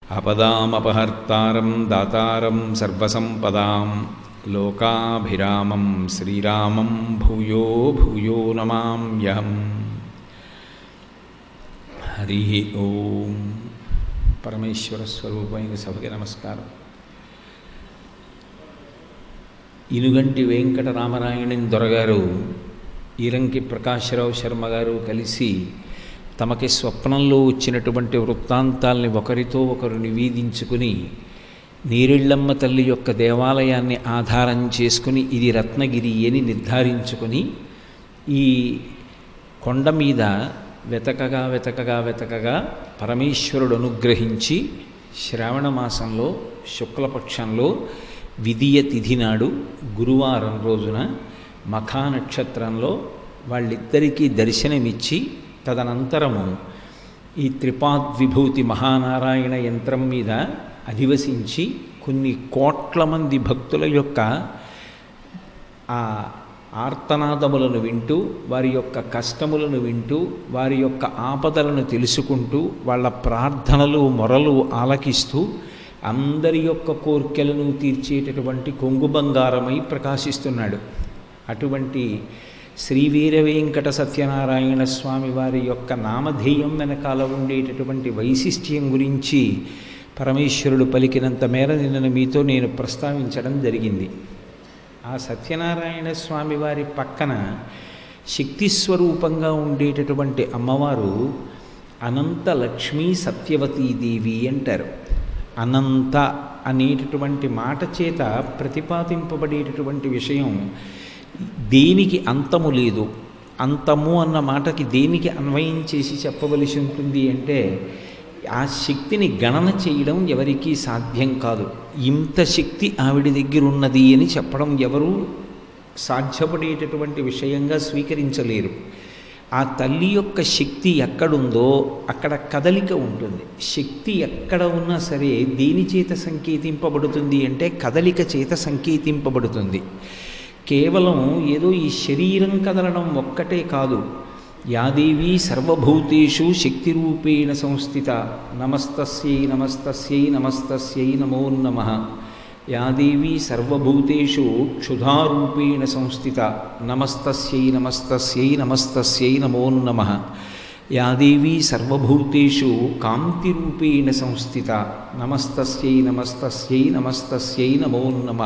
ఆపదామపహర్తారం దాతారం సర్వసంపదాం లోకాభిరామం శ్రీరామం భూయో భూయో నమామ్యహం హరి ఓం పరమేశ్వర స్వరూపమైన సభకి నమస్కారం ఇనుగంటి వెంకటరామనాయుని దొరగారు ఈరంకి ప్రకాశ్రావు శర్మ గారు కలిసి తమకి స్వప్నంలో వచ్చినటువంటి వృత్తాంతాల్ని ఒకరితో ఒకరు నివేదించుకుని నీరిళ్ళమ్మ తల్లి యొక్క దేవాలయాన్ని ఆధారం చేసుకుని ఇది రత్నగిరి అని నిర్ధారించుకొని ఈ కొండ మీద వెతకగా వెతకగా వెతకగా పరమేశ్వరుడు అనుగ్రహించి శ్రావణ మాసంలో శుక్లపక్షంలో విధియ తిథి నాడు గురువారం రోజున మఖా నక్షత్రంలో వాళ్ళిద్దరికీ దర్శనమిచ్చి తదనంతరము ఈ త్రిపాద్విభూతి మహానారాయణ యంత్రం మీద అధివసించి కొన్ని కోట్ల మంది భక్తుల యొక్క ఆ ఆర్తనాదములను వింటూ వారి యొక్క కష్టములను వింటూ వారి యొక్క ఆపదలను తెలుసుకుంటూ వాళ్ళ ప్రార్థనలు మొరలు ఆలకిస్తూ అందరి యొక్క కోర్కెలను తీర్చేటటువంటి కొంగు బంగారమై ప్రకాశిస్తున్నాడు అటువంటి శ్రీ వీర వెంకట సత్యనారాయణ స్వామి వారి యొక్క నామధేయం వెనకాల ఉండేటటువంటి వైశిష్ట్యం గురించి పరమేశ్వరుడు పలికినంత మేర నిన్న మీతో నేను ప్రస్తావించడం జరిగింది ఆ సత్యనారాయణ స్వామి వారి పక్కన శక్తి స్వరూపంగా ఉండేటటువంటి అమ్మవారు అనంత లక్ష్మీ సత్యవతీదేవి అంటారు అనంత అనేటటువంటి మాట చేత ప్రతిపాదింపబడేటటువంటి విషయం దేనికి అంతము లేదు అంతము అన్న మాటకి దేనికి అన్వయం చేసి చెప్పవలసి ఉంటుంది అంటే ఆ శక్తిని గణన చేయడం ఎవరికీ సాధ్యం కాదు ఇంత శక్తి ఆవిడ దగ్గర ఉన్నది అని చెప్పడం ఎవరూ సాధ్యపడేటటువంటి విషయంగా స్వీకరించలేరు ఆ తల్లి యొక్క శక్తి ఎక్కడుందో అక్కడ కదలిక ఉంటుంది శక్తి ఎక్కడ ఉన్నా సరే దేని చేత సంకేతింపబడుతుంది అంటే కదలిక చేత సంకేతింపబడుతుంది కేవలం ఏదో ఈ శరీరం కదలడం ఒక్కటే కాదు యాదేవి సర్వభూతేషు శక్తిరూపేణ సంస్థిత నమస్తస్యై నమస్తస్యై నమస్తస్యై నమో నమ యాదేవి సర్వభూతేషు క్షుధారూపేణ సంస్థిత నమస్తస్యై నమస్తస్యై నమస్తస్యై నమో నమ యాదేవి సర్వభూతేషు కాంతిరూపేణ సంస్థిత నమస్తస్యై నమస్తస్యై నమస్తస్యై నమో నమ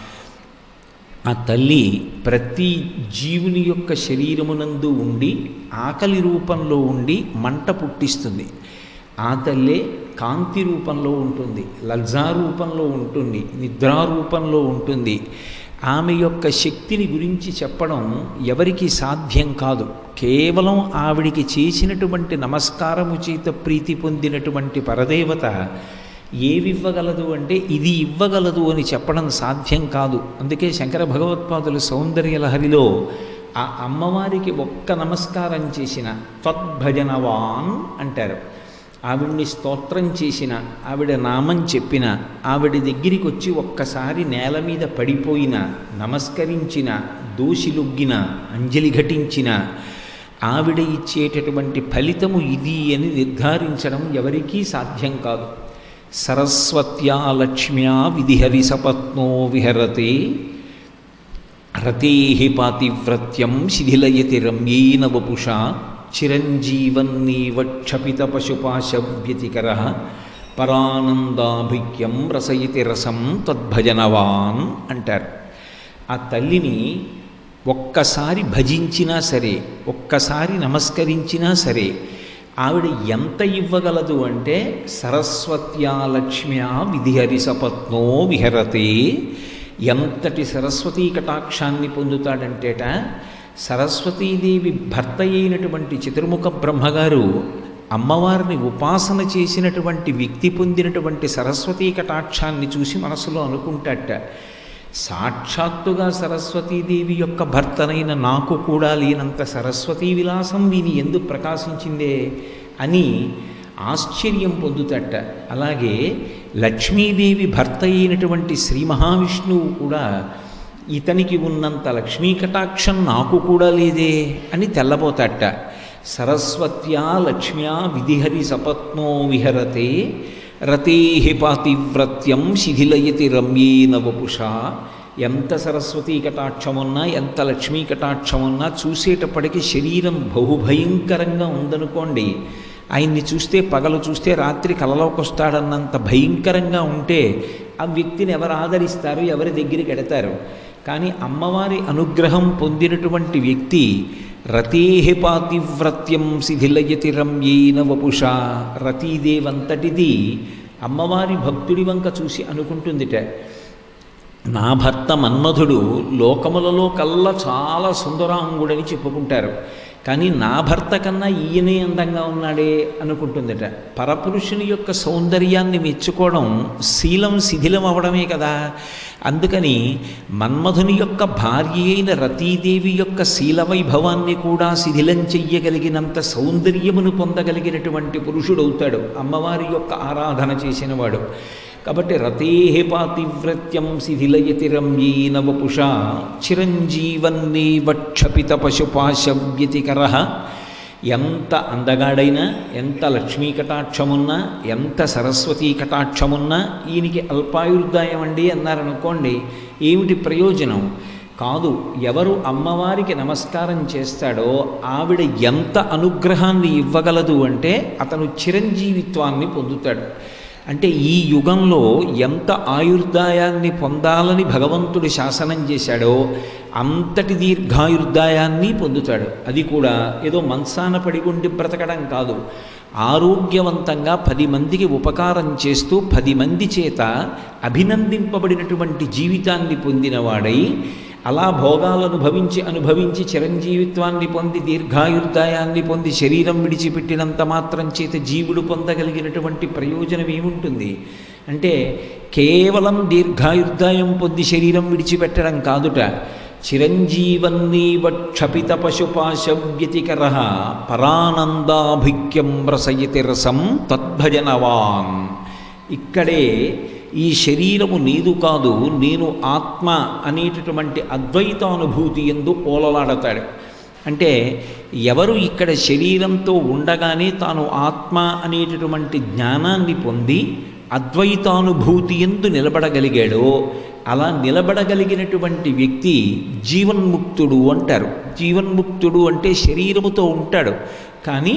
ఆ తల్లి ప్రతి జీవుని యొక్క శరీరమునందు ఉండి ఆకలి రూపంలో ఉండి మంట పుట్టిస్తుంది ఆ తల్లే కాంతి రూపంలో ఉంటుంది లజ్జా రూపంలో ఉంటుంది నిద్రారూపంలో ఉంటుంది ఆమె యొక్క శక్తిని గురించి చెప్పడం ఎవరికి సాధ్యం కాదు కేవలం ఆవిడికి చేసినటువంటి నమస్కారము చేత ప్రీతి పొందినటువంటి పరదేవత ఏవివ్వగలదు అంటే ఇది ఇవ్వగలదు అని చెప్పడం సాధ్యం కాదు అందుకే శంకర భగవత్పాదుల సౌందర్యలహరిలో ఆ అమ్మవారికి ఒక్క నమస్కారం చేసిన త్వద్భజనవాన్ అంటారు ఆవిడ్ని స్తోత్రం చేసిన ఆవిడ నామం చెప్పిన ఆవిడ దగ్గరికి వచ్చి ఒక్కసారి నేల మీద పడిపోయిన నమస్కరించిన దోషిలొగ్గిన అంజలి ఘటించిన ఆవిడ ఇచ్చేటటువంటి ఫలితము ఇది అని నిర్ధారించడం ఎవరికీ సాధ్యం కాదు సరస్వత్యా లక్ష్మ్యా విధిహరి సపత్నో విహరతే రతే పాతివ్రత్యం శిథిలయతి రమ్యేన వపుషా చిరంజీవన్నీవక్షపిత పశుపాశవ్యతికర పరానందాభిక్యం రసయతి రసం తద్భజనవాన్ అంటారు ఆ తల్లిని ఒక్కసారి భజించినా సరే ఒక్కసారి నమస్కరించినా సరే ఆవిడ ఎంత ఇవ్వగలదు అంటే సరస్వత్యా లక్ష్మ్యా విధిహరి సపత్నో విహరతే ఎంతటి సరస్వతీ కటాక్షాన్ని పొందుతాడంటేట సరస్వతీదేవి భర్త అయినటువంటి చతుర్ముఖ బ్రహ్మగారు అమ్మవారిని ఉపాసన చేసినటువంటి వ్యక్తి పొందినటువంటి సరస్వతీ కటాక్షాన్ని చూసి మనసులో అనుకుంటాట సాక్షాత్తుగా సరస్వతీదేవి యొక్క భర్తనైన నాకు కూడా లేనంత సరస్వతీ విలాసం వీని ఎందు ప్రకాశించిందే అని ఆశ్చర్యం పొందుతట అలాగే లక్ష్మీదేవి భర్త అయినటువంటి శ్రీ మహావిష్ణువు కూడా ఇతనికి ఉన్నంత లక్ష్మీ కటాక్షం నాకు కూడా లేదే అని తెల్లబోతట సరస్వత్యా లక్ష్మ్యా విధిహరి సపత్నో విహరతే రతేహి పాతివ్రత్యం శిథిలయతి రమ్యేన వపుష ఎంత సరస్వతీ కటాక్షమున్నా ఎంత లక్ష్మీ కటాక్షమున్నా చూసేటప్పటికి శరీరం బహుభయంకరంగా ఉందనుకోండి ఆయన్ని చూస్తే పగలు చూస్తే రాత్రి కలలోకి వస్తాడన్నంత భయంకరంగా ఉంటే ఆ వ్యక్తిని ఎవరు ఆదరిస్తారు ఎవరి దగ్గరికి ఎడతారు కానీ అమ్మవారి అనుగ్రహం పొందినటువంటి వ్యక్తి రతేహి పాతివ్రత్యం శిథిలయతి రమ్యేన వపుష రతీదేవంతటిది అమ్మవారి భక్తుడి వంక చూసి అనుకుంటుందిట నా భర్త మన్మధుడు లోకములలో కల్లా చాలా సుందరాంగుడని చెప్పుకుంటారు కానీ నా భర్త కన్నా ఈయనే అందంగా ఉన్నాడే అనుకుంటుందట పరపురుషుని యొక్క సౌందర్యాన్ని మెచ్చుకోవడం శీలం శిథిలం అవడమే కదా అందుకని మన్మధుని యొక్క భార్య అయిన రతీదేవి యొక్క శీల వైభవాన్ని కూడా శిథిలం చెయ్యగలిగినంత సౌందర్యమును పొందగలిగినటువంటి పురుషుడవుతాడు అమ్మవారి యొక్క ఆరాధన చేసినవాడు కాబట్టి రతేహి పాతివ్రత్యం శిథిలయతి రమ్యేన వపుష చిరంజీవన్నీవ క్షపిత పశుపాశవ్యతికర ఎంత అందగాడైనా ఎంత లక్ష్మీ కటాక్షమున్నా ఎంత సరస్వతీ కటాక్షమున్నా ఈయనకి అల్పాయుర్దాయం అండి అన్నారనుకోండి ఏమిటి ప్రయోజనం కాదు ఎవరు అమ్మవారికి నమస్కారం చేస్తాడో ఆవిడ ఎంత అనుగ్రహాన్ని ఇవ్వగలదు అంటే అతను చిరంజీవిత్వాన్ని పొందుతాడు అంటే ఈ యుగంలో ఎంత ఆయుర్దాయాన్ని పొందాలని భగవంతుడు శాసనం చేశాడో అంతటి దీర్ఘాయుర్దాయాన్ని పొందుతాడు అది కూడా ఏదో మంచాన పడి ఉండి బ్రతకడం కాదు ఆరోగ్యవంతంగా పది మందికి ఉపకారం చేస్తూ పది మంది చేత అభినందింపబడినటువంటి జీవితాన్ని పొందినవాడై అలా భోగాలను అనుభవించి అనుభవించి చిరంజీవిత్వాన్ని పొంది దీర్ఘాయుర్దాయాన్ని పొంది శరీరం విడిచిపెట్టినంత మాత్రం చేత జీవుడు పొందగలిగినటువంటి ప్రయోజనం ఏముంటుంది అంటే కేవలం దీర్ఘాయుర్దాయం పొంది శరీరం విడిచిపెట్టడం కాదుట చిరంజీవన్నీవ క్షపిత పశుపాశవ్యతికర పరానందాభిక్యం రసయతి రసం తద్భజనవాన్ ఇక్కడే ఈ శరీరము నీదు కాదు నేను ఆత్మ అనేటటువంటి అద్వైతానుభూతి ఎందు ఓలలాడతాడు అంటే ఎవరు ఇక్కడ శరీరంతో ఉండగానే తాను ఆత్మ అనేటటువంటి జ్ఞానాన్ని పొంది అద్వైతానుభూతి ఎందు నిలబడగలిగాడో అలా నిలబడగలిగినటువంటి వ్యక్తి జీవన్ముక్తుడు అంటారు జీవన్ముక్తుడు అంటే శరీరముతో ఉంటాడు కానీ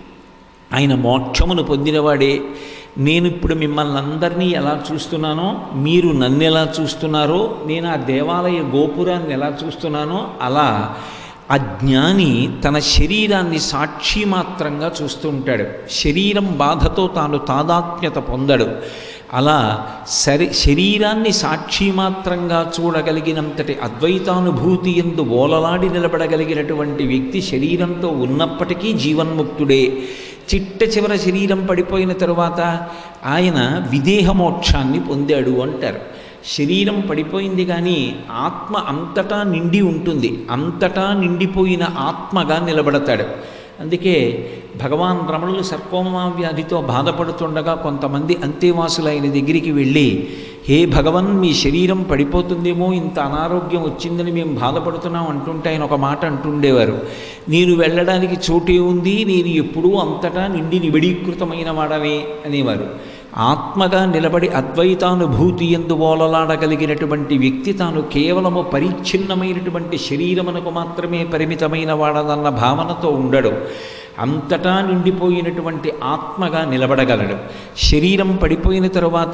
ఆయన మోక్షమును పొందినవాడే నేను ఇప్పుడు మిమ్మల్ని అందరినీ ఎలా చూస్తున్నానో మీరు నన్ను ఎలా చూస్తున్నారో నేను ఆ దేవాలయ గోపురాన్ని ఎలా చూస్తున్నానో అలా ఆ జ్ఞాని తన శరీరాన్ని సాక్షి మాత్రంగా చూస్తూ ఉంటాడు శరీరం బాధతో తాను తాదాత్మ్యత పొందడు అలా సరి శరీరాన్ని సాక్షి మాత్రంగా చూడగలిగినంతటి అద్వైతానుభూతి ఎందు ఓలలాడి నిలబడగలిగినటువంటి వ్యక్తి శరీరంతో ఉన్నప్పటికీ జీవన్ముక్తుడే చిట్ట చివర శరీరం పడిపోయిన తరువాత ఆయన విదేహ మోక్షాన్ని పొందాడు అంటారు శరీరం పడిపోయింది కానీ ఆత్మ అంతటా నిండి ఉంటుంది అంతటా నిండిపోయిన ఆత్మగా నిలబడతాడు అందుకే భగవాన్ రమణులు సర్కోమా వ్యాధితో బాధపడుతుండగా కొంతమంది అంతేవాసులైన దగ్గరికి వెళ్ళి హే భగవన్ మీ శరీరం పడిపోతుందేమో ఇంత అనారోగ్యం వచ్చిందని మేము బాధపడుతున్నాం అంటుంటే ఆయన ఒక మాట అంటుండేవారు నేను వెళ్ళడానికి చోటే ఉంది నేను ఎప్పుడూ అంతటా నిండి నిబడీకృతమైన వాడనే అనేవారు ఆత్మగా నిలబడి అద్వైతానుభూతి ఎందు ఓలలాడగలిగినటువంటి వ్యక్తి తాను కేవలము పరిచ్ఛిన్నమైనటువంటి శరీరమునకు మాత్రమే పరిమితమైన వాడదన్న భావనతో ఉండడు అంతటా నిండిపోయినటువంటి ఆత్మగా నిలబడగలడు శరీరం పడిపోయిన తరువాత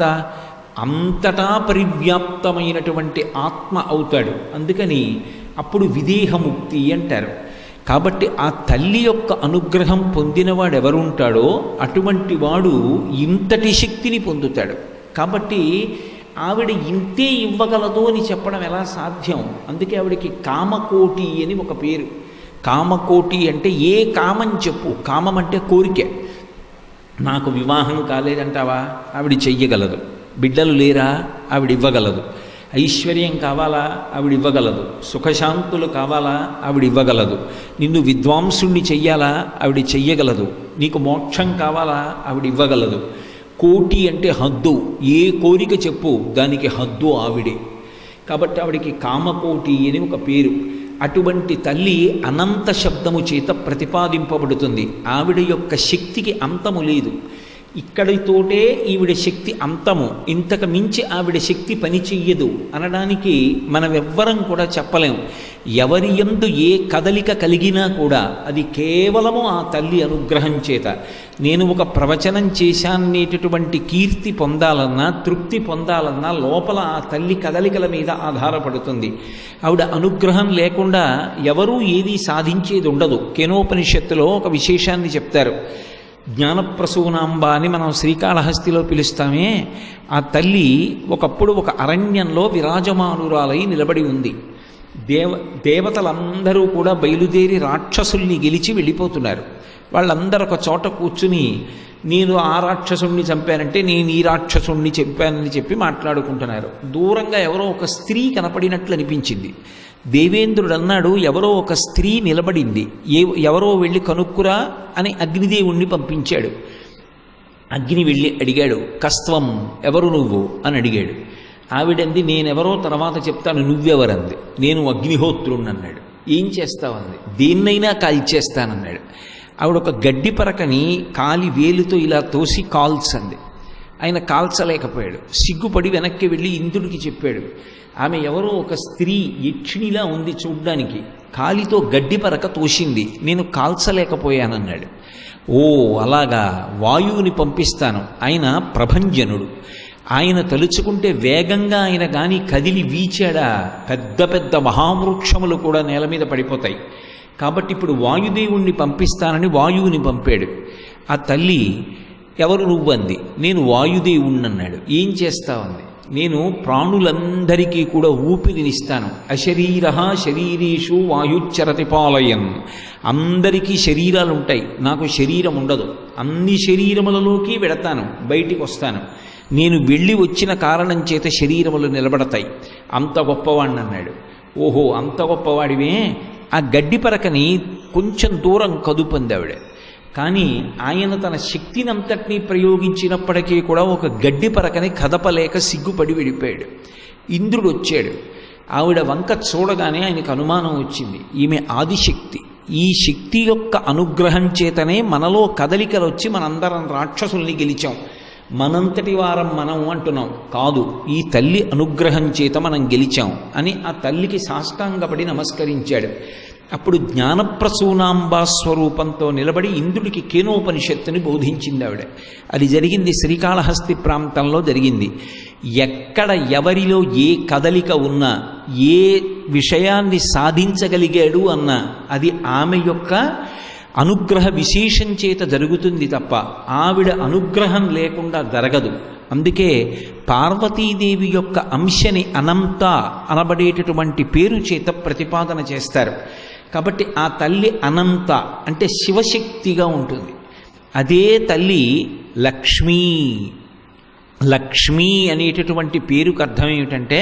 అంతటా పరివ్యాప్తమైనటువంటి ఆత్మ అవుతాడు అందుకని అప్పుడు విదేహముక్తి అంటారు కాబట్టి ఆ తల్లి యొక్క అనుగ్రహం పొందినవాడు ఎవరుంటాడో అటువంటి వాడు ఇంతటి శక్తిని పొందుతాడు కాబట్టి ఆవిడ ఇంతే ఇవ్వగలదు అని చెప్పడం ఎలా సాధ్యం అందుకే ఆవిడకి కామకోటి అని ఒక పేరు కామకోటి అంటే ఏ కామం చెప్పు కామం అంటే కోరిక నాకు వివాహం కాలేదంటావా ఆవిడ చెయ్యగలదు బిడ్డలు లేరా ఆవిడ ఇవ్వగలదు ఐశ్వర్యం కావాలా ఆవిడ ఇవ్వగలదు సుఖశాంతులు కావాలా ఆవిడ ఇవ్వగలదు నిన్ను విద్వాంసుణ్ణి చెయ్యాలా ఆవిడ చెయ్యగలదు నీకు మోక్షం కావాలా ఆవిడ ఇవ్వగలదు కోటి అంటే హద్దు ఏ కోరిక చెప్పు దానికి హద్దు ఆవిడే కాబట్టి ఆవిడికి కామకోటి అని ఒక పేరు అటువంటి తల్లి అనంత శబ్దము చేత ప్రతిపాదింపబడుతుంది ఆవిడ యొక్క శక్తికి అంతము లేదు ఇక్కడితోటే ఈవిడ శక్తి అంతము ఇంతకు మించి ఆవిడ శక్తి పని చెయ్యదు అనడానికి మనం ఎవ్వరం కూడా చెప్పలేం ఎవరి యందు ఏ కదలిక కలిగినా కూడా అది కేవలము ఆ తల్లి అనుగ్రహం చేత నేను ఒక ప్రవచనం చేశానేటటువంటి కీర్తి పొందాలన్నా తృప్తి పొందాలన్నా లోపల ఆ తల్లి కదలికల మీద ఆధారపడుతుంది ఆవిడ అనుగ్రహం లేకుండా ఎవరూ ఏది సాధించేది ఉండదు కేనోపనిషత్తులో ఒక విశేషాన్ని చెప్తారు జ్ఞానప్రసూనాంబ అని మనం శ్రీకాళహస్తిలో పిలుస్తామే ఆ తల్లి ఒకప్పుడు ఒక అరణ్యంలో విరాజమానురాలై నిలబడి ఉంది దేవ దేవతలందరూ కూడా బయలుదేరి రాక్షసుల్ని గెలిచి వెళ్ళిపోతున్నారు వాళ్ళందరూ ఒక చోట కూర్చుని నేను ఆ రాక్షసుణ్ణి చంపానంటే నేను ఈ రాక్షసుణ్ణి చెప్పానని చెప్పి మాట్లాడుకుంటున్నారు దూరంగా ఎవరో ఒక స్త్రీ కనపడినట్లు అనిపించింది దేవేంద్రుడు అన్నాడు ఎవరో ఒక స్త్రీ నిలబడింది ఏ ఎవరో వెళ్ళి కనుక్కురా అని అగ్నిదేవుణ్ణి పంపించాడు అగ్ని వెళ్ళి అడిగాడు కస్త్వం ఎవరు నువ్వు అని అడిగాడు ఆవిడంది నేనెవరో తర్వాత చెప్తాను నువ్వెవరంది నేను అగ్నిహోత్రుణ్ణి అన్నాడు ఏం చేస్తావంది దేన్నైనా కాల్చేస్తానన్నాడు ఆవిడ ఒక గడ్డి పరకని కాలి వేలుతో ఇలా తోసి కాల్చంది ఆయన కాల్చలేకపోయాడు సిగ్గుపడి వెనక్కి వెళ్ళి ఇంద్రుడికి చెప్పాడు ఆమె ఎవరో ఒక స్త్రీ యక్షిణిలా ఉంది చూడ్డానికి కాలితో గడ్డి పరక తోసింది నేను కాల్చలేకపోయానన్నాడు ఓ అలాగా వాయువుని పంపిస్తాను ఆయన ప్రభంజనుడు ఆయన తలుచుకుంటే వేగంగా ఆయన కానీ కదిలి వీచాడా పెద్ద పెద్ద మహావృక్షములు కూడా నేల మీద పడిపోతాయి కాబట్టి ఇప్పుడు వాయుదేవుణ్ణి పంపిస్తానని వాయువుని పంపాడు ఆ తల్లి ఎవరు నువ్వంది నేను వాయుదేవుణ్ణి అన్నాడు ఏం చేస్తావంది నేను ప్రాణులందరికీ కూడా ఊపిరినిస్తాను అశరీర శరీరేషు వాయుచ్చరతి పాలయన్ అందరికీ శరీరాలు ఉంటాయి నాకు శరీరం ఉండదు అన్ని శరీరములలోకి వెడతాను బయటికి వస్తాను నేను వెళ్ళి వచ్చిన కారణం చేత శరీరములు నిలబడతాయి అంత గొప్పవాణ్ణి అన్నాడు ఓహో అంత గొప్పవాడివే ఆ గడ్డి పరకని కొంచెం దూరం కదుపంది ఆవిడ కానీ ఆయన తన శక్తినంతటినీ ప్రయోగించినప్పటికీ కూడా ఒక గడ్డి పరకని కదపలేక సిగ్గుపడి వెళ్ళిపోయాడు ఇంద్రుడు వచ్చాడు ఆవిడ వంక చూడగానే ఆయనకు అనుమానం వచ్చింది ఈమె ఆదిశక్తి ఈ శక్తి యొక్క అనుగ్రహం చేతనే మనలో కదలికలు వచ్చి మనందరం రాక్షసుల్ని గెలిచాం మనంతటి వారం మనం అంటున్నాం కాదు ఈ తల్లి అనుగ్రహం చేత మనం గెలిచాం అని ఆ తల్లికి సాష్టాంగపడి నమస్కరించాడు అప్పుడు జ్ఞానప్రసూనాంబా స్వరూపంతో నిలబడి ఇంద్రుడికి కేనోపనిషత్తుని బోధించింది ఆవిడ అది జరిగింది శ్రీకాళహస్తి ప్రాంతంలో జరిగింది ఎక్కడ ఎవరిలో ఏ కదలిక ఉన్నా ఏ విషయాన్ని సాధించగలిగాడు అన్నా అది ఆమె యొక్క అనుగ్రహ విశేషం చేత జరుగుతుంది తప్ప ఆవిడ అనుగ్రహం లేకుండా జరగదు అందుకే పార్వతీదేవి యొక్క అంశని అనంత అనబడేటటువంటి పేరు చేత ప్రతిపాదన చేస్తారు కాబట్టి ఆ తల్లి అనంత అంటే శివశక్తిగా ఉంటుంది అదే తల్లి లక్ష్మీ లక్ష్మీ అనేటటువంటి పేరుకు అర్థం ఏమిటంటే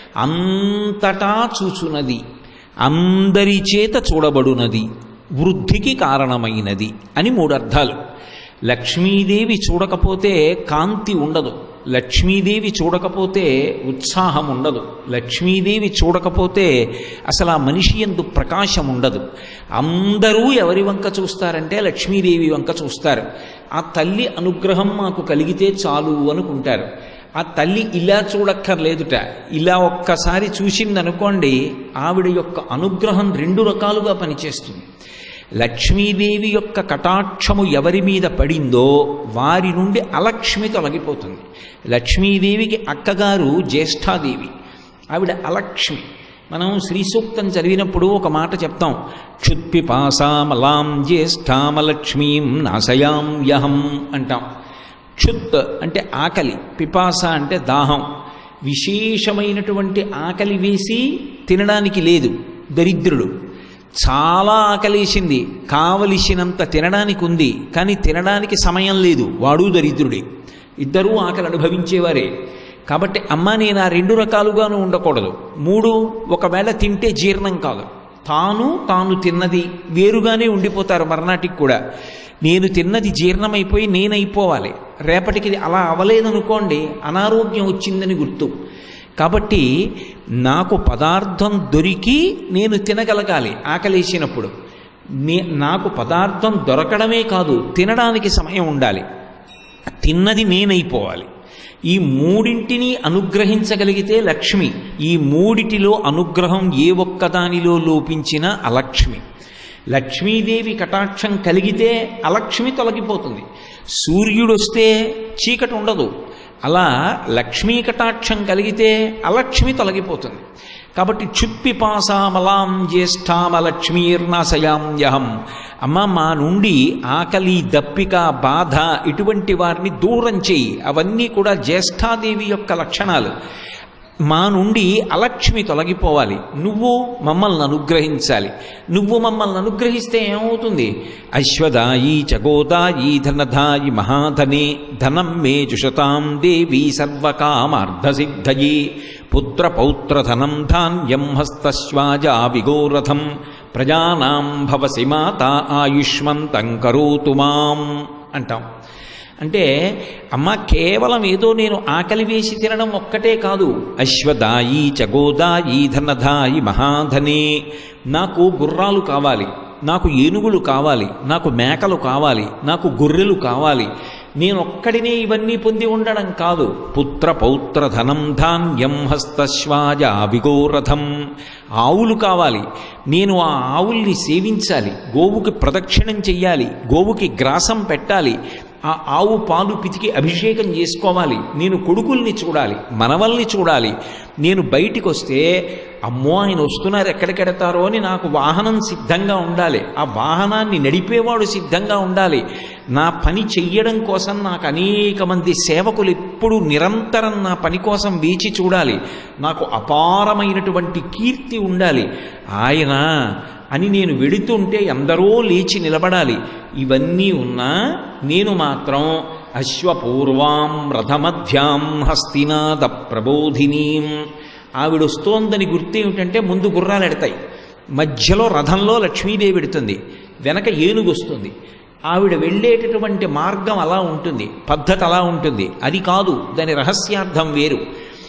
అంతటా చూచున్నది అందరి చేత చూడబడునది వృద్ధికి కారణమైనది అని మూడు అర్థాలు లక్ష్మీదేవి చూడకపోతే కాంతి ఉండదు లక్ష్మీదేవి చూడకపోతే ఉత్సాహం ఉండదు లక్ష్మీదేవి చూడకపోతే అసలు ఆ మనిషి ఎందు ప్రకాశం ఉండదు అందరూ ఎవరి వంక చూస్తారంటే లక్ష్మీదేవి వంక చూస్తారు ఆ తల్లి అనుగ్రహం మాకు కలిగితే చాలు అనుకుంటారు ఆ తల్లి ఇలా చూడక్కర్లేదుట ఇలా ఒక్కసారి చూసిందనుకోండి ఆవిడ యొక్క అనుగ్రహం రెండు రకాలుగా పనిచేస్తుంది లక్ష్మీదేవి యొక్క కటాక్షము ఎవరి మీద పడిందో వారి నుండి అలక్ష్మి తొలగిపోతుంది లక్ష్మీదేవికి అక్కగారు జ్యేష్ఠాదేవి ఆవిడ అలక్ష్మి మనం శ్రీ సూక్తం చదివినప్పుడు ఒక మాట చెప్తాం క్షుత్పిపాసామలాం జ్యేష్ఠామలక్ష్మీం నాశయాం యహం అంటాం క్షుత్ అంటే ఆకలి పిపాస అంటే దాహం విశేషమైనటువంటి ఆకలి వేసి తినడానికి లేదు దరిద్రుడు చాలా ఆకలేసింది కావలసినంత తినడానికి ఉంది కానీ తినడానికి సమయం లేదు వాడు దరిద్రుడే ఇద్దరూ ఆకలి అనుభవించేవారే కాబట్టి అమ్మ నేను ఆ రెండు రకాలుగాను ఉండకూడదు మూడు ఒకవేళ తింటే జీర్ణం కాదు తాను తాను తిన్నది వేరుగానే ఉండిపోతారు మర్నాటికి కూడా నేను తిన్నది జీర్ణమైపోయి నేనైపోవాలి రేపటికి ఇది అలా అవ్వలేదనుకోండి అనారోగ్యం వచ్చిందని గుర్తు కాబట్టి నాకు పదార్థం దొరికి నేను తినగలగాలి ఆకలేసినప్పుడు నే నాకు పదార్థం దొరకడమే కాదు తినడానికి సమయం ఉండాలి తిన్నది నేనైపోవాలి ఈ మూడింటిని అనుగ్రహించగలిగితే లక్ష్మి ఈ మూడిటిలో అనుగ్రహం ఏ ఒక్కదానిలో లోపించినా అలక్ష్మి లక్ష్మీదేవి కటాక్షం కలిగితే అలక్ష్మి తొలగిపోతుంది సూర్యుడు వస్తే చీకటి ఉండదు అలా లక్ష్మీ కటాక్షం కలిగితే అలక్ష్మి తొలగిపోతుంది కాబట్టి క్షుత్పిపాసామలాం జ్యేష్ఠామలక్ష్మీర్నాశయామ్యహం అమ్మ మా నుండి ఆకలి దప్పిక బాధ ఇటువంటి వారిని దూరం చేయి అవన్నీ కూడా జ్యేష్ఠాదేవి యొక్క లక్షణాలు మా నుండి అలక్ష్మి తొలగిపోవాలి నువ్వు మమ్మల్ని అనుగ్రహించాలి నువ్వు మమ్మల్ని అనుగ్రహిస్తే ఏమవుతుంది అశ్వదాయి చగోదాయి ధనధాయి మహాధనే ధనం మే జుషతాం దేవి సర్వకామార్ధసిద్ధయే పుత్రపౌత్రధనం ధాన్యం హస్తశ్వాజా విగోరథం ప్రజానాం భవసి మాత ఆయుష్మంతం కరోతు మాం అంటాం అంటే అమ్మ కేవలం ఏదో నేను ఆకలి వేసి తినడం ఒక్కటే కాదు అశ్వదాయి చగోదాయి ధనదాయి మహాధనే నాకు గుర్రాలు కావాలి నాకు ఏనుగులు కావాలి నాకు మేకలు కావాలి నాకు గొర్రెలు కావాలి నేను ఒక్కడినే ఇవన్నీ పొంది ఉండడం కాదు పుత్ర పౌత్ర ధనం ధాన్యం హస్తశ్వాజ విగోరథం ఆవులు కావాలి నేను ఆ ఆవుల్ని సేవించాలి గోవుకి ప్రదక్షిణం చెయ్యాలి గోవుకి గ్రాసం పెట్టాలి ఆ ఆవు పాలు పితికి అభిషేకం చేసుకోవాలి నేను కొడుకుల్ని చూడాలి మనవల్ని చూడాలి నేను బయటికి వస్తే అమ్మో ఆయన వస్తున్నారు ఎక్కడికెడతారో అని నాకు వాహనం సిద్ధంగా ఉండాలి ఆ వాహనాన్ని నడిపేవాడు సిద్ధంగా ఉండాలి నా పని చెయ్యడం కోసం నాకు అనేక మంది సేవకులు ఎప్పుడు నిరంతరం నా పని కోసం వేచి చూడాలి నాకు అపారమైనటువంటి కీర్తి ఉండాలి ఆయన అని నేను వెడుతుంటే ఎందరో లేచి నిలబడాలి ఇవన్నీ ఉన్నా నేను మాత్రం అశ్వపూర్వాం రథమధ్యాం హస్తినాద ప్రబోధినీం ఆవిడొస్తోందని గుర్తేమిటంటే ముందు గుర్రాలు ఎడతాయి మధ్యలో రథంలో లక్ష్మీదేవి ఎడుతుంది వెనక ఏనుగు వస్తుంది ఆవిడ వెళ్ళేటటువంటి మార్గం అలా ఉంటుంది పద్ధతి అలా ఉంటుంది అది కాదు దాని రహస్యార్థం వేరు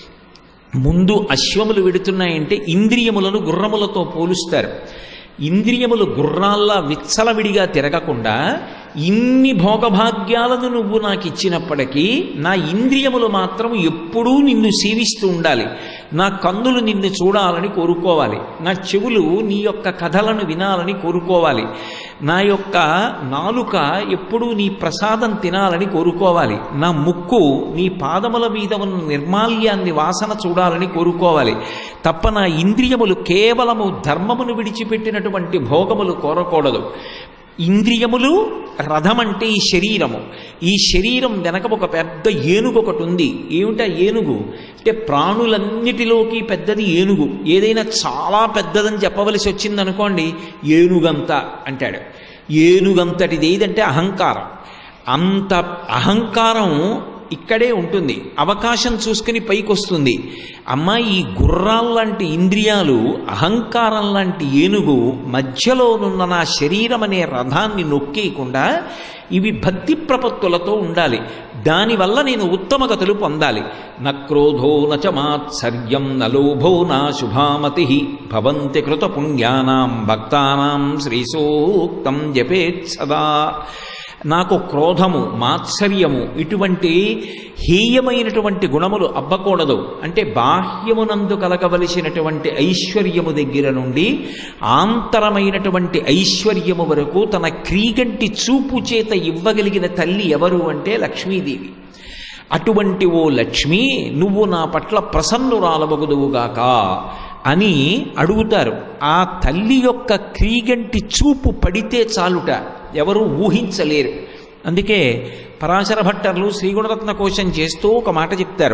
ముందు అశ్వములు వెడుతున్నాయంటే ఇంద్రియములను గుర్రములతో పోలుస్తారు ఇంద్రియములు గుర్రాల్లా విచ్చలవిడిగా తిరగకుండా ఇన్ని భోగభాగ్యాలను నువ్వు నాకు ఇచ్చినప్పటికీ నా ఇంద్రియములు మాత్రం ఎప్పుడూ నిన్ను సేవిస్తూ ఉండాలి నా కన్నులు నిన్ను చూడాలని కోరుకోవాలి నా చెవులు నీ యొక్క కథలను వినాలని కోరుకోవాలి నా యొక్క నాలుక ఎప్పుడూ నీ ప్రసాదం తినాలని కోరుకోవాలి నా ముక్కు నీ పాదముల మీద ఉన్న నిర్మాల్యాన్ని వాసన చూడాలని కోరుకోవాలి తప్ప నా ఇంద్రియములు కేవలము ధర్మమును విడిచిపెట్టినటువంటి భోగములు కోరకూడదు ఇంద్రియములు రథం అంటే ఈ శరీరము ఈ శరీరం వెనక ఒక పెద్ద ఏనుగు ఒకటి ఉంది ఏమిటా ఏనుగు అంటే ప్రాణులన్నిటిలోకి పెద్దది ఏనుగు ఏదైనా చాలా పెద్దదని చెప్పవలసి వచ్చిందనుకోండి ఏనుగంత అంటాడు ఏనుగంతటిది ఏదంటే అహంకారం అంత అహంకారం ఇక్కడే ఉంటుంది అవకాశం చూసుకుని పైకొస్తుంది అమ్మ ఈ గుర్రాల్లాంటి ఇంద్రియాలు అహంకారం లాంటి ఏనుగు మధ్యలోనున్న నా శరీరం అనే రథాన్ని నొక్కేయకుండా ఇవి భక్తి ప్రపత్తులతో ఉండాలి దానివల్ల నేను ఉత్తమగతులు పొందాలి న క్రోధో నచ మాత్సర్యం నలోభో నా శుభామతి భవంతి కృత పుణ్యానాం భక్తానాం శ్రీసూక్తం జపేత్ సదా నాకు క్రోధము మాత్సర్యము ఇటువంటి హేయమైనటువంటి గుణములు అబ్బకూడదు అంటే బాహ్యమునందు కలగవలసినటువంటి ఐశ్వర్యము దగ్గర నుండి ఆంతరమైనటువంటి ఐశ్వర్యము వరకు తన క్రీగంటి చూపు చేత ఇవ్వగలిగిన తల్లి ఎవరు అంటే లక్ష్మీదేవి అటువంటి ఓ లక్ష్మి నువ్వు నా పట్ల ప్రసన్నురాలవగుదువుగాక అని అడుగుతారు ఆ తల్లి యొక్క క్రీగంటి చూపు పడితే చాలుట ఎవరు ఊహించలేరు అందుకే పరాశర భట్టర్లు శ్రీగుణరత్న కోశం చేస్తూ ఒక మాట చెప్తారు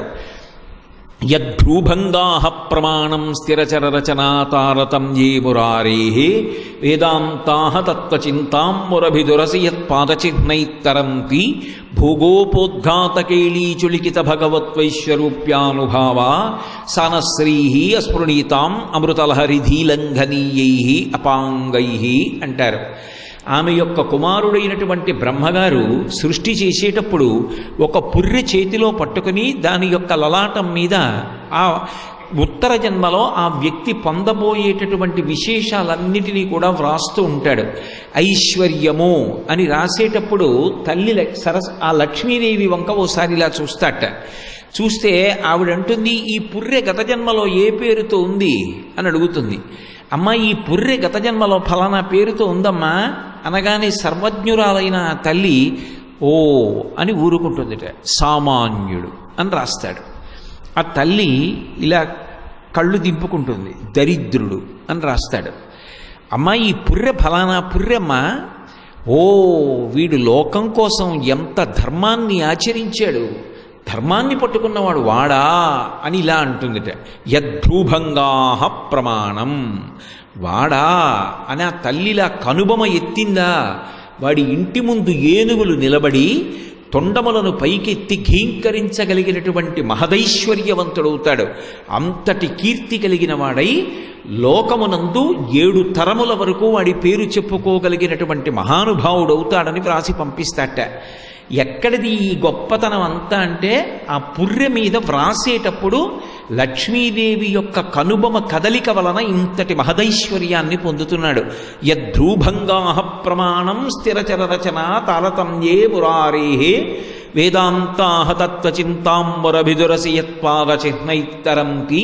యద్భ్రూభంగా ప్రమాణం స్థిరచరరచనాతారతం ఏ మురారే వేదాంతా తత్వచింతాం మురభిదురసి యత్పాదచిహ్నైత్తరంతి భోగోపోద్ఘాతకేళీచులికిత భగవత్వైశ్వరూప్యానుభావా సనశ్రీ అస్పృణీతాం అమృతలహరిధీలంఘనీయై అపాంగై అంటారు ఆమె యొక్క కుమారుడైనటువంటి బ్రహ్మగారు సృష్టి చేసేటప్పుడు ఒక పుర్రె చేతిలో పట్టుకుని దాని యొక్క లలాటం మీద ఆ ఉత్తర జన్మలో ఆ వ్యక్తి పొందబోయేటటువంటి విశేషాలన్నిటినీ కూడా వ్రాస్తూ ఉంటాడు ఐశ్వర్యము అని రాసేటప్పుడు తల్లి లక్- సరస్ ఆ లక్ష్మీదేవి వంక ఓసారి ఇలా చూస్తాట చూస్తే ఆవిడంటుంది ఈ పుర్రె గత జన్మలో ఏ పేరుతో ఉంది అని అడుగుతుంది అమ్మ ఈ పుర్రె గత జన్మలో ఫలానా పేరుతో ఉందమ్మా అనగానే సర్వజ్ఞురాలైన ఆ తల్లి ఓ అని ఊరుకుంటుందిట సామాన్యుడు అని రాస్తాడు ఆ తల్లి ఇలా కళ్ళు దింపుకుంటుంది దరిద్రుడు అని రాస్తాడు అమ్మ ఈ పుర్రె ఫలానా పుర్రెమ్మ ఓ వీడు లోకం కోసం ఎంత ధర్మాన్ని ఆచరించాడు ధర్మాన్ని పట్టుకున్నవాడు వాడా అని ఇలా అంటుందిట యద్భ్రూభంగాహ ప్రమాణం వాడా అని ఆ తల్లిలా కనుబొమ ఎత్తిందా వాడి ఇంటి ముందు ఏనుగులు నిలబడి తొండములను పైకెత్తి ఘీంకరించగలిగినటువంటి మహదైశ్వర్యవంతుడవుతాడు అంతటి కీర్తి కలిగిన వాడై లోకమునందు ఏడు తరముల వరకు వాడి పేరు చెప్పుకోగలిగినటువంటి మహానుభావుడవుతాడని వ్రాసి పంపిస్తాట ఎక్కడిది ఈ గొప్పతనం అంతా అంటే ఆ పుర్రె మీద వ్రాసేటప్పుడు లక్ష్మీదేవి యొక్క కనుబొమ కదలిక వలన ఇంతటి మహదైశ్వర్యాన్ని పొందుతున్నాడు యద్రూభంగా ప్రమాణం స్థిరచర రచన తారతమ్యే మురారే వేదాంతాహ తత్వచింతాంబరభిదురసి యత్పాద చిహ్నైత్తరంతి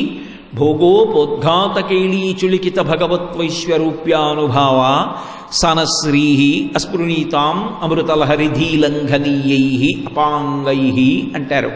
భోగోపోద్ఘాతకేళీచులికిత భగవత్వైశ్వరూప్యానుభావ సనశ్రీ అస్పృణీతాం అమృతలహరిధీలంఘనీయై అపాంగై అంటారు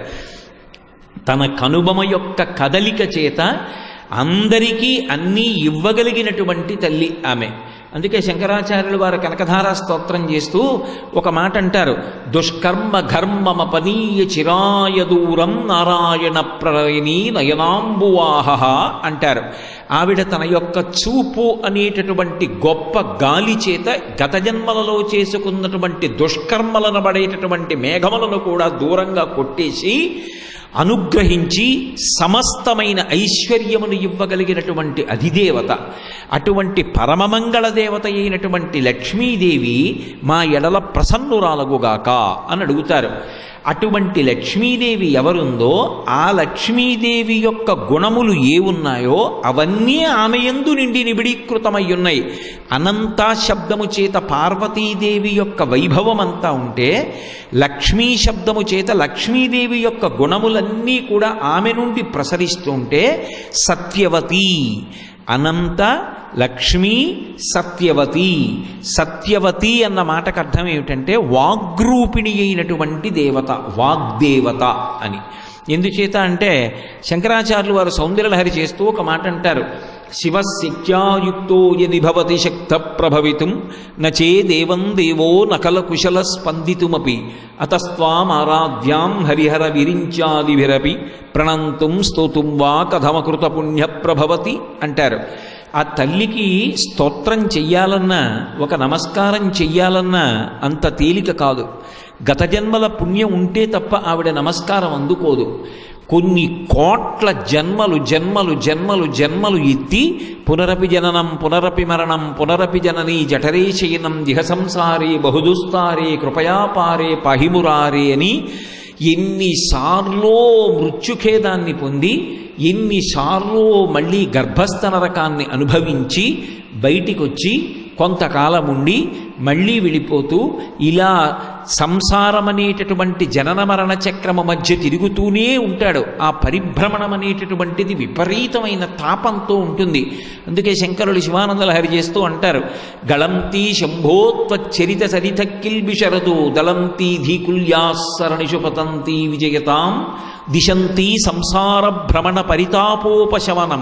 తన కనుబొమ యొక్క కదలిక చేత అందరికీ అన్నీ ఇవ్వగలిగినటువంటి తల్లి ఆమె అందుకే శంకరాచార్యులు వారు కనకధారా స్తోత్రం చేస్తూ ఒక మాట అంటారు దుష్కర్మ ఘర్మమ పనీయ చిరాయ దూరం నారాయణ ప్రయణి నయనాంబువాహ అంటారు ఆవిడ తన యొక్క చూపు అనేటటువంటి గొప్ప గాలి చేత గత జన్మలలో చేసుకున్నటువంటి దుష్కర్మలను పడేటటువంటి మేఘములను కూడా దూరంగా కొట్టేసి అనుగ్రహించి సమస్తమైన ఐశ్వర్యమును ఇవ్వగలిగినటువంటి అధిదేవత అటువంటి పరమమంగళ దేవత అయినటువంటి లక్ష్మీదేవి మా ఎడల ప్రసన్నురాలగుగాక అని అడుగుతారు అటువంటి లక్ష్మీదేవి ఎవరుందో ఆ లక్ష్మీదేవి యొక్క గుణములు ఏ ఉన్నాయో అవన్నీ ఆమె యందు నిండి నిబిడీకృతమై ఉన్నాయి అనంత శబ్దము చేత పార్వతీదేవి యొక్క వైభవం అంతా ఉంటే లక్ష్మీ శబ్దము చేత లక్ష్మీదేవి యొక్క గుణములన్నీ కూడా ఆమె నుండి ప్రసరిస్తుంటే సత్యవతి అనంత లక్ష్మీ సత్యవతి సత్యవతి అన్న మాటకు అర్థం ఏమిటంటే వాగ్రూపిణి అయినటువంటి దేవత వాగ్దేవత అని ఎందుచేత అంటే శంకరాచార్యులు వారు సౌందర్యలహరి చేస్తూ ఒక మాట అంటారు శివశక్త్యాయుక్తో యది భవతి శక్త ప్రభవితుం నచే దేవం దేవో నకల కుశల స్పందితుమపి అతస్వామారాధ్యాం హరిహర విరించాదిభిరపి ప్రణంతుం స్తోతుం వా కథమకృత పుణ్య ప్రభవతి అంటారు ఆ తల్లికి స్తోత్రం చెయ్యాలన్నా ఒక నమస్కారం చెయ్యాలన్నా అంత తేలిక కాదు గత జన్మల పుణ్యం ఉంటే తప్ప ఆవిడ నమస్కారం అందుకోదు కొన్ని కోట్ల జన్మలు జన్మలు జన్మలు జన్మలు ఎత్తి పునరపి జననం పునరపి మరణం పునరపి జనని జఠరే శయనం దిహ సంసారే బహుదుస్తారే కృపయాపారే పహిమురారే అని ఎన్నిసార్లో మృత్యుఖేదాన్ని పొంది ఎన్నిసార్లు మళ్ళీ గర్భస్థ నరకాన్ని అనుభవించి బయటికి వచ్చి కొంతకాలం ఉండి మళ్ళీ వెళ్ళిపోతూ ఇలా సంసారం అనేటటువంటి జనన మరణ చక్రమ మధ్య తిరుగుతూనే ఉంటాడు ఆ పరిభ్రమణం అనేటటువంటిది విపరీతమైన తాపంతో ఉంటుంది అందుకే శంకరులు శివానందలహరి చేస్తూ అంటారు గళంతి శంభోత్వచ్చరిత సరిత కిల్బిషరదు దళంతి ధీకుల్యాసరణిషు పతంతి విజయతాం దిశంతి సంసార భ్రమణ పరితాపోపశమనం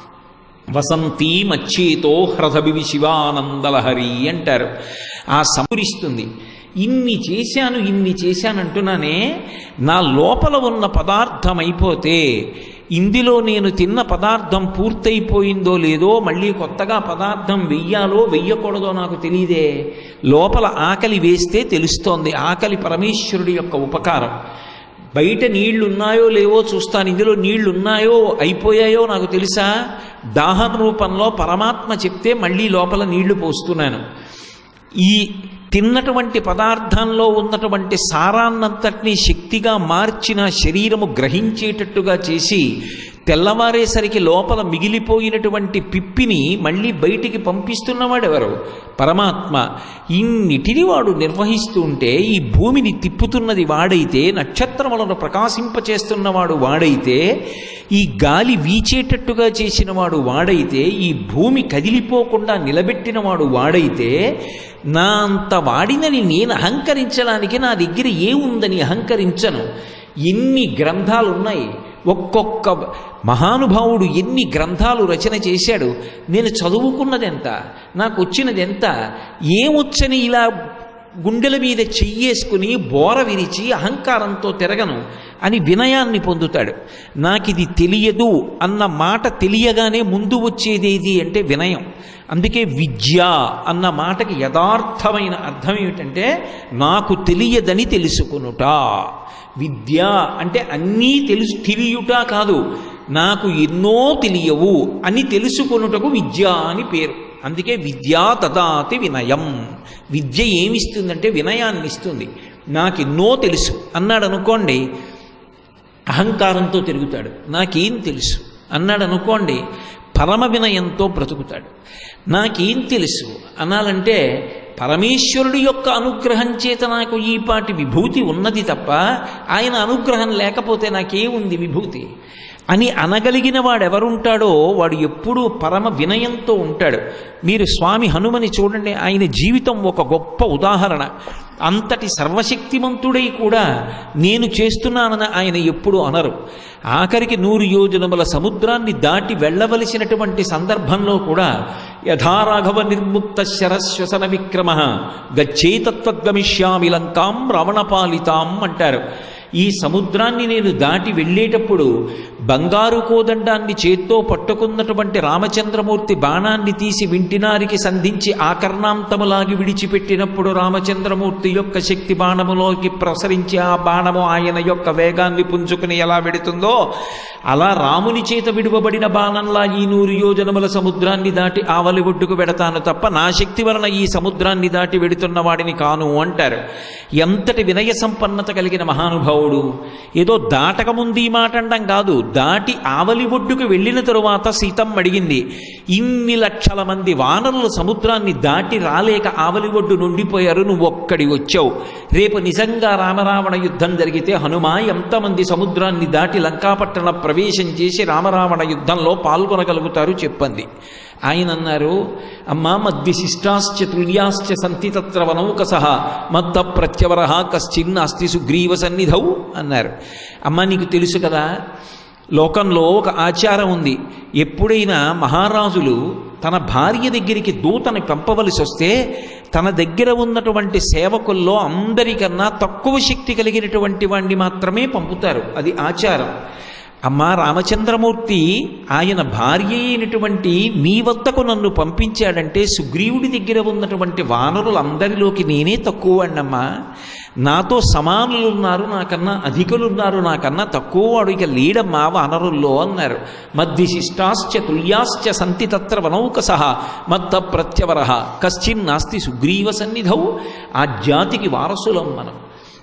వసంతి మచ్చేతో హ్రదబివి శివానందలహరి అంటారు ఆ సంపురిస్తుంది ఇన్ని చేశాను ఇన్ని చేశానంటున్నానే నా లోపల ఉన్న పదార్థం అయిపోతే ఇందులో నేను తిన్న పదార్థం పూర్తయిపోయిందో లేదో మళ్ళీ కొత్తగా పదార్థం వెయ్యాలో వెయ్యకూడదో నాకు తెలియదే లోపల ఆకలి వేస్తే తెలుస్తోంది ఆకలి పరమేశ్వరుడి యొక్క ఉపకారం బయట నీళ్లు ఉన్నాయో లేవో చూస్తాను ఇందులో నీళ్లు ఉన్నాయో అయిపోయాయో నాకు తెలుసా దాహం రూపంలో పరమాత్మ చెప్తే మళ్ళీ లోపల నీళ్లు పోస్తున్నాను ఈ తిన్నటువంటి పదార్థంలో ఉన్నటువంటి సారాన్నంతటినీ శక్తిగా మార్చిన శరీరము గ్రహించేటట్టుగా చేసి తెల్లవారేసరికి లోపల మిగిలిపోయినటువంటి పిప్పిని మళ్ళీ బయటికి పంపిస్తున్నవాడెవరు పరమాత్మ ఇన్నిటిని వాడు నిర్వహిస్తూ ఉంటే ఈ భూమిని తిప్పుతున్నది వాడైతే నక్షత్రములను ప్రకాశింపచేస్తున్నవాడు వాడైతే ఈ గాలి వీచేటట్టుగా చేసినవాడు వాడైతే ఈ భూమి కదిలిపోకుండా నిలబెట్టినవాడు వాడైతే నా అంత వాడినని నేను అహంకరించడానికి నా దగ్గర ఏముందని అహంకరించను ఎన్ని గ్రంథాలు ఉన్నాయి ఒక్కొక్క మహానుభావుడు ఎన్ని గ్రంథాలు రచన చేశాడు నేను చదువుకున్నది ఎంత నాకు వచ్చినది ఎంత ఏమొచ్చని ఇలా గుండెల మీద చెయ్యేసుకుని బోర విరిచి అహంకారంతో తిరగను అని వినయాన్ని పొందుతాడు నాకు ఇది తెలియదు అన్న మాట తెలియగానే ముందు వచ్చేదేది అంటే వినయం అందుకే విద్య అన్న మాటకి యథార్థమైన అర్థం ఏమిటంటే నాకు తెలియదని తెలుసుకునుట విద్య అంటే అన్నీ తెలుసు తెలియుట కాదు నాకు ఎన్నో తెలియవు అని తెలుసుకొనుటకు విద్య అని పేరు అందుకే విద్యా తదాతి వినయం విద్య ఏమిస్తుందంటే వినయాన్ని ఇస్తుంది నాకు ఎన్నో తెలుసు అన్నాడు అనుకోండి అహంకారంతో తిరుగుతాడు నాకేం తెలుసు అన్నాడు అనుకోండి పరమ వినయంతో బ్రతుకుతాడు నాకేం తెలుసు అనాలంటే పరమేశ్వరుడి యొక్క అనుగ్రహం చేత నాకు ఈ పాటి విభూతి ఉన్నది తప్ప ఆయన అనుగ్రహం లేకపోతే నాకేముంది విభూతి అని అనగలిగిన వాడు ఎవరుంటాడో వాడు ఎప్పుడూ పరమ వినయంతో ఉంటాడు మీరు స్వామి హనుమని చూడండి ఆయన జీవితం ఒక గొప్ప ఉదాహరణ అంతటి సర్వశక్తిమంతుడై కూడా నేను చేస్తున్నానని ఆయన ఎప్పుడు అనరు ఆఖరికి నూరు యోజనముల సముద్రాన్ని దాటి వెళ్ళవలసినటువంటి సందర్భంలో కూడా యథారాఘవ నిర్ముక్త శరశ్వసన విక్రమ గచ్చేతత్వగమిష్యామి లంకాం రవణపాలితాం అంటారు ఈ సముద్రాన్ని నేను దాటి వెళ్ళేటప్పుడు బంగారు కోదండాన్ని చేత్తో పట్టుకున్నటువంటి రామచంద్రమూర్తి బాణాన్ని తీసి వింటినారికి సంధించి ఆకర్ణాంతములాగి విడిచిపెట్టినప్పుడు రామచంద్రమూర్తి యొక్క శక్తి బాణములోకి ప్రసరించి ఆ బాణము ఆయన యొక్క వేగాన్ని పుంజుకుని ఎలా వెడుతుందో అలా రాముని చేత విడువబడిన బాణంలా ఈ నూరు యోజనముల సముద్రాన్ని దాటి ఆవలి ఒడ్డుకు వెడతాను తప్ప నా శక్తి వలన ఈ సముద్రాన్ని దాటి వెడుతున్న వాడిని కాను అంటారు ఎంతటి వినయ సంపన్నత కలిగిన మహానుభావుడు ఏదో దాటక ముందు ఈ మాట అండం కాదు దాటి ఆవలి ఒడ్డుకు వెళ్ళిన తరువాత సీతమ్మ అడిగింది ఇన్ని లక్షల మంది వానరులు సముద్రాన్ని దాటి రాలేక ఆవలి ఒడ్డు నుండిపోయారు నువ్వు ఒక్కడి వచ్చావు రేపు నిజంగా రామరావణ యుద్ధం జరిగితే హనుమ ఎంతమంది సముద్రాన్ని దాటి లంకాపట్టణ ప్రవేశం చేసి రామరావణ యుద్ధంలో పాల్గొనగలుగుతారు చెప్పండి ఆయన అన్నారు అమ్మా మద్విశిష్టాశ్చ తుల్యాశ్చ సంతి తత్ర వనౌకస మత్త ప్రత్యవర కశ్చిన్ అస్తి సుగ్రీవ సన్నిధౌ అన్నారు అమ్మ నీకు తెలుసు కదా లోకంలో ఒక ఆచారం ఉంది ఎప్పుడైనా మహారాజులు తన భార్య దగ్గరికి దూతని పంపవలసి వస్తే తన దగ్గర ఉన్నటువంటి సేవకుల్లో అందరికన్నా తక్కువ శక్తి కలిగినటువంటి వాడిని మాత్రమే పంపుతారు అది ఆచారం అమ్మా రామచంద్రమూర్తి ఆయన భార్య అయినటువంటి నీ వద్దకు నన్ను పంపించాడంటే సుగ్రీవుడి దగ్గర ఉన్నటువంటి వానరులందరిలోకి నేనే తక్కువ అన్నమ్మా నాతో సమానులు ఉన్నారు నాకన్నా అధికులు ఉన్నారు నాకన్నా తక్కువ వాడు ఇక లేడమ్మా వానరుల్లో అన్నారు మద్విశిష్టాశ్చ తుల్యాశ్చ సంతి తత్ర వనౌక సహా మత్త ప్రత్యవర కశ్చిన్ నాస్తి సుగ్రీవ సన్నిధౌ ఆ జాతికి వారసులం మనం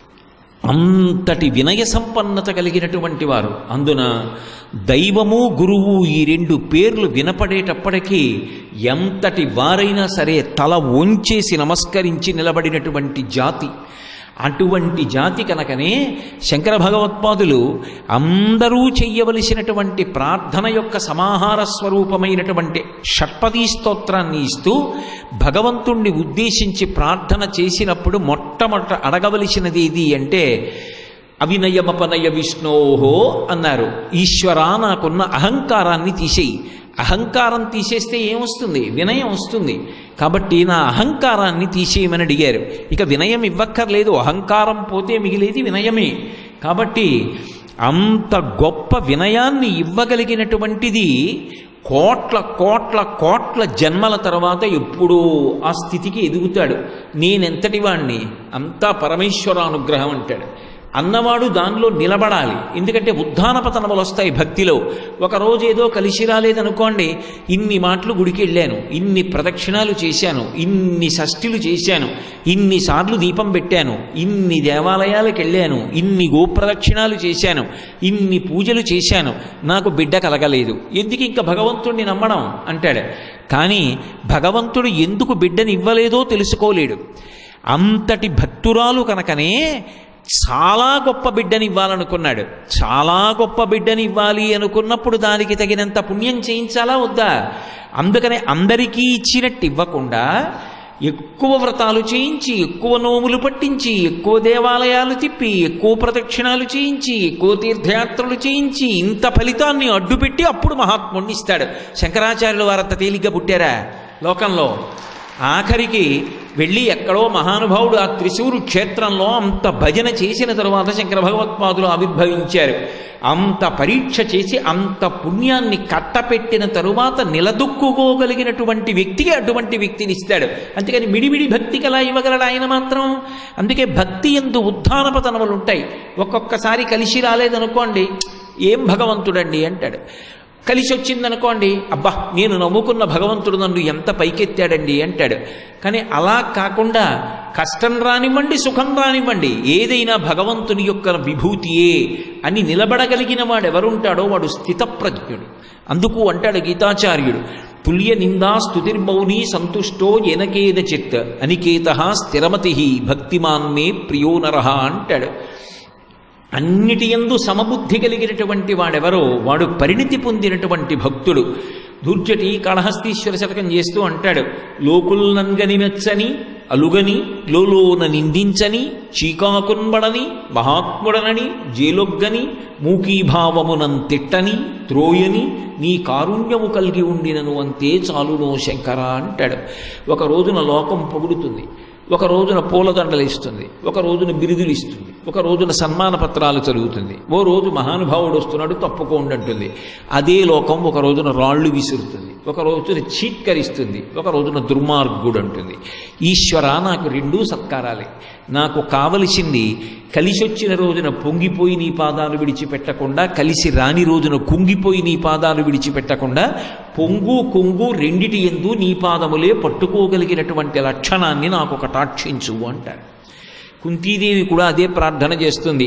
అంతటి వినయ సంపన్నత కలిగినటువంటి వారు అందున దైవము గురువు ఈ రెండు పేర్లు వినపడేటప్పటికీ ఎంతటి వారైనా సరే తల వంచేసి నమస్కరించి నిలబడినటువంటి జాతి అటువంటి జాతి కనుకనే శంకర భగవత్పాదులు అందరూ చెయ్యవలసినటువంటి ప్రార్థన యొక్క సమాహార స్వరూపమైనటువంటి షట్పదీ స్తోత్రాన్ని ఇస్తూ భగవంతుణ్ణి ఉద్దేశించి ప్రార్థన చేసినప్పుడు మొట్టమొదట అడగవలసినది ఏది అంటే అవినయమపనయ విష్ణోహో అన్నారు ఈశ్వరా నాకున్న అహంకారాన్ని తీసేయి అహంకారం తీసేస్తే ఏమొస్తుంది వినయం వస్తుంది కాబట్టి నా అహంకారాన్ని తీసేయమని అడిగారు ఇక వినయం ఇవ్వక్కర్లేదు అహంకారం పోతే మిగిలేది వినయమే కాబట్టి అంత గొప్ప వినయాన్ని ఇవ్వగలిగినటువంటిది కోట్ల కోట్ల కోట్ల జన్మల తర్వాత ఎప్పుడూ ఆ స్థితికి ఎదుగుతాడు నేనెంతటి వాణ్ణి అంతా పరమేశ్వరానుగ్రహం అంటాడు అన్నవాడు దానిలో నిలబడాలి ఎందుకంటే ఉద్ధాన పతనములు వస్తాయి భక్తిలో ఒకరోజు ఏదో కలిసి రాలేదనుకోండి ఇన్ని మాటలు గుడికి వెళ్ళాను ఇన్ని ప్రదక్షిణాలు చేశాను ఇన్ని షష్ఠులు చేశాను ఇన్నిసార్లు దీపం పెట్టాను ఇన్ని దేవాలయాలకు వెళ్ళాను ఇన్ని గోప్రదక్షిణాలు చేశాను ఇన్ని పూజలు చేశాను నాకు బిడ్డ కలగలేదు ఎందుకు ఇంకా భగవంతుణ్ణి నమ్మడం అంటాడు కానీ భగవంతుడు ఎందుకు బిడ్డని ఇవ్వలేదో తెలుసుకోలేడు అంతటి భక్తురాలు కనుకనే చాలా గొప్ప బిడ్డని ఇవ్వాలనుకున్నాడు చాలా గొప్ప బిడ్డని ఇవ్వాలి అనుకున్నప్పుడు దానికి తగినంత పుణ్యం చేయించాలా వద్దా అందుకనే అందరికీ ఇచ్చినట్టు ఇవ్వకుండా ఎక్కువ వ్రతాలు చేయించి ఎక్కువ నోములు పట్టించి ఎక్కువ దేవాలయాలు తిప్పి ఎక్కువ ప్రదక్షిణాలు చేయించి ఎక్కువ తీర్థయాత్రలు చేయించి ఇంత ఫలితాన్ని అడ్డుపెట్టి అప్పుడు మహాత్ముడిని ఇస్తాడు శంకరాచార్యుల వారంత తేలిగ్గా పుట్టారా లోకంలో ఆఖరికి వెళ్ళి ఎక్కడో మహానుభావుడు ఆ త్రిశూరు క్షేత్రంలో అంత భజన చేసిన తరువాత శంకర భగవత్పాదులు ఆవిర్భవించారు అంత పరీక్ష చేసి అంత పుణ్యాన్ని కట్టపెట్టిన తరువాత నిలదొక్కుకోగలిగినటువంటి వ్యక్తికి అటువంటి వ్యక్తిని ఇస్తాడు అంతేకాని మిడిమిడి భక్తికి ఎలా ఇవ్వగలడు ఆయన మాత్రం అందుకే భక్తి ఎందు ఉత్థానపతనములు ఉంటాయి ఒక్కొక్కసారి కలిసి రాలేదనుకోండి ఏం భగవంతుడండి అంటాడు కలిసి వచ్చిందనుకోండి అబ్బా నేను నమ్ముకున్న భగవంతుడు నన్ను ఎంత పైకెత్తాడండి అంటాడు కానీ అలా కాకుండా కష్టం రానివ్వండి సుఖం రానివ్వండి ఏదైనా భగవంతుని యొక్క విభూతియే అని నిలబడగలిగిన వాడు ఎవరుంటాడో వాడు స్థితప్రజ్ఞుడు అందుకు అంటాడు గీతాచార్యుడు తుల్య నిందా స్తుతిర్మౌని సంతుష్టో ఎనకేద చిత్ అనికేత స్థిరమతి భక్తిమాన్ మే ప్రియో నరహ అంటాడు అన్నిటి ఎందు సమబుద్ధి కలిగినటువంటి వాడెవరో వాడు పరిణితి పొందినటువంటి భక్తుడు దుర్జటి కాళహస్తీశ్వర శతకం చేస్తూ అంటాడు లోకుల్నంగని మెచ్చని అలుగని లోలోన నిందించని చీకాకున్బడని మహాత్ముడనని జేలొగ్గని మూకీభావమునం తిట్టని త్రోయని నీ కారుణ్యము కలిగి ఉండినను అంతే చాలునో శంకర అంటాడు ఒక రోజున లోకం పొగుడుతుంది ఒక రోజున పూలదండలు ఇస్తుంది ఒక రోజున బిరుదులు ఇస్తుంది ఒక రోజున సన్మాన పత్రాలు చదువుతుంది ఓ రోజు మహానుభావుడు వస్తున్నాడు తప్పుకోండి అంటుంది అదే లోకం ఒక రోజున రాళ్ళు విసురుతుంది ఒక రోజున చీత్కరిస్తుంది ఒక రోజున దుర్మార్గుడు అంటుంది ఈశ్వర నాకు రెండూ సత్కారాలే నాకు కావలసింది కలిసి వచ్చిన రోజున పొంగిపోయి నీ పాదాలు విడిచిపెట్టకుండా కలిసి రాని రోజున కుంగిపోయి నీ పాదాలు విడిచిపెట్టకుండా పొంగు కొంగు రెండిటి ఎందు నీ పాదములే పట్టుకోగలిగినటువంటి లక్షణాన్ని నాకు కటాక్షించు అంటారు కుంతీదేవి కూడా అదే ప్రార్థన చేస్తుంది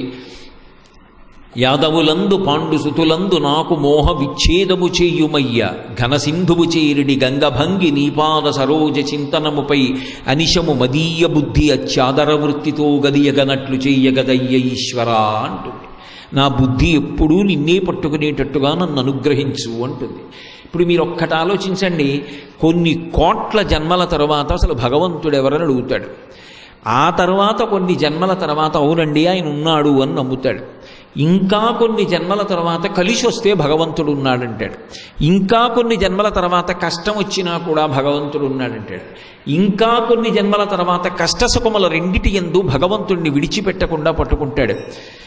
యాదవులందు పాండు సుతులందు నాకు మోహ విచ్ఛేదము చేయుమయ్య ఘనసింధువు చేరిడి గంగభంగి నీపాద సరోజ చింతనముపై అనిశము మదీయ బుద్ధి అత్యాదర వృత్తితో గదియగనట్లు చెయ్యగదయ్య ఈశ్వరా అంటుంది నా బుద్ధి ఎప్పుడూ నిన్నే పట్టుకునేటట్టుగా నన్ను అనుగ్రహించు అంటుంది ఇప్పుడు మీరు ఒక్కటి ఆలోచించండి కొన్ని కోట్ల జన్మల తరువాత అసలు భగవంతుడు ఎవరని అడుగుతాడు ఆ తర్వాత కొన్ని జన్మల తర్వాత అవునండి ఆయన ఉన్నాడు అని నమ్ముతాడు ఇంకా కొన్ని జన్మల తర్వాత కలిసి వస్తే భగవంతుడు ఉన్నాడంటాడు ఇంకా కొన్ని జన్మల తర్వాత కష్టం వచ్చినా కూడా భగవంతుడు ఉన్నాడంటాడు ఇంకా కొన్ని జన్మల తర్వాత కష్టసుఖముల రెండిటి ఎందు భగవంతుడిని విడిచిపెట్టకుండా పట్టుకుంటాడు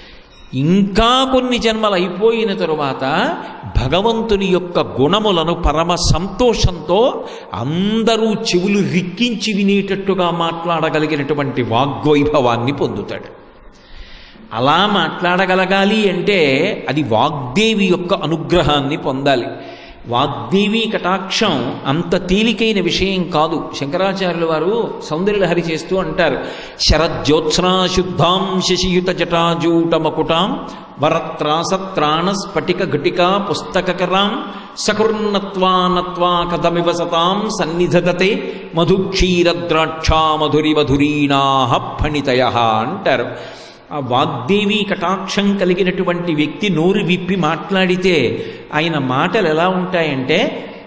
ఇంకా కొన్ని జన్మలు అయిపోయిన తరువాత భగవంతుని యొక్క గుణములను పరమ సంతోషంతో అందరూ చెవులు రిక్కించి వినేటట్టుగా మాట్లాడగలిగినటువంటి వాగ్వైభవాన్ని పొందుతాడు అలా మాట్లాడగలగాలి అంటే అది వాగ్దేవి యొక్క అనుగ్రహాన్ని పొందాలి వాగ్దేవి కటాక్షం అంత తేలికైన విషయం కాదు శంకరాచార్యుల వారు సౌందర్యలహరి చేస్తూ అంటారు శరజ్యోత్స్నా శుద్ధాం శశియుత జటాజూట మకుటాం వరత్రాసత్రాణ స్ఫటిక ఘటికా పుస్తకరాం సకృన్నత్వానత్వా కథమివ సతాం సన్నిధదతే మధుక్షీరద్రాక్షా మధురి మధురీణాహ ఫణితయ అంటారు ఆ వాగ్దేవి కటాక్షం కలిగినటువంటి వ్యక్తి నోరు విప్పి మాట్లాడితే ఆయన మాటలు ఎలా ఉంటాయంటే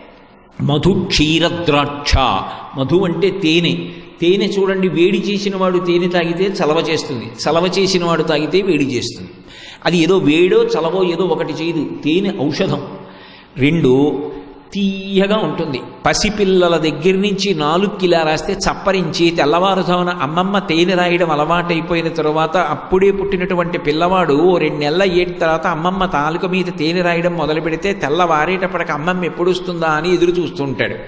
మధు క్షీరద్రాక్ష మధు అంటే తేనె తేనె చూడండి వేడి చేసిన వాడు తేనె తాగితే చలవ చేస్తుంది చలవ చేసిన వాడు తాగితే వేడి చేస్తుంది అది ఏదో వేడో చలవో ఏదో ఒకటి చేయదు తేనె ఔషధం రెండు తీయగా ఉంటుంది పసిపిల్లల దగ్గర నుంచి నాలుగు ఇలా రాస్తే చప్పరించి తెల్లవారుజామున అమ్మమ్మ తేనె రాయడం అలవాటైపోయిన తర్వాత అప్పుడే పుట్టినటువంటి పిల్లవాడు ఓ రెండు నెలల ఏటి తర్వాత అమ్మమ్మ తాలూక మీద తేనె రాయడం మొదలు పెడితే తెల్లవారేటప్పటికి అమ్మమ్మ ఎప్పుడు వస్తుందా అని ఎదురు చూస్తుంటాడు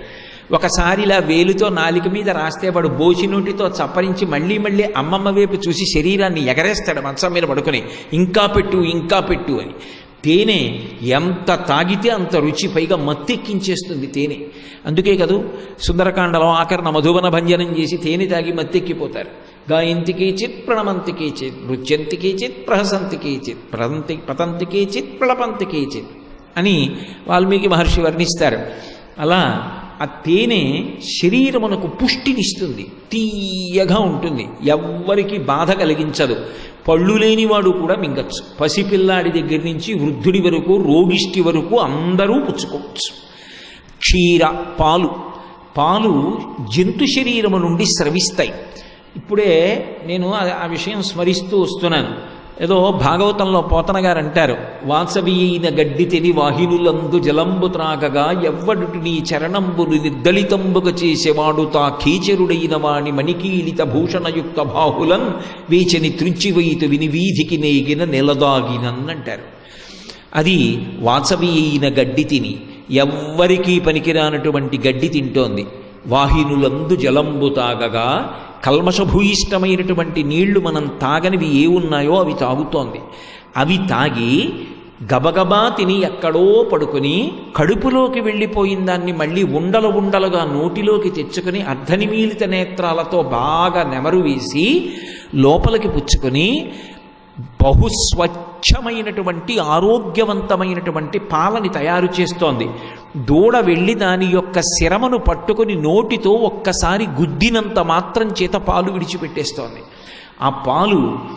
ఒకసారి ఇలా వేలుతో నాలిక మీద రాస్తే వాడు బోచి నోటితో చప్పరించి మళ్ళీ మళ్ళీ అమ్మమ్మ వైపు చూసి శరీరాన్ని ఎగరేస్తాడు మంచం మీద పడుకొని ఇంకా పెట్టు ఇంకా పెట్టు అని తేనె ఎంత తాగితే అంత రుచి పైగా మత్తెక్కించేస్తుంది తేనె అందుకే కదూ సుందరకాండలో ఆకరణ మధువన భంజనం చేసి తేనె తాగి మత్తెక్కిపోతారు గాయంతికి చిత్ ప్రణమంతికి చిత్ నృత్యంతికి చిత్ ప్రహసంతికి చిత్ ప్రదంతి పతంతికి చిత్ ప్రళపంతికి చిత్ అని వాల్మీకి మహర్షి వర్ణిస్తారు అలా ఆ తేనె శరీరమునకు పుష్టినిస్తుంది తీయగా ఉంటుంది ఎవ్వరికి బాధ కలిగించదు పళ్ళు లేనివాడు కూడా మింగచ్చు పసిపిల్లాడి దగ్గర నుంచి వృద్ధుడి వరకు రోగిష్టి వరకు అందరూ పుచ్చుకోవచ్చు క్షీర పాలు పాలు జంతు శరీరము నుండి స్రవిస్తాయి ఇప్పుడే నేను ఆ- ఆ విషయం స్మరిస్తూ వస్తున్నాను ఏదో భాగవతంలో పోతన గారు అంటారు వాసవీన గడ్డి తెని వాహినులందు జలంబు త్రాగగా ఎవ్వడుటి నీ చరణంబును నిర్దళితంబుగ చేసేవాడు తా కీచరుడైన వాణి మణికీలిత భూషణయుక్త బాహులన్ వేచని త్రుంచివైతు విని వీధికి నేగిన నెలదాగినన్ అంటారు అది వాసవి అయిన గడ్డి తిని ఎవ్వరికీ పనికిరానటువంటి గడ్డి తింటోంది వాహినులందు జలంబు తాగగా కల్మషభూయిష్టమైనటువంటి నీళ్లు మనం తాగనివి ఏ ఉన్నాయో అవి తాగుతోంది అవి తాగి గబగబా తిని ఎక్కడో పడుకుని కడుపులోకి వెళ్ళిపోయిన దాన్ని మళ్ళీ ఉండలు ఉండలుగా నోటిలోకి తెచ్చుకొని అర్ధనిమీలిత నేత్రాలతో బాగా నెమరు వేసి లోపలికి పుచ్చుకొని బహుస్వచ్ఛమైనటువంటి ఆరోగ్యవంతమైనటువంటి పాలని తయారు చేస్తోంది దూడ వెళ్ళి దాని యొక్క శిరమను పట్టుకొని నోటితో ఒక్కసారి గుద్దినంత మాత్రం చేత పాలు విడిచిపెట్టేస్తోంది ఆ పాలు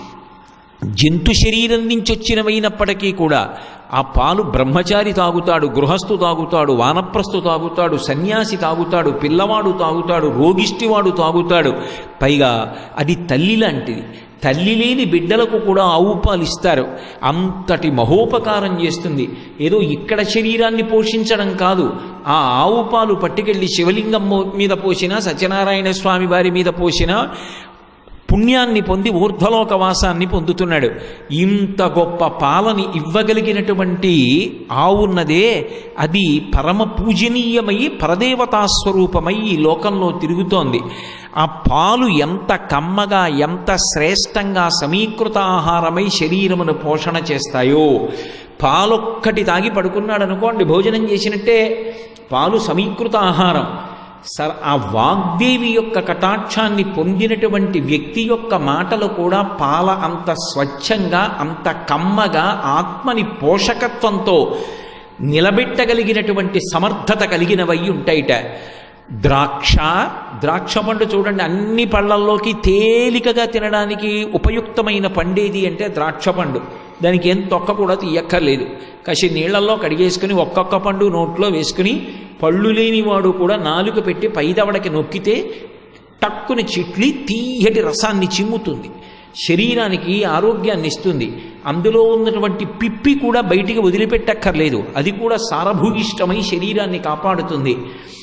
జంతు శరీరం నుంచి వచ్చినవైనప్పటికీ కూడా ఆ పాలు బ్రహ్మచారి తాగుతాడు గృహస్థు తాగుతాడు వానప్రస్థు తాగుతాడు సన్యాసి తాగుతాడు పిల్లవాడు తాగుతాడు రోగిష్టివాడు తాగుతాడు పైగా అది తల్లి లాంటిది తల్లి లేని బిడ్డలకు కూడా ఆవు పాలు ఇస్తారు అంతటి మహోపకారం చేస్తుంది ఏదో ఇక్కడ శరీరాన్ని పోషించడం కాదు ఆ ఆవు పాలు పట్టుకెళ్ళి శివలింగం మో- మీద పోసినా సత్యనారాయణ స్వామి వారి మీద పోసినా పుణ్యాన్ని పొంది ఊర్ధ్వలోక వాసాన్ని పొందుతున్నాడు ఇంత గొప్ప పాలని ఇవ్వగలిగినటువంటి ఆవున్నదే అది పరమ పూజనీయమై పరదేవతా స్వరూపమై ఈ లోకంలో తిరుగుతోంది ఆ పాలు ఎంత కమ్మగా ఎంత శ్రేష్టంగా సమీకృత ఆహారమై శరీరమును పోషణ చేస్తాయో పాలొక్కటి తాగి పడుకున్నాడు అనుకోండి భోజనం చేసినట్టే పాలు సమీకృత ఆహారం సర్ ఆ వాగ్దేవి యొక్క కటాక్షాన్ని పొందినటువంటి వ్యక్తి యొక్క మాటలు కూడా పాల అంత స్వచ్ఛంగా అంత కమ్మగా ఆత్మని పోషకత్వంతో నిలబెట్టగలిగినటువంటి సమర్థత కలిగినవై ఉంటాయిట ద్రాక్ష ద్రాక్ష పండు చూడండి అన్ని పళ్ళల్లోకి తేలికగా తినడానికి ఉపయుక్తమైన పండేది అంటే ద్రాక్ష పండు దానికి ఏం తొక్క కూడా తీయక్కర్లేదు కాసి నీళ్లలో కడిగేసుకుని ఒక్కొక్క పండు నోట్లో వేసుకుని పళ్ళు లేనివాడు కూడా నాలుక పెట్టి పైదవడకి నొక్కితే టక్కుని చిట్లి తీయటి రసాన్ని చిమ్ముతుంది శరీరానికి ఆరోగ్యాన్ని ఇస్తుంది అందులో ఉన్నటువంటి పిప్పి కూడా బయటికి వదిలిపెట్టక్కర్లేదు అది కూడా సారభూయిష్టమై శరీరాన్ని కాపాడుతుంది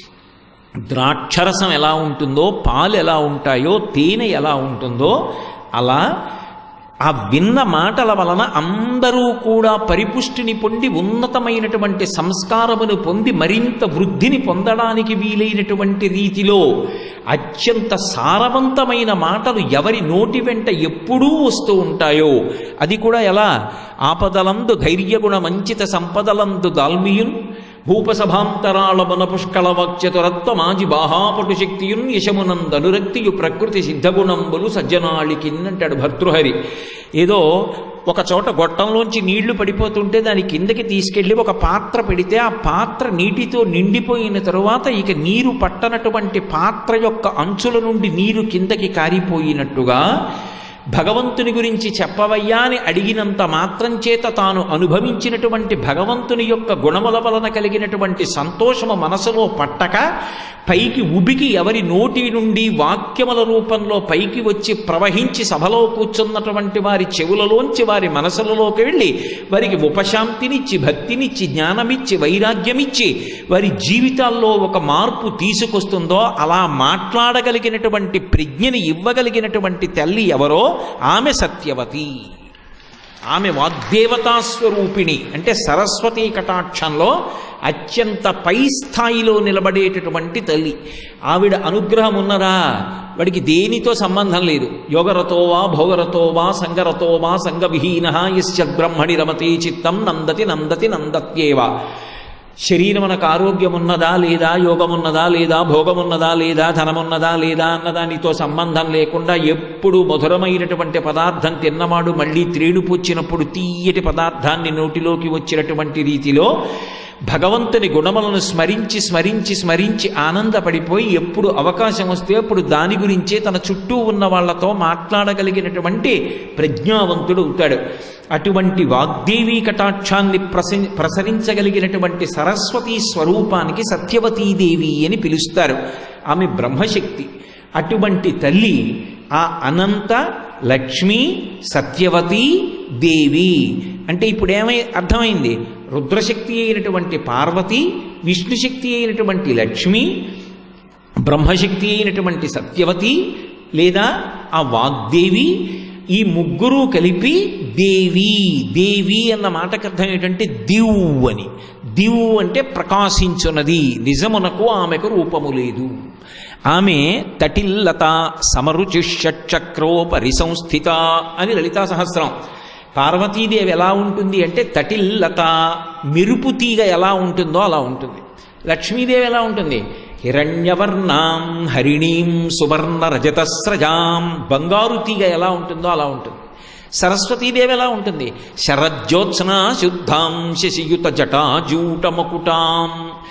ద్రాక్షరసం ఎలా ఉంటుందో పాలు ఎలా ఉంటాయో తేనె ఎలా ఉంటుందో అలా ఆ విన్న మాటల వలన అందరూ కూడా పరిపుష్టిని పొంది ఉన్నతమైనటువంటి సంస్కారమును పొంది మరింత వృద్ధిని పొందడానికి వీలైనటువంటి రీతిలో అత్యంత సారవంతమైన మాటలు ఎవరి నోటి వెంట ఎప్పుడూ వస్తూ ఉంటాయో అది కూడా ఎలా ఆపదలందు ధైర్యగుణ మంచిత సంపదలందు దాల్మియున్ భూపసభాంతరాళమున పుష్కళ వాక్చతురత్వమాజి బాహాపటు శక్తియున్ యశమునందనురక్తియు ప్రకృతి సిద్ధగుణంబులు సజ్జనాళికిన్నంటాడు భర్తృహరి ఏదో ఒక చోట గొట్టంలోంచి నీళ్లు పడిపోతుంటే దాని కిందకి తీసుకెళ్ళి ఒక పాత్ర పెడితే ఆ పాత్ర నీటితో నిండిపోయిన తరువాత ఇక నీరు పట్టనటువంటి పాత్ర యొక్క అంచుల నుండి నీరు కిందకి కారిపోయినట్టుగా భగవంతుని గురించి చెప్పవయ్యా అని అడిగినంత మాత్రం చేత తాను అనుభవించినటువంటి భగవంతుని యొక్క గుణముల వలన కలిగినటువంటి సంతోషము మనసులో పట్టక పైకి ఉబికి ఎవరి నోటి నుండి వాక్యముల రూపంలో పైకి వచ్చి ప్రవహించి సభలో కూర్చున్నటువంటి వారి చెవులలోంచి వారి మనసులలోకి వెళ్ళి వారికి ఉపశాంతినిచ్చి భక్తినిచ్చి జ్ఞానమిచ్చి వైరాగ్యమిచ్చి వారి జీవితాల్లో ఒక మార్పు తీసుకొస్తుందో అలా మాట్లాడగలిగినటువంటి ప్రజ్ఞని ఇవ్వగలిగినటువంటి తల్లి ఎవరో ఆమె సత్యవతి ఆమె వాగ్దేవతా స్వరూపిణి అంటే సరస్వతీ కటాక్షంలో అత్యంత పై స్థాయిలో నిలబడేటటువంటి తల్లి ఆవిడ అనుగ్రహం ఉన్నదా వాడికి దేనితో సంబంధం లేదు యోగరతో వా భోగరతో వా సంగరతో వా సంగవిహీన యస్య బ్రహ్మణి రమతే చిత్తం నందతి నందతి నందత్యేవా శరీరం మనకు ఆరోగ్యం ఉన్నదా లేదా యోగం ఉన్నదా లేదా భోగం ఉన్నదా లేదా ధనం ఉన్నదా లేదా అన్నదానితో సంబంధం లేకుండా ఎప్పుడు మధురమైనటువంటి పదార్థం తిన్నవాడు మళ్ళీ త్రేడు పుచ్చినప్పుడు తీయటి పదార్థాన్ని నోటిలోకి వచ్చినటువంటి రీతిలో భగవంతుని గుణములను స్మరించి స్మరించి స్మరించి ఆనందపడిపోయి ఎప్పుడు అవకాశం వస్తే అప్పుడు దాని గురించే తన చుట్టూ ఉన్న వాళ్ళతో మాట్లాడగలిగినటువంటి ప్రజ్ఞావంతుడు అవుతాడు అటువంటి వాగ్దేవీ కటాక్షాన్ని ప్రస ప్రసరించగలిగినటువంటి సరస్వతీ స్వరూపానికి సత్యవతీదేవి అని పిలుస్తారు ఆమె బ్రహ్మశక్తి అటువంటి తల్లి ఆ అనంత లక్ష్మి సత్యవతి దేవి అంటే ఇప్పుడు ఏమై అర్థమైంది రుద్రశక్తి అయినటువంటి పార్వతి విష్ణుశక్తి అయినటువంటి లక్ష్మి బ్రహ్మశక్తి అయినటువంటి సత్యవతి లేదా ఆ వాగ్దేవి ఈ ముగ్గురు కలిపి దేవి దేవి అన్న మాటకు అర్థం ఏంటంటే దివ్ అని దివ్ అంటే ప్రకాశించున్నది నిజమునకు ఆమెకు రూపము లేదు ఆమె తటిల్లత సమరుచి షట్చక్రోపరి సంస్థిత అని లలితా సహస్రం పార్వతీదేవి ఎలా ఉంటుంది అంటే తటిల్లత మెరుపు తీగ ఎలా ఉంటుందో అలా ఉంటుంది లక్ష్మీదేవి ఎలా ఉంటుంది హిరణ్యవర్ణాం హరిణీం సువర్ణ రజతస్రజాం బంగారు తీగ ఎలా ఉంటుందో అలా ఉంటుంది సరస్వతీదేవి ఎలా ఉంటుంది శరజ్యోత్సన శుద్ధాం శశియుత జటాజూట మకుటాం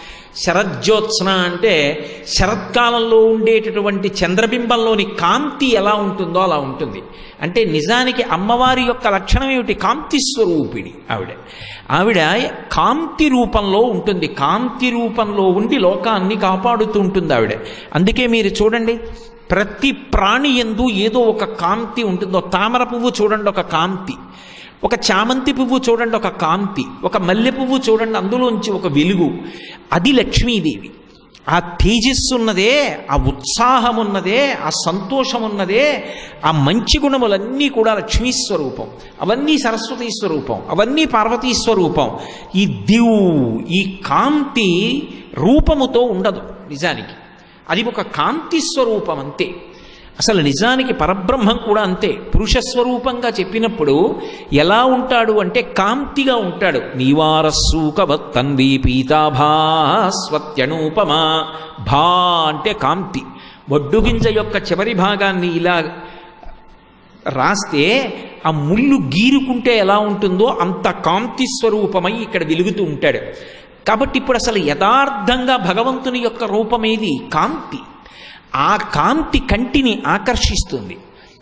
శరజ్యోత్సన అంటే శరత్కాలంలో ఉండేటటువంటి చంద్రబింబంలోని కాంతి ఎలా ఉంటుందో అలా ఉంటుంది అంటే నిజానికి అమ్మవారి యొక్క లక్షణం ఏమిటి కాంతి స్వరూపిణి ఆవిడ ఆవిడ కాంతి రూపంలో ఉంటుంది కాంతి రూపంలో ఉండి లోకాన్ని కాపాడుతూ ఉంటుంది ఆవిడ అందుకే మీరు చూడండి ప్రతి ప్రాణి ఎందు ఏదో ఒక కాంతి ఉంటుందో తామర పువ్వు చూడండి ఒక కాంతి ఒక చామంతి పువ్వు చూడండి ఒక కాంతి ఒక మల్లె పువ్వు చూడండి అందులోంచి ఒక వెలుగు అది లక్ష్మీదేవి ఆ తేజస్సు ఉన్నదే ఆ ఉత్సాహం ఉన్నదే ఆ సంతోషం ఉన్నదే ఆ మంచి గుణములన్నీ కూడా లక్ష్మీ స్వరూపం అవన్నీ సరస్వతీ స్వరూపం అవన్నీ పార్వతీ స్వరూపం ఈ దివ్ ఈ కాంతి రూపముతో ఉండదు నిజానికి అది ఒక కాంతి స్వరూపం అంతే అసలు నిజానికి పరబ్రహ్మం కూడా అంతే పురుష స్వరూపంగా చెప్పినప్పుడు ఎలా ఉంటాడు అంటే కాంతిగా ఉంటాడు నీవారస్సూకవత్తన్వి పీతాభాస్వత్యనూపమా భా అంటే కాంతి వడ్డుగింజ యొక్క చివరి భాగాన్ని ఇలా రాస్తే ఆ ముళ్ళు గీరుకుంటే ఎలా ఉంటుందో అంత కాంతి స్వరూపమై ఇక్కడ వెలుగుతూ ఉంటాడు కాబట్టి ఇప్పుడు అసలు యథార్థంగా భగవంతుని యొక్క రూపమేది కాంతి ఆ కాంతి కంటిని ఆకర్షిస్తుంది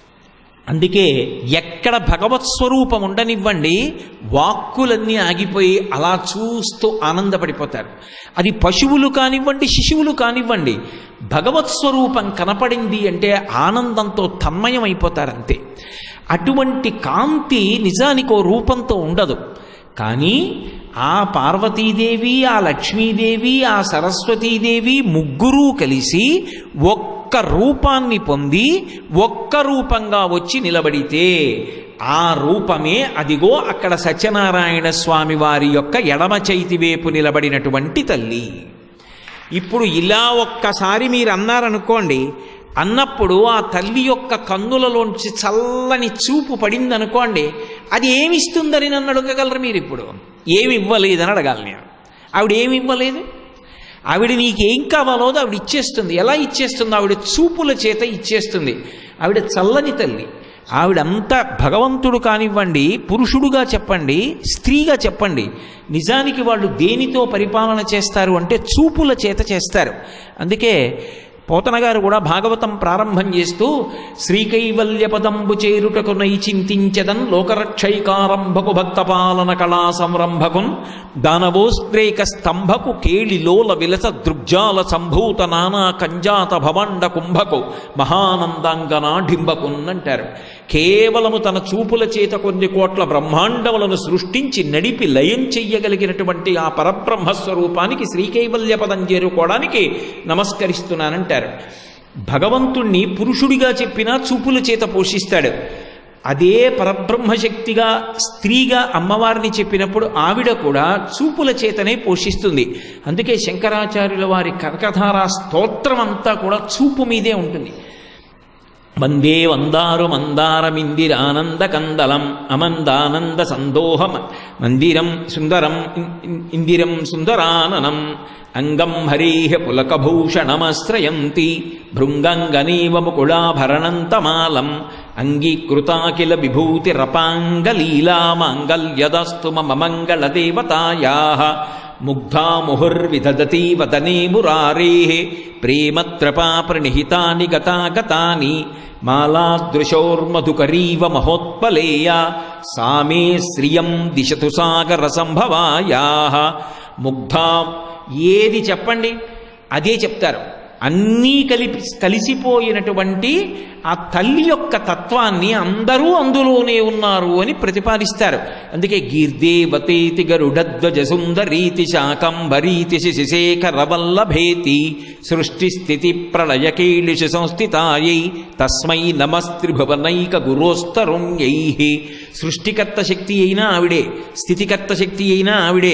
అందుకే ఎక్కడ భగవత్ స్వరూపం ఉండనివ్వండి వాక్కులన్నీ ఆగిపోయి అలా చూస్తూ ఆనందపడిపోతారు అది పశువులు కానివ్వండి శిశువులు కానివ్వండి భగవత్ స్వరూపం కనపడింది అంటే ఆనందంతో తన్మయం అయిపోతారంతే అటువంటి కాంతి నిజానికో రూపంతో ఉండదు కానీ ఆ పార్వతీదేవి ఆ లక్ష్మీదేవి ఆ సరస్వతీదేవి ముగ్గురూ కలిసి ఒక్క రూపాన్ని పొంది ఒక్క రూపంగా వచ్చి నిలబడితే ఆ రూపమే అదిగో అక్కడ సత్యనారాయణ స్వామి వారి యొక్క ఎడమ చైతివేపు నిలబడినటువంటి తల్లి ఇప్పుడు ఇలా ఒక్కసారి మీరు అన్నారనుకోండి అన్నప్పుడు ఆ తల్లి యొక్క కన్నులలోంచి చల్లని చూపు పడిందనుకోండి అది ఏమిస్తుందని నన్ను అడగగలరు మీరు ఇప్పుడు ఏమి ఇవ్వలేదని అడగాలి నేను ఆవిడ ఏమి ఇవ్వలేదు ఆవిడ నీకు ఏం కావాలో ఆవిడ ఇచ్చేస్తుంది ఎలా ఇచ్చేస్తుంది ఆవిడ చూపుల చేత ఇచ్చేస్తుంది ఆవిడ చల్లని తల్లి ఆవిడంతా భగవంతుడు కానివ్వండి పురుషుడుగా చెప్పండి స్త్రీగా చెప్పండి నిజానికి వాళ్ళు దేనితో పరిపాలన చేస్తారు అంటే చూపుల చేత చేస్తారు అందుకే పోతన గారు కూడా భాగవతం ప్రారంభం చేస్తూ శ్రీకైవల్య పదంబు చేరుటకు నై చింతించదన్ లోకరక్షైకారంభకు భక్తపాలన కళా సంరంభకున్ దానవోస్త్రేక స్తంభకు కేళిలోల విలస దృగ్జాల సంభూత నానా కంజాత భవండ కుంభకు మహానందాంగనాఢింబకున్ అంటారు కేవలము తన చూపుల చేత కొన్ని కోట్ల బ్రహ్మాండములను సృష్టించి నడిపి లయం చెయ్యగలిగినటువంటి ఆ పరబ్రహ్మ స్వరూపానికి శ్రీకైవల్య పదం చేరుకోవడానికి నమస్కరిస్తున్నానంటారు భగవంతుణ్ణి పురుషుడిగా చెప్పినా చూపుల చేత పోషిస్తాడు అదే పరబ్రహ్మశక్తిగా స్త్రీగా అమ్మవారిని చెప్పినప్పుడు ఆవిడ కూడా చూపుల చేతనే పోషిస్తుంది అందుకే శంకరాచార్యుల వారి కనకధారా స్తోత్రం అంతా కూడా చూపు మీదే ఉంటుంది వందే వందారు మందారమిందిరానంద కందలం అమందానంద సందోహం మందిరం సుందరం ఇన్- ఇన్- ఇందిరం సుందరాననం అంగం హరీహ పులకభూషణమశ్రయంతి భృంగంగనీవ ముకుళాభరణంతమాలం అంగీకృతాకిల విభూతిరపాంగలీలా మాంగల్యదస్తు మమ మంగళదేవతాయా ముగ్ధా ముహుర్విదదతి వదనే మురారే ప్రేమత్రపా ప్రణిహితాని గతాగతాని మాలాదృశోర్మధుకరీవ మహోత్పలేయ సామే శ్రియం దిశతు సాగర సంభవాయా ముగ్ధా ఏది చెప్పండి అదే చెప్తారు అన్నీ కలిపి కలిసిపోయినటువంటి ఆ తల్లి యొక్క తత్వాన్ని అందరూ అందులోనే ఉన్నారు అని ప్రతిపాదిస్తారు అందుకే గీర్దేవతేతి గరుడధ్వజ సుందరీతి శాకంబరీతి శశిశేఖర వల్లభేతి సృష్టి స్థితి ప్రళయ కీళిషు సంస్థితాయై తస్మై నమస్త్రిభువనైక గురోస్తరుణ్యై సృష్టికర్త శక్తి అయినా ఆవిడే స్థితికర్త శక్తి అయినా ఆవిడే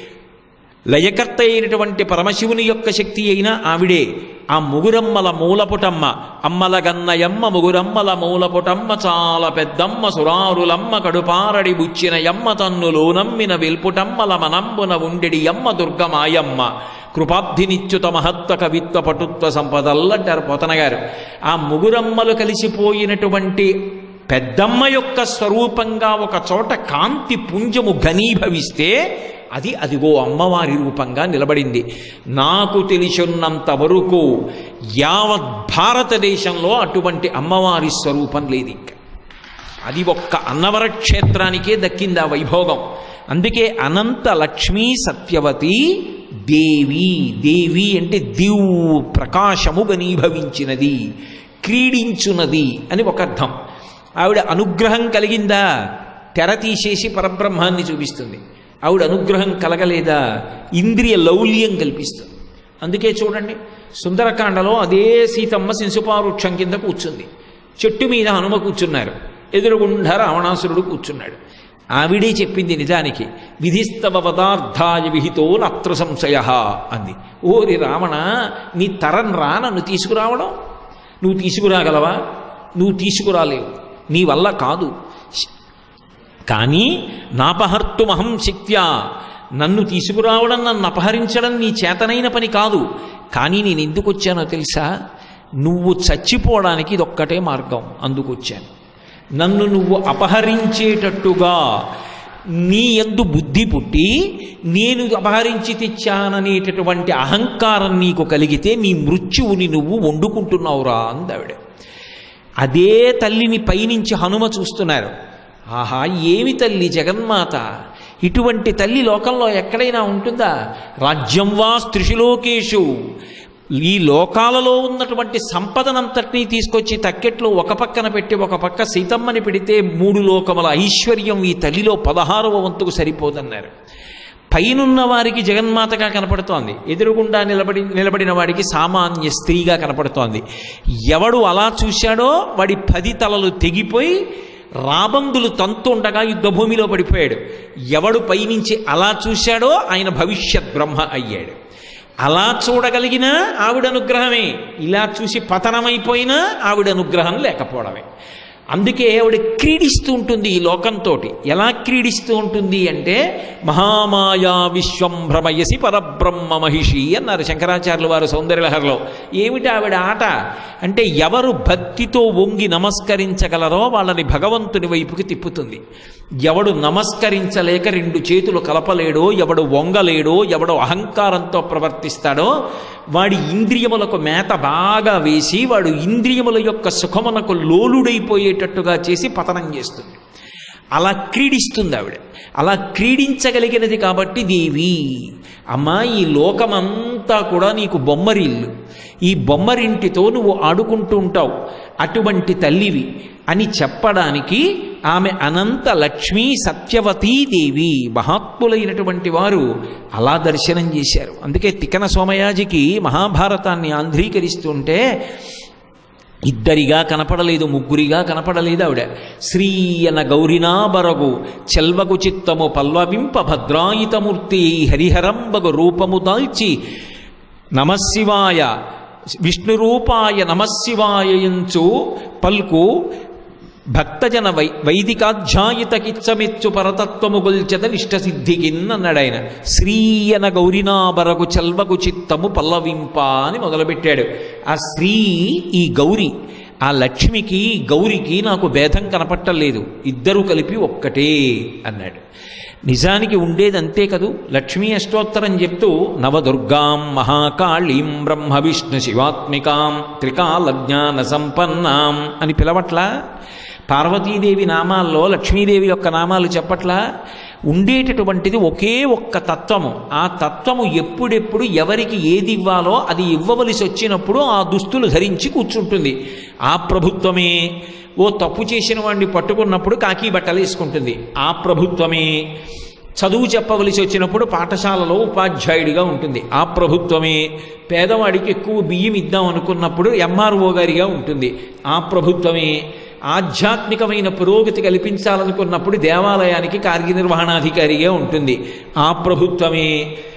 లయకర్త అయినటువంటి పరమశివుని యొక్క శక్తి అయిన ఆవిడే ఆ ముగురమ్మల మూలపుటమ్మ అమ్మల గన్నయమ్మ ముగురమ్మల మూలపుటమ్మ చాలా పెద్దమ్మ సురారులమ్మ కడుపారడి బుచ్చిన యమ్మ తన్నులో నమ్మిన వెల్పుటమ్మల మనంబున ఉండెడి యమ్మ దుర్గమాయమ్మ కృపాబ్ధినిచ్యుత మహత్వ కవిత్వ పటుత్వ సంపదల్లంటారు పోతన గారు ఆ ముగురమ్మలు కలిసిపోయినటువంటి పెద్దమ్మ యొక్క స్వరూపంగా ఒక చోట కాంతి పుంజము ఘనీభవిస్తే అది అదిగో అమ్మవారి రూపంగా నిలబడింది నాకు తెలిసినంత వరకు యావత్ భారతదేశంలో అటువంటి అమ్మవారి స్వరూపం లేదు ఇంకా అది ఒక్క అన్నవర క్షేత్రానికే దక్కింది ఆ వైభోగం అందుకే అనంత లక్ష్మీ సత్యవతి దేవి దేవి అంటే దివ్ ప్రకాశము గనీభవించినది క్రీడించున్నది అని ఒక అర్థం ఆవిడ అనుగ్రహం కలిగిందా తెర తీసేసి పరబ్రహ్మాన్ని చూపిస్తుంది ఆవిడ అనుగ్రహం కలగలేదా ఇంద్రియ లౌల్యం కల్పిస్తుంది అందుకే చూడండి సుందరకాండలో అదే సీతమ్మ శిశుపారుక్షం కింద కూర్చుంది చెట్టు మీద హనుమ కూర్చున్నారు ఎదురుగుండా రావణాసురుడు కూర్చున్నాడు ఆవిడే చెప్పింది నిజానికి విధిస్తవ పదార్థాయ విహితో నత్ర సంశయ అంది ఓరి రావణ నీ తరం రా నన్ను తీసుకురావడం నువ్వు తీసుకురాగలవా నువ్వు తీసుకురాలేవు నీ వల్ల కాదు కానీ నాపహర్తుమహం శక్త్యా నన్ను తీసుకురావడం నన్ను అపహరించడం నీ చేతనైన పని కాదు కానీ నేను ఎందుకు వచ్చానో తెలుసా నువ్వు చచ్చిపోవడానికి ఇదొక్కటే మార్గం అందుకు వచ్చాను నన్ను నువ్వు అపహరించేటట్టుగా నీ ఎందు బుద్ధి పుట్టి నేను అపహరించి తెచ్చాననేటటువంటి అహంకారం నీకు కలిగితే నీ మృత్యువుని నువ్వు వండుకుంటున్నావురా అందావిడ అదే తల్లిని పైనుంచి హనుమ చూస్తున్నారు ఆహా ఏమి తల్లి జగన్మాత ఇటువంటి తల్లి లోకంలో ఎక్కడైనా ఉంటుందా రాజ్యం వా స్త్రిశులోకేషు ఈ లోకాలలో ఉన్నటువంటి సంపదనంతటినీ తీసుకొచ్చి తక్కెట్లో ఒక పక్కన పెట్టి ఒక పక్క సీతమ్మని పెడితే మూడు లోకముల ఐశ్వర్యం ఈ తల్లిలో పదహారవ వంతుకు సరిపోదన్నారు పైనున్న వారికి జగన్మాతగా కనపడుతోంది ఎదురుగుండా నిలబడి నిలబడిన వాడికి సామాన్య స్త్రీగా కనపడుతోంది ఎవడు అలా చూశాడో వాడి పది తలలు తెగిపోయి రాబందులు తంతుండగా యుద్ధభూమిలో పడిపోయాడు ఎవడు పైనుంచి అలా చూశాడో ఆయన భవిష్యత్ బ్రహ్మ అయ్యాడు అలా చూడగలిగినా ఆవిడ అనుగ్రహమే ఇలా చూసి పతనమైపోయినా ఆవిడ అనుగ్రహం లేకపోవడమే అందుకే ఆవిడ క్రీడిస్తూ ఉంటుంది ఈ లోకంతో ఎలా క్రీడిస్తూ ఉంటుంది అంటే మహామాయా విశ్వం భ్రమయసి పరబ్రహ్మ మహిషి అన్నారు శంకరాచార్యులు వారు సౌందర్యలహరిలో ఏమిటి ఆవిడ ఆట అంటే ఎవరు భక్తితో వంగి నమస్కరించగలరో వాళ్ళని భగవంతుని వైపుకి తిప్పుతుంది ఎవడు నమస్కరించలేక రెండు చేతులు కలపలేడో ఎవడు వంగలేడో ఎవడు అహంకారంతో ప్రవర్తిస్తాడో వాడి ఇంద్రియములకు మేత బాగా వేసి వాడు ఇంద్రియముల యొక్క సుఖమునకు లోలుడైపోయేటట్టుగా చేసి పతనం చేస్తుంది అలా క్రీడిస్తుంది ఆవిడ అలా క్రీడించగలిగినది కాబట్టి దేవి అమ్మా ఈ లోకమంతా కూడా నీకు బొమ్మరిల్లు ఈ బొమ్మరింటితో నువ్వు ఆడుకుంటూ ఉంటావు అటువంటి తల్లివి అని చెప్పడానికి ఆమె అనంత లక్ష్మీ సత్యవతీ దేవి మహాత్ములైనటువంటి వారు అలా దర్శనం చేశారు అందుకే తిక్కన సోమయాజికి మహాభారతాన్ని ఆంధ్రీకరిస్తుంటే ఇద్దరిగా కనపడలేదు ముగ్గురిగా కనపడలేదు ఆవిడ శ్రీయన గౌరినాబరగు చెల్వగు చిత్తము పల్వవింప భద్రాయితమూర్తి హరిహరంబగు రూపము దాల్చి నమశివాయ విష్ణురూపాయ నమశివాయయంచు పల్కు భక్తజన వై వైదికాధ్యాయితకిచ్చమెచ్చు పరతత్వము గొల్చెత నిష్టసిద్ధికిన్నన్నాడు ఆయన శ్రీయన గౌరినాబరగు చల్వగు చిత్తము పల్లవింప అని మొదలుపెట్టాడు ఆ శ్రీ ఈ గౌరి ఆ లక్ష్మికి గౌరికి నాకు భేదం కనపట్టలేదు ఇద్దరు కలిపి ఒక్కటే అన్నాడు నిజానికి ఉండేది అంతే కదూ లక్ష్మీ అష్టోత్తరం చెప్తూ నవదుర్గాం మహాకాళీం బ్రహ్మ విష్ణు శివాత్మికాం త్రికాలజ్ఞాన సంపన్నాం అని పిలవట్లా పార్వతీదేవి నామాల్లో లక్ష్మీదేవి యొక్క నామాలు చెప్పట్లా ఉండేటటువంటిది ఒకే ఒక్క తత్వము ఆ తత్వము ఎప్పుడెప్పుడు ఎవరికి ఏది ఇవ్వాలో అది ఇవ్వవలసి వచ్చినప్పుడు ఆ దుస్తులు ధరించి కూర్చుంటుంది ఆ ప్రభుత్వమే ఓ తప్పు చేసిన వాడిని పట్టుకున్నప్పుడు కాకి బట్టలు వేసుకుంటుంది ఆ ప్రభుత్వమే చదువు చెప్పవలసి వచ్చినప్పుడు పాఠశాలలో ఉపాధ్యాయుడిగా ఉంటుంది ఆ ప్రభుత్వమే పేదవాడికి ఎక్కువ బియ్యం ఇద్దాం అనుకున్నప్పుడు ఎంఆర్ఓ గారిగా ఉంటుంది ఆ ప్రభుత్వమే ఆధ్యాత్మికమైన పురోగతి కల్పించాలనుకున్నప్పుడు దేవాలయానికి కార్యనిర్వహణాధికారిగా ఉంటుంది ఆ ప్రభుత్వమే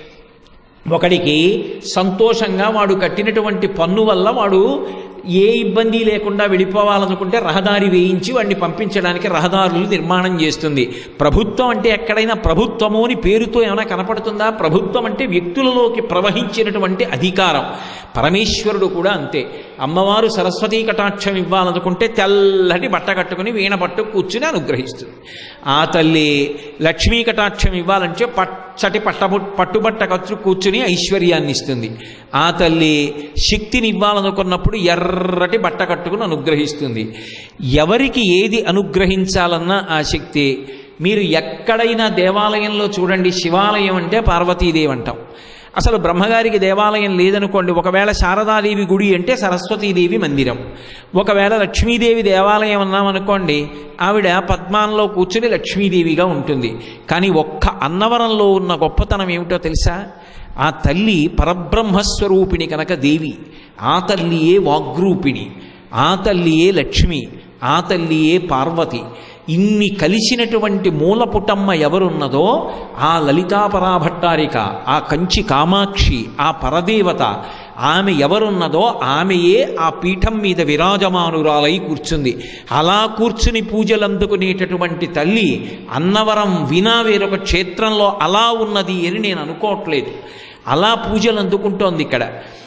ఒకడికి సంతోషంగా వాడు కట్టినటువంటి పన్ను వల్ల వాడు ఏ ఇబ్బంది లేకుండా వెళ్ళిపోవాలనుకుంటే రహదారి వేయించి వాడిని పంపించడానికి రహదారులు నిర్మాణం చేస్తుంది ప్రభుత్వం అంటే ఎక్కడైనా ప్రభుత్వము అని పేరుతో ఏమైనా కనపడుతుందా ప్రభుత్వం అంటే వ్యక్తులలోకి ప్రవహించినటువంటి అధికారం పరమేశ్వరుడు కూడా అంతే అమ్మవారు సరస్వతీ కటాక్షం ఇవ్వాలనుకుంటే తెల్లటి బట్ట కట్టుకుని వీణ పట్టు కూర్చుని అనుగ్రహిస్తుంది ఆ తల్లి లక్ష్మీ కటాక్షం ఇవ్వాలంటే పచ్చటి పట్ట పట్టుబట్ట కచ్చు కూర్చుని ఐశ్వర్యాన్ని ఇస్తుంది ఆ తల్లి శక్తిని ఇవ్వాలనుకున్నప్పుడు ఎర్రటి బట్ట కట్టుకుని అనుగ్రహిస్తుంది ఎవరికి ఏది అనుగ్రహించాలన్నా ఆ శక్తి మీరు ఎక్కడైనా దేవాలయంలో చూడండి శివాలయం అంటే పార్వతీదేవి అంటాం అసలు బ్రహ్మగారికి దేవాలయం లేదనుకోండి ఒకవేళ శారదాదేవి గుడి అంటే సరస్వతీదేవి మందిరం ఒకవేళ లక్ష్మీదేవి దేవాలయం అన్నామనుకోండి ఆవిడ పద్మాంలో కూర్చుని లక్ష్మీదేవిగా ఉంటుంది కానీ ఒక్క అన్నవరంలో ఉన్న గొప్పతనం ఏమిటో తెలుసా ఆ తల్లి పరబ్రహ్మస్వరూపిణి కనుక దేవి ఆ తల్లియే వాగ్రూపిణి ఆ తల్లియే లక్ష్మి ఆ తల్లియే పార్వతి ఇన్ని కలిసినటువంటి మూలపుటమ్మ ఎవరున్నదో ఆ లలితాపరాభట్టారిక ఆ కంచి కామాక్షి ఆ పరదేవత ఆమె ఎవరున్నదో ఆమెయే ఆ పీఠం మీద విరాజమానురాలై కూర్చుంది అలా కూర్చుని పూజలు అందుకునేటటువంటి తల్లి అన్నవరం వినా వేరొక క్షేత్రంలో అలా ఉన్నది అని నేను అనుకోవట్లేదు అలా పూజలు అందుకుంటోంది ఇక్కడ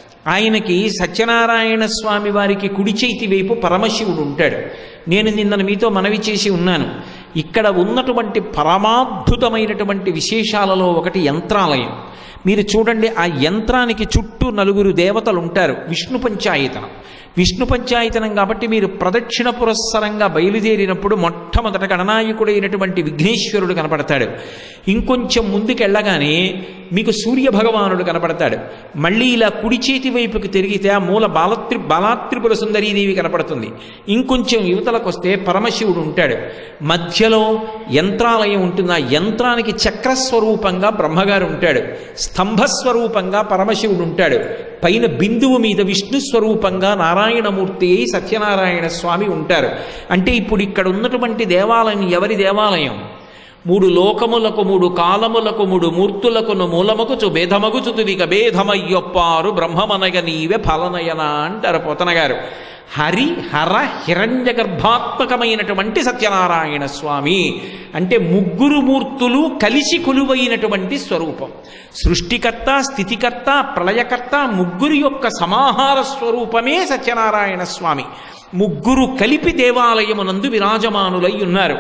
ఆయనకి సత్యనారాయణ స్వామి వారికి కుడి చేతి వైపు పరమశివుడు ఉంటాడు నేను నిన్న మీతో మనవి చేసి ఉన్నాను ఇక్కడ ఉన్నటువంటి పరమాద్భుతమైనటువంటి విశేషాలలో ఒకటి యంత్రాలయం మీరు చూడండి ఆ యంత్రానికి చుట్టూ నలుగురు దేవతలు ఉంటారు విష్ణు పంచాయతనం విష్ణు పంచాయతనం కాబట్టి మీరు ప్రదక్షిణ పురస్సరంగా బయలుదేరినప్పుడు మొట్టమొదట గణనాయకుడైనటువంటి విఘ్నేశ్వరుడు కనపడతాడు ఇంకొంచెం ముందుకెళ్ళగానే మీకు సూర్య భగవానుడు కనపడతాడు మళ్ళీ ఇలా కుడి చేతి వైపుకి తిరిగితే ఆ మూల బాలత్రి బాలాత్రిపుర సుందరీదేవి కనపడుతుంది ఇంకొంచెం యువతలకు వస్తే పరమశివుడు ఉంటాడు మధ్యలో యంత్రాలయం ఉంటుంది ఆ యంత్రానికి చక్రస్వరూపంగా బ్రహ్మగారు ఉంటాడు స్తంభస్వరూపంగా పరమశివుడు ఉంటాడు పైన బిందువు మీద విష్ణు స్వరూపంగా నారాయణమూర్తి అయి సత్యనారాయణ స్వామి ఉంటారు అంటే ఇప్పుడు ఇక్కడ ఉన్నటువంటి దేవాలయం ఎవరి దేవాలయం మూడు లోకములకు మూడు కాలములకు మూడు మూర్తులకును మూలమగుచు భేదమగుచు తుదిక భేదమయ్యొప్పారు బ్రహ్మమనగ నీవే ఫలనయన అంటారు పోతన గారు హరి హర హిరణ్య గర్భాత్మకమైనటువంటి సత్యనారాయణ స్వామి అంటే ముగ్గురు మూర్తులు కలిసి కొలువైనటువంటి స్వరూపం సృష్టికర్త స్థితికర్త ప్రళయకర్త ముగ్గురు యొక్క సమాహార స్వరూపమే సత్యనారాయణ స్వామి ముగ్గురు కలిపి దేవాలయమునందు విరాజమానులై ఉన్నారు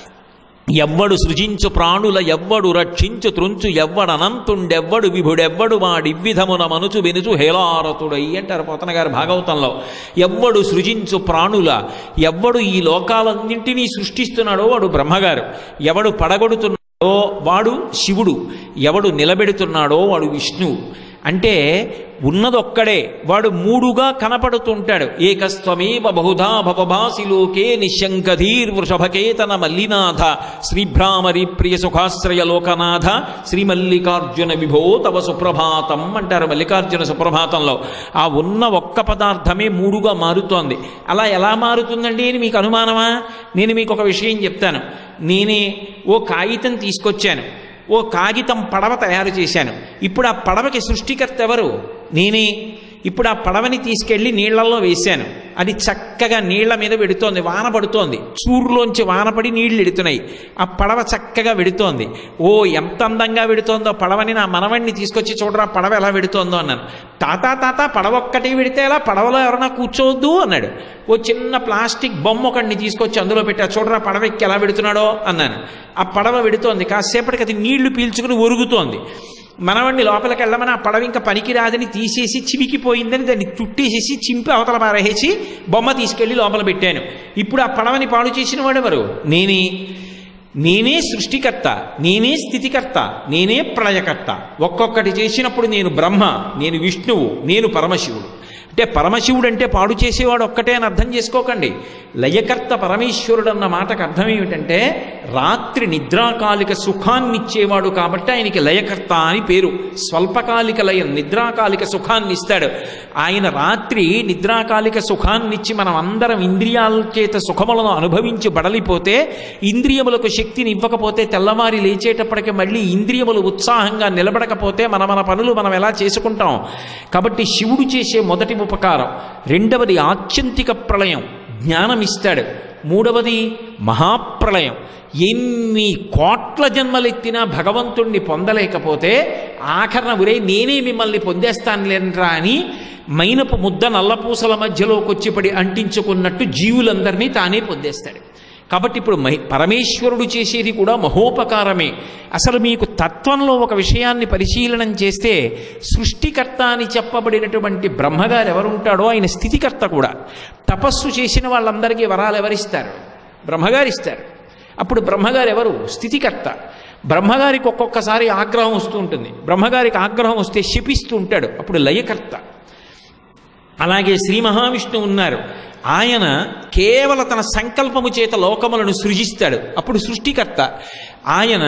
ఎవ్వడు సృజించు ప్రాణుల ఎవ్వడు రక్షించు త్రుంచు ఎవ్వడనంతుండెవ్వడు విభుడెవ్వడు వాడివ్విధమున మనుచు వెనుచు హేలారతుడై అంటారు పోతన గారు భాగవతంలో ఎవ్వడు సృజించు ప్రాణుల ఎవ్వడు ఈ లోకాలన్నింటినీ సృష్టిస్తున్నాడో వాడు బ్రహ్మగారు ఎవడు పడగొడుతున్నాడో వాడు శివుడు ఎవడు నిలబెడుతున్నాడో వాడు విష్ణువు అంటే ఉన్నదొక్కడే వాడు మూడుగా కనపడుతుంటాడు ఏకస్త్వమేవ బహుధా భవభాసి లోకే నిశంకధీర్ వృషభకేతన మల్లినాథ శ్రీభ్రామరి ప్రియ సుఖాశ్రయ లోకనాథ శ్రీ మల్లికార్జున విభో తవ సుప్రభాతం అంటారు మల్లికార్జున సుప్రభాతంలో ఆ ఉన్న ఒక్క పదార్థమే మూడుగా మారుతోంది అలా ఎలా మారుతుందండి అని మీకు అనుమానమా నేను మీకు ఒక విషయం చెప్తాను నేనే ఓ కాగితం తీసుకొచ్చాను ఓ కాగితం పడవ తయారు చేశాను ఇప్పుడు ఆ పడవకి సృష్టికర్త ఎవరు నేనే ఇప్పుడు ఆ పడవని తీసుకెళ్ళి నీళ్లలో వేశాను అది చక్కగా నీళ్ల మీద వెడుతోంది వాన పడుతోంది చూరులోంచి వానపడి నీళ్లు ఎడుతున్నాయి ఆ పడవ చక్కగా వెడుతోంది ఓ ఎంత అందంగా వెడుతోందో పడవని నా మనవణ్ణి తీసుకొచ్చి చూడరా పడవ ఎలా వెడుతోందో అన్నాను తాత తాత పడవ ఒక్కటి వెడితే ఎలా పడవలో ఎవరైనా కూర్చోవద్దు అన్నాడు ఓ చిన్న ప్లాస్టిక్ బొమ్మ ఒకడిని తీసుకొచ్చి అందులో పెట్టా చూడరా పడవ ఎక్కి ఎలా వెడుతున్నాడో అన్నాను ఆ పడవ వెడుతోంది కాసేపటికి అది నీళ్లు పీల్చుకుని ఒరుగుతోంది మనవణ్ణి లోపలికి వెళ్ళమని ఆ పడవ ఇంకా పనికిరాదని తీసేసి చివికిపోయిందని దాన్ని చుట్టేసేసి చింపి అవతల పారేసి బొమ్మ తీసుకెళ్లి లోపల పెట్టాను ఇప్పుడు ఆ పడవని పాడు చేసిన వాడెవరు నేనే నేనే సృష్టికర్త నేనే స్థితికర్త నేనే ప్రళయకర్త ఒక్కొక్కటి చేసినప్పుడు నేను బ్రహ్మ నేను విష్ణువు నేను పరమశివుడు అంటే పరమశివుడు అంటే పాడు చేసేవాడు ఒక్కటే అని అర్థం చేసుకోకండి లయకర్త పరమేశ్వరుడు అన్న మాటకు అర్థం ఏమిటంటే రాత్రి నిద్రాకాలిక సుఖాన్ని ఇచ్చేవాడు కాబట్టి ఆయనకి లయకర్త అని పేరు స్వల్పకాలిక లయం నిద్రాకాలిక సుఖాన్ని ఇస్తాడు ఆయన రాత్రి నిద్రాకాలిక సుఖాన్ని ఇచ్చి మనం అందరం ఇంద్రియాల చేత సుఖములను అనుభవించి బడలిపోతే ఇంద్రియములకు శక్తిని ఇవ్వకపోతే తెల్లవారి లేచేటప్పటికి మళ్ళీ ఇంద్రియములు ఉత్సాహంగా నిలబడకపోతే మన మన పనులు మనం ఎలా చేసుకుంటాం కాబట్టి శివుడు చేసే మొదటి ఉపకారం రెండవది ఆత్యంతిక ప్రళయం జ్ఞానం ఇస్తాడు మూడవది మహాప్రళయం ఎన్ని కోట్ల జన్మలెత్తినా భగవంతుణ్ణి పొందలేకపోతే ఆఖరణ ఉరే నేనే మిమ్మల్ని పొందేస్తానులేనరా అని మైనపు ముద్ద నల్లపూసల మధ్యలోకి వచ్చి పడి అంటించుకున్నట్టు జీవులందరినీ తానే పొందేస్తాడు కాబట్టి ఇప్పుడు మహి పరమేశ్వరుడు చేసేది కూడా మహోపకారమే అసలు మీకు తత్వంలో ఒక విషయాన్ని పరిశీలనం చేస్తే సృష్టికర్త అని చెప్పబడినటువంటి బ్రహ్మగారు ఎవరుంటాడో ఆయన స్థితికర్త కూడా తపస్సు చేసిన వాళ్ళందరికీ వరాలు ఎవరిస్తారు బ్రహ్మగారు ఇస్తారు అప్పుడు బ్రహ్మగారు ఎవరు స్థితికర్త బ్రహ్మగారికి ఒక్కొక్కసారి ఆగ్రహం వస్తూ ఉంటుంది బ్రహ్మగారికి ఆగ్రహం వస్తే శపిస్తూ ఉంటాడు అప్పుడు లయకర్త అలాగే శ్రీ మహావిష్ణువు ఉన్నారు ఆయన కేవల తన సంకల్పము చేత లోకములను సృజిస్తాడు అప్పుడు సృష్టికర్త ఆయన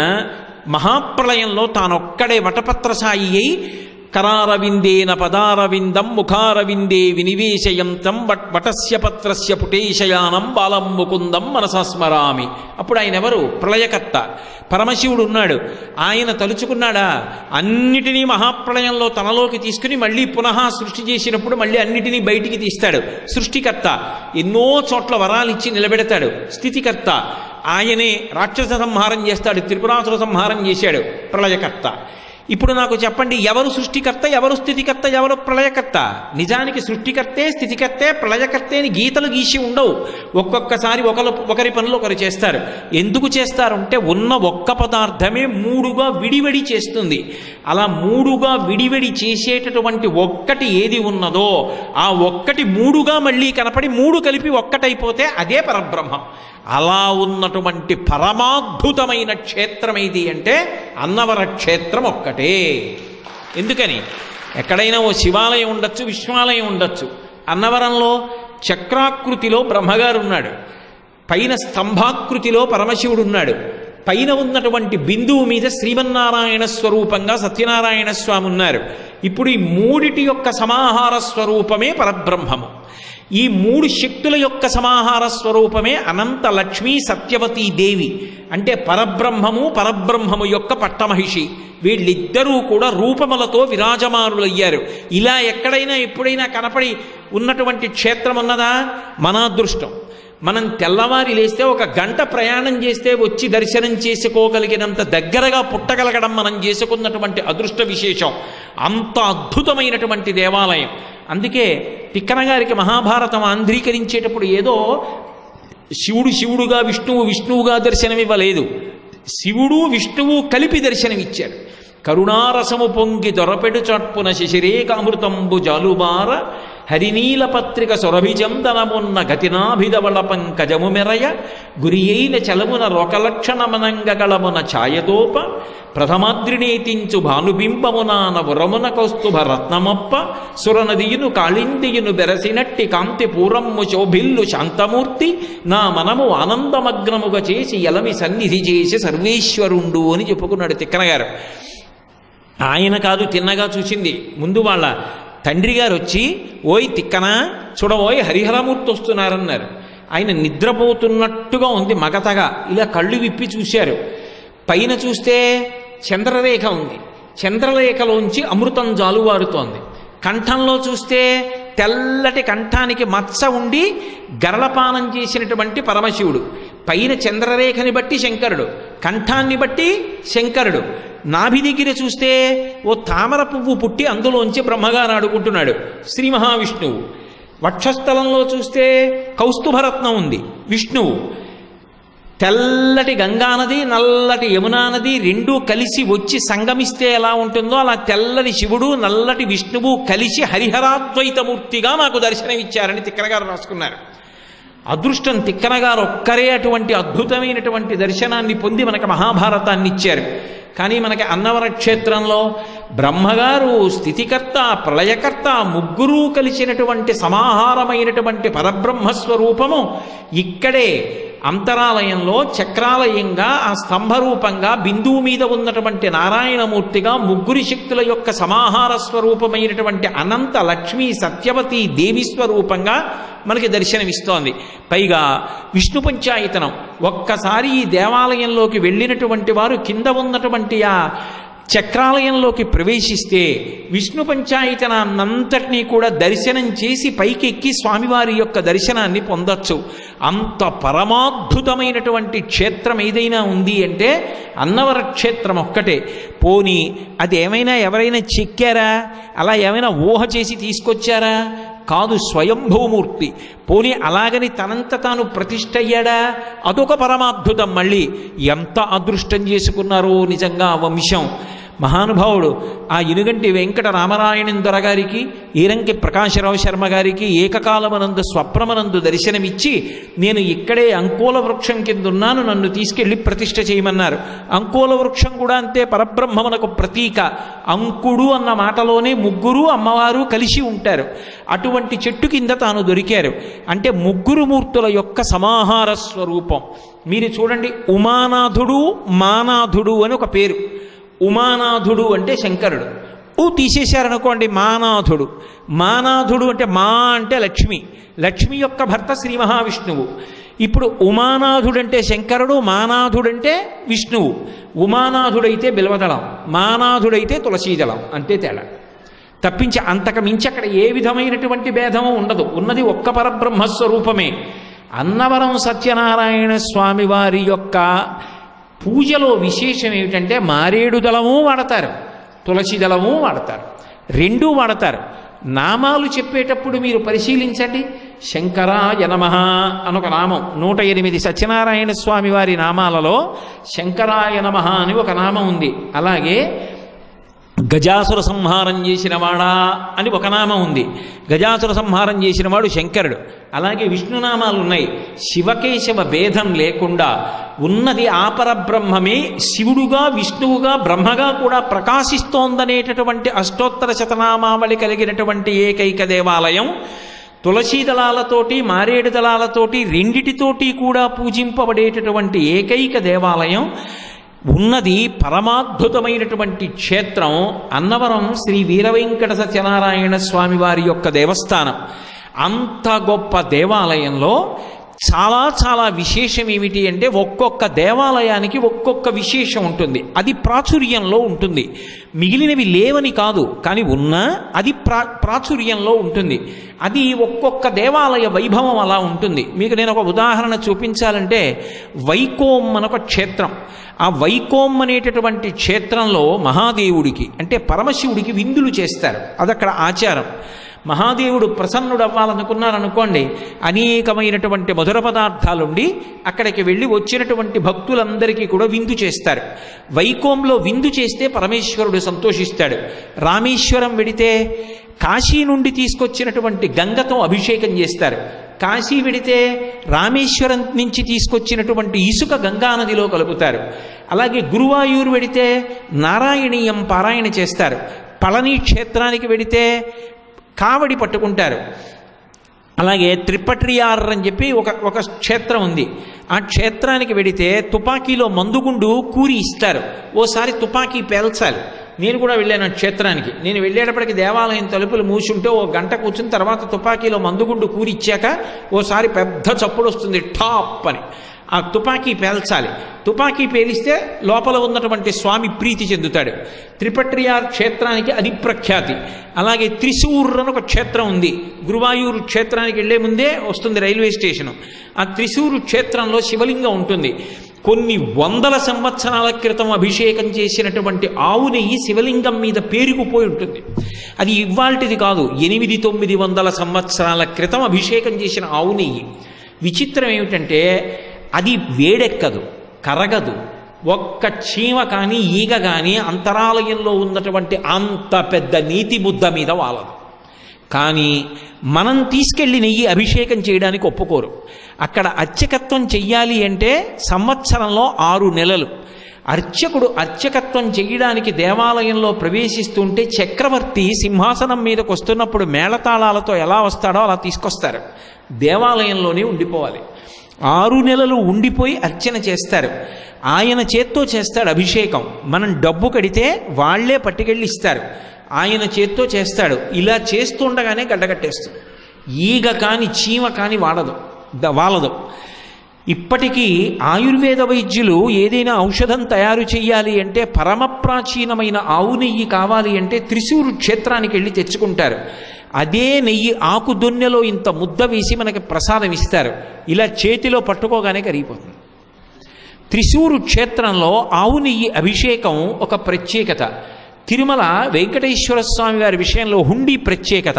మహాప్రళయంలో తానొక్కడే వటపత్రసాయి అయి కరారవిందేన పదారవిందం ముఖారవిందే వినివేశయంతం వట్ వటస్య పత్రస్య పుటేశయానం బాలం ముకుందం మనసా స్మరామి అప్పుడు ఆయన ఎవరు ప్రళయకర్త పరమశివుడు ఉన్నాడు ఆయన తలుచుకున్నాడా అన్నిటినీ మహాప్రళయంలో తనలోకి తీసుకుని మళ్ళీ పునః సృష్టి చేసినప్పుడు మళ్ళీ అన్నిటినీ బయటికి తీస్తాడు సృష్టికర్త ఎన్నో చోట్ల వరాలు ఇచ్చి నిలబెడతాడు స్థితికర్త ఆయనే రాక్షస సంహారం చేస్తాడు త్రిపురాసుర సంహారం చేశాడు ప్రళయకర్త ఇప్పుడు నాకు చెప్పండి ఎవరు సృష్టికర్త ఎవరు స్థితికర్త ఎవరు ప్రళయకర్త నిజానికి సృష్టికర్తే స్థితికర్తే ప్రళయకర్తే అని గీతలు గీసి ఉండవు ఒక్కొక్కసారి ఒకరు ఒకరి పనులు ఒకరు చేస్తారు ఎందుకు చేస్తారు అంటే ఉన్న ఒక్క పదార్థమే మూడుగా విడివిడి చేస్తుంది అలా మూడుగా విడివిడి చేసేటటువంటి ఒక్కటి ఏది ఉన్నదో ఆ ఒక్కటి మూడుగా మళ్ళీ కనపడి మూడు కలిపి ఒక్కటైపోతే అదే పరబ్రహ్మం అలా ఉన్నటువంటి పరమాద్భుతమైన క్షేత్రం ఏది అంటే అన్నవర క్షేత్రం ఒక్కటే ఎందుకని ఎక్కడైనా ఓ శివాలయం ఉండొచ్చు విశ్వాలయం ఉండొచ్చు అన్నవరంలో చక్రాకృతిలో బ్రహ్మగారు ఉన్నాడు పైన స్తంభాకృతిలో పరమశివుడు ఉన్నాడు పైన ఉన్నటువంటి బిందువు మీద శ్రీమన్నారాయణ స్వరూపంగా సత్యనారాయణ స్వామి ఉన్నారు ఇప్పుడు ఈ మూడిటి యొక్క సమాహార స్వరూపమే పరబ్రహ్మము ఈ మూడు శక్తుల యొక్క సమాహార స్వరూపమే అనంత లక్ష్మీ సత్యవతీ దేవి అంటే పరబ్రహ్మము పరబ్రహ్మము యొక్క పట్టమహిషి వీళ్ళిద్దరూ కూడా రూపములతో విరాజమానులయ్యారు ఇలా ఎక్కడైనా ఎప్పుడైనా కనపడి ఉన్నటువంటి క్షేత్రం ఉన్నదా మన అదృష్టం మనం తెల్లవారి లేస్తే ఒక గంట ప్రయాణం చేస్తే వచ్చి దర్శనం చేసుకోగలిగినంత దగ్గరగా పుట్టగలగడం మనం చేసుకున్నటువంటి అదృష్ట విశేషం అంత అద్భుతమైనటువంటి దేవాలయం అందుకే తిక్కన గారికి మహాభారతం ఆంధ్రీకరించేటప్పుడు ఏదో శివుడు శివుడుగా విష్ణువు విష్ణువుగా దర్శనమివ్వలేదు శివుడు విష్ణువు కలిపి దర్శనమిచ్చారు కరుణారసము పొంగి దొరపెడు చట్పున శశిరేకామృతంబు జాలుబార హరినీల పత్రిక సురభిచందనమున్న గతినాభిధవళ పంకజము మెరయ గురియైన చలమున రొకలక్షణమనంగగళమున ఛాయదోప ప్రథమాద్రినేతించు భానుబింబమునాన వరమున కౌస్తుభ రత్నమప్ప సురనదియును కాళిందియును బెరసినట్టి కాంతి పూరమ్ము శోభిల్లు శాంతమూర్తి నా మనము ఆనందమగ్నముగా చేసి ఎలమి సన్నిధి చేసి సర్వేశ్వరుండు అని చెప్పుకున్నాడు తిక్కన గారు ఆయన కాదు తిన్నగా చూసింది ముందు వాళ్ళ తండ్రి గారు వచ్చి ఓయ్ తిక్కన చూడబోయ్ హరిహరమూర్తి వస్తున్నారన్నారు ఆయన నిద్రపోతున్నట్టుగా ఉంది మగతగా ఇలా కళ్ళు విప్పి చూశారు పైన చూస్తే చంద్రరేఖ ఉంది చంద్రరేఖలోంచి అమృతం జాలువారుతోంది కంఠంలో చూస్తే తెల్లటి కంఠానికి మచ్చ ఉండి గరళపానం చేసినటువంటి పరమశివుడు పైన చంద్రరేఖని బట్టి శంకరుడు కంఠాన్ని బట్టి శంకరుడు నాభి దగ్గర చూస్తే ఓ తామర పువ్వు పుట్టి అందులోంచి బ్రహ్మగారు ఆడుకుంటున్నాడు శ్రీ మహావిష్ణువు వక్షస్థలంలో చూస్తే కౌస్తుభరత్నం ఉంది విష్ణువు తెల్లటి గంగానది నల్లటి యమునా నది రెండూ కలిసి వచ్చి సంగమిస్తే ఎలా ఉంటుందో అలా తెల్లటి శివుడు నల్లటి విష్ణువు కలిసి హరిహరాద్వైతమూర్తిగా నాకు దర్శనమిచ్చారని తిక్కనగారు రాసుకున్నారు అదృష్టం తిక్కనగారు ఒక్కరే అటువంటి అద్భుతమైనటువంటి దర్శనాన్ని పొంది మనకు మహాభారతాన్ని ఇచ్చారు కానీ మనకి అన్నవర క్షేత్రంలో బ్రహ్మగారు స్థితికర్త ప్రళయకర్త ముగ్గురు కలిసినటువంటి సమాహారమైనటువంటి పరబ్రహ్మస్వరూపము ఇక్కడే అంతరాలయంలో చక్రాలయంగా ఆ స్తంభరూపంగా బిందువు మీద ఉన్నటువంటి నారాయణమూర్తిగా ముగ్గురి శక్తుల యొక్క సమాహార స్వరూపమైనటువంటి అనంత లక్ష్మీ సత్యవతి దేవి స్వరూపంగా మనకి దర్శనమిస్తోంది పైగా విష్ణు పంచాయతనం ఒక్కసారి ఈ దేవాలయంలోకి వెళ్ళినటువంటి వారు కింద ఉన్నటువంటి ఆ చక్రాలయంలోకి ప్రవేశిస్తే విష్ణు పంచాయతనాన్నంతటినీ కూడా దర్శనం చేసి పైకెక్కి స్వామివారి యొక్క దర్శనాన్ని పొందొచ్చు అంత పరమాద్భుతమైనటువంటి క్షేత్రం ఏదైనా ఉంది అంటే అన్నవర క్షేత్రం ఒక్కటే పోని అది ఏమైనా ఎవరైనా చెక్కారా అలా ఏమైనా ఊహ చేసి తీసుకొచ్చారా కాదు స్వయంభూమూర్తి పోనీ అలాగని తనంత తాను ప్రతిష్ఠ అయ్యాడా అదొక పరమాద్భుతం మళ్ళీ ఎంత అదృష్టం చేసుకున్నారో నిజంగా ఆ వంశం మహానుభావుడు ఆ ఇనుగంటి వెంకట రామరాయణం దొరగారికి ఈరంకి ప్రకాశరావు శర్మ గారికి ఏకకాలమనందు స్వప్నమనందు దర్శనమిచ్చి నేను ఇక్కడే అంకోల వృక్షం కింద ఉన్నాను నన్ను తీసుకెళ్లి ప్రతిష్ఠ చేయమన్నారు అంకోల వృక్షం కూడా అంతే పరబ్రహ్మమునకు ప్రతీక అంకుడు అన్న మాటలోనే ముగ్గురు అమ్మవారు కలిసి ఉంటారు అటువంటి చెట్టు కింద తాను దొరికారు అంటే ముగ్గురు మూర్తుల యొక్క సమాహార స్వరూపం మీరు చూడండి ఉమానాథుడు మానాథుడు అని ఒక పేరు ఉమానాథుడు అంటే శంకరుడు ఊ తీసేశారనుకోండి మానాథుడు మానాథుడు అంటే మా అంటే లక్ష్మి లక్ష్మి యొక్క భర్త శ్రీ మహావిష్ణువు ఇప్పుడు ఉమానాథుడంటే శంకరుడు మానాథుడంటే విష్ణువు ఉమానాథుడైతే బిల్వదళం మానాథుడైతే తులసీదళం అంతే తేడా తప్పించి అంతకు మించి అక్కడ ఏ విధమైనటువంటి భేదము ఉండదు ఉన్నది ఒక్క పరబ్రహ్మస్వరూపమే అన్నవరం సత్యనారాయణ స్వామి వారి యొక్క పూజలో విశేషం ఏమిటంటే మారేడు దళము వాడతారు తులసి దళము వాడతారు రెండూ వాడతారు నామాలు చెప్పేటప్పుడు మీరు పరిశీలించండి శంకరాయ నమ అని ఒక నామం నూట ఎనిమిది సత్యనారాయణ స్వామి వారి నామాలలో శంకరాయ నమ అని ఒక నామం ఉంది అలాగే గజాసుర సంహారం చేసిన వాడా అని ఒక నామం ఉంది గజాసుర సంహారం చేసిన వాడు శంకరుడు అలాగే విష్ణునామాలు ఉన్నాయి శివకేశవ భేదం లేకుండా ఉన్నది ఆపరబ్రహ్మమే శివుడుగా విష్ణువుగా బ్రహ్మగా కూడా ప్రకాశిస్తోందనేటటువంటి అష్టోత్తర శతనామావళి కలిగినటువంటి ఏకైక దేవాలయం తులసీ దళాలతోటి మారేడు దళాలతోటి రెండిటితోటి కూడా పూజింపబడేటటువంటి ఏకైక దేవాలయం ఉన్నది పరమాద్భుతమైనటువంటి క్షేత్రం అన్నవరం శ్రీ వీరవెంకట సత్యనారాయణ స్వామి వారి యొక్క దేవస్థానం అంత గొప్ప దేవాలయంలో చాలా చాలా విశేషం ఏమిటి అంటే ఒక్కొక్క దేవాలయానికి ఒక్కొక్క విశేషం ఉంటుంది అది ప్రాచుర్యంలో ఉంటుంది మిగిలినవి లేవని కాదు కానీ ఉన్నా అది ప్రా ప్రాచుర్యంలో ఉంటుంది అది ఒక్కొక్క దేవాలయ వైభవం అలా ఉంటుంది మీకు నేను ఒక ఉదాహరణ చూపించాలంటే వైకోం అనొక క్షేత్రం ఆ వైకోం అనేటటువంటి క్షేత్రంలో మహాదేవుడికి అంటే పరమశివుడికి విందులు చేస్తారు అదక్కడ ఆచారం మహాదేవుడు ప్రసన్నుడు అవ్వాలనుకున్నారనుకోండి అనేకమైనటువంటి మధుర పదార్థాలుండి అక్కడికి వెళ్ళి వచ్చినటువంటి భక్తులందరికీ కూడా విందు చేస్తారు వైకోంలో విందు చేస్తే పరమేశ్వరుడు సంతోషిస్తాడు రామేశ్వరం వెడితే కాశీ నుండి తీసుకొచ్చినటువంటి గంగతో అభిషేకం చేస్తారు కాశీ వెడితే రామేశ్వరం నుంచి తీసుకొచ్చినటువంటి ఇసుక గంగానదిలో కలుపుతారు అలాగే గురువాయూరు వెడితే నారాయణీయం పారాయణ చేస్తారు పళని క్షేత్రానికి వెడితే కావడి పట్టుకుంటారు అలాగే త్రిపట్రియార్ అని చెప్పి ఒక ఒక క్షేత్రం ఉంది ఆ క్షేత్రానికి వెడితే తుపాకీలో మందుగుండు కూరి ఇస్తారు ఓసారి తుపాకీ పేల్చాలి నేను కూడా వెళ్ళాను ఆ క్షేత్రానికి నేను వెళ్ళేటప్పటికి దేవాలయం తలుపులు మూసుంటే ఓ గంట కూర్చుని తర్వాత తుపాకీలో మందుగుండు కూరి ఇచ్చాక ఓసారి పెద్ద చప్పుడు వస్తుంది టాప్ అని ఆ తుపాకీ పేల్చాలి తుపాకీ పేలిస్తే లోపల ఉన్నటువంటి స్వామి ప్రీతి చెందుతాడు త్రిపట్రియార్ క్షేత్రానికి అది ప్రఖ్యాతి అలాగే త్రిశూర్ అని ఒక క్షేత్రం ఉంది గురువాయూరు క్షేత్రానికి వెళ్లే ముందే వస్తుంది రైల్వే స్టేషను ఆ త్రిశూరు క్షేత్రంలో శివలింగం ఉంటుంది కొన్ని వందల సంవత్సరాల క్రితం అభిషేకం చేసినటువంటి ఆవు నెయ్యి శివలింగం మీద పేరుకుపోయి ఉంటుంది అది ఇవాల్టిది కాదు ఎనిమిది తొమ్మిది వందల సంవత్సరాల క్రితం అభిషేకం చేసిన ఆవు నెయ్యి విచిత్రం ఏమిటంటే అది వేడెక్కదు కరగదు ఒక్క చీమ కానీ ఈగ కానీ అంతరాలయంలో ఉన్నటువంటి అంత పెద్ద నీతి ముద్ద మీద వాలదు కానీ మనం తీసుకెళ్లి నెయ్యి అభిషేకం చేయడానికి ఒప్పుకోరు అక్కడ అర్చకత్వం చెయ్యాలి అంటే సంవత్సరంలో ఆరు నెలలు అర్చకుడు అర్చకత్వం చేయడానికి దేవాలయంలో ప్రవేశిస్తుంటే చక్రవర్తి సింహాసనం మీదకి వస్తున్నప్పుడు మేళతాళాలతో ఎలా వస్తాడో అలా తీసుకొస్తారు దేవాలయంలోనే ఉండిపోవాలి ఆరు నెలలు ఉండిపోయి అర్చన చేస్తారు ఆయన చేత్తో చేస్తాడు అభిషేకం మనం డబ్బు కడితే వాళ్లే పట్టుకెళ్ళి ఇస్తారు ఆయన చేత్తో చేస్తాడు ఇలా చేస్తుండగానే గడ్డగట్టేస్తుంది ఈగ కాని చీమ కాని వాడదు ద- వాలదు ఇప్పటికీ ఆయుర్వేద వైద్యులు ఏదైనా ఔషధం తయారు చేయాలి అంటే పరమ ప్రాచీనమైన ఆవు నెయ్యి కావాలి అంటే త్రిశూరు క్షేత్రానికి వెళ్ళి తెచ్చుకుంటారు అదే నెయ్యి ఆకు దొన్నెలో ఇంత ముద్ద వేసి మనకి ప్రసాదం ఇస్తారు ఇలా చేతిలో పట్టుకోగానే కరిగిపోతుంది త్రిశూరు క్షేత్రంలో ఆవు నెయ్యి అభిషేకం ఒక ప్రత్యేకత తిరుమల వెంకటేశ్వర స్వామి వారి విషయంలో హుండీ ప్రత్యేకత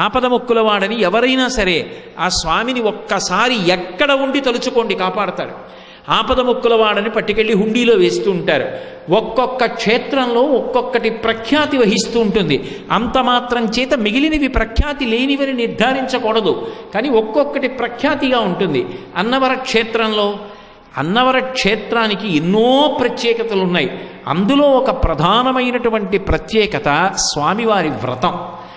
ఆపద వాడని ఎవరైనా సరే ఆ స్వామిని ఒక్కసారి ఎక్కడ ఉండి తలుచుకోండి కాపాడతాడు ఆపద వాడని పట్టుకెళ్ళి హుండీలో వేస్తూ ఉంటారు ఒక్కొక్క క్షేత్రంలో ఒక్కొక్కటి ప్రఖ్యాతి వహిస్తూ ఉంటుంది అంత మాత్రం చేత మిగిలినవి ప్రఖ్యాతి లేనివని నిర్ధారించకూడదు కానీ ఒక్కొక్కటి ప్రఖ్యాతిగా ఉంటుంది అన్నవర క్షేత్రంలో అన్నవర క్షేత్రానికి ఎన్నో ప్రత్యేకతలు ఉన్నాయి అందులో ఒక ప్రధానమైనటువంటి ప్రత్యేకత స్వామివారి వ్రతం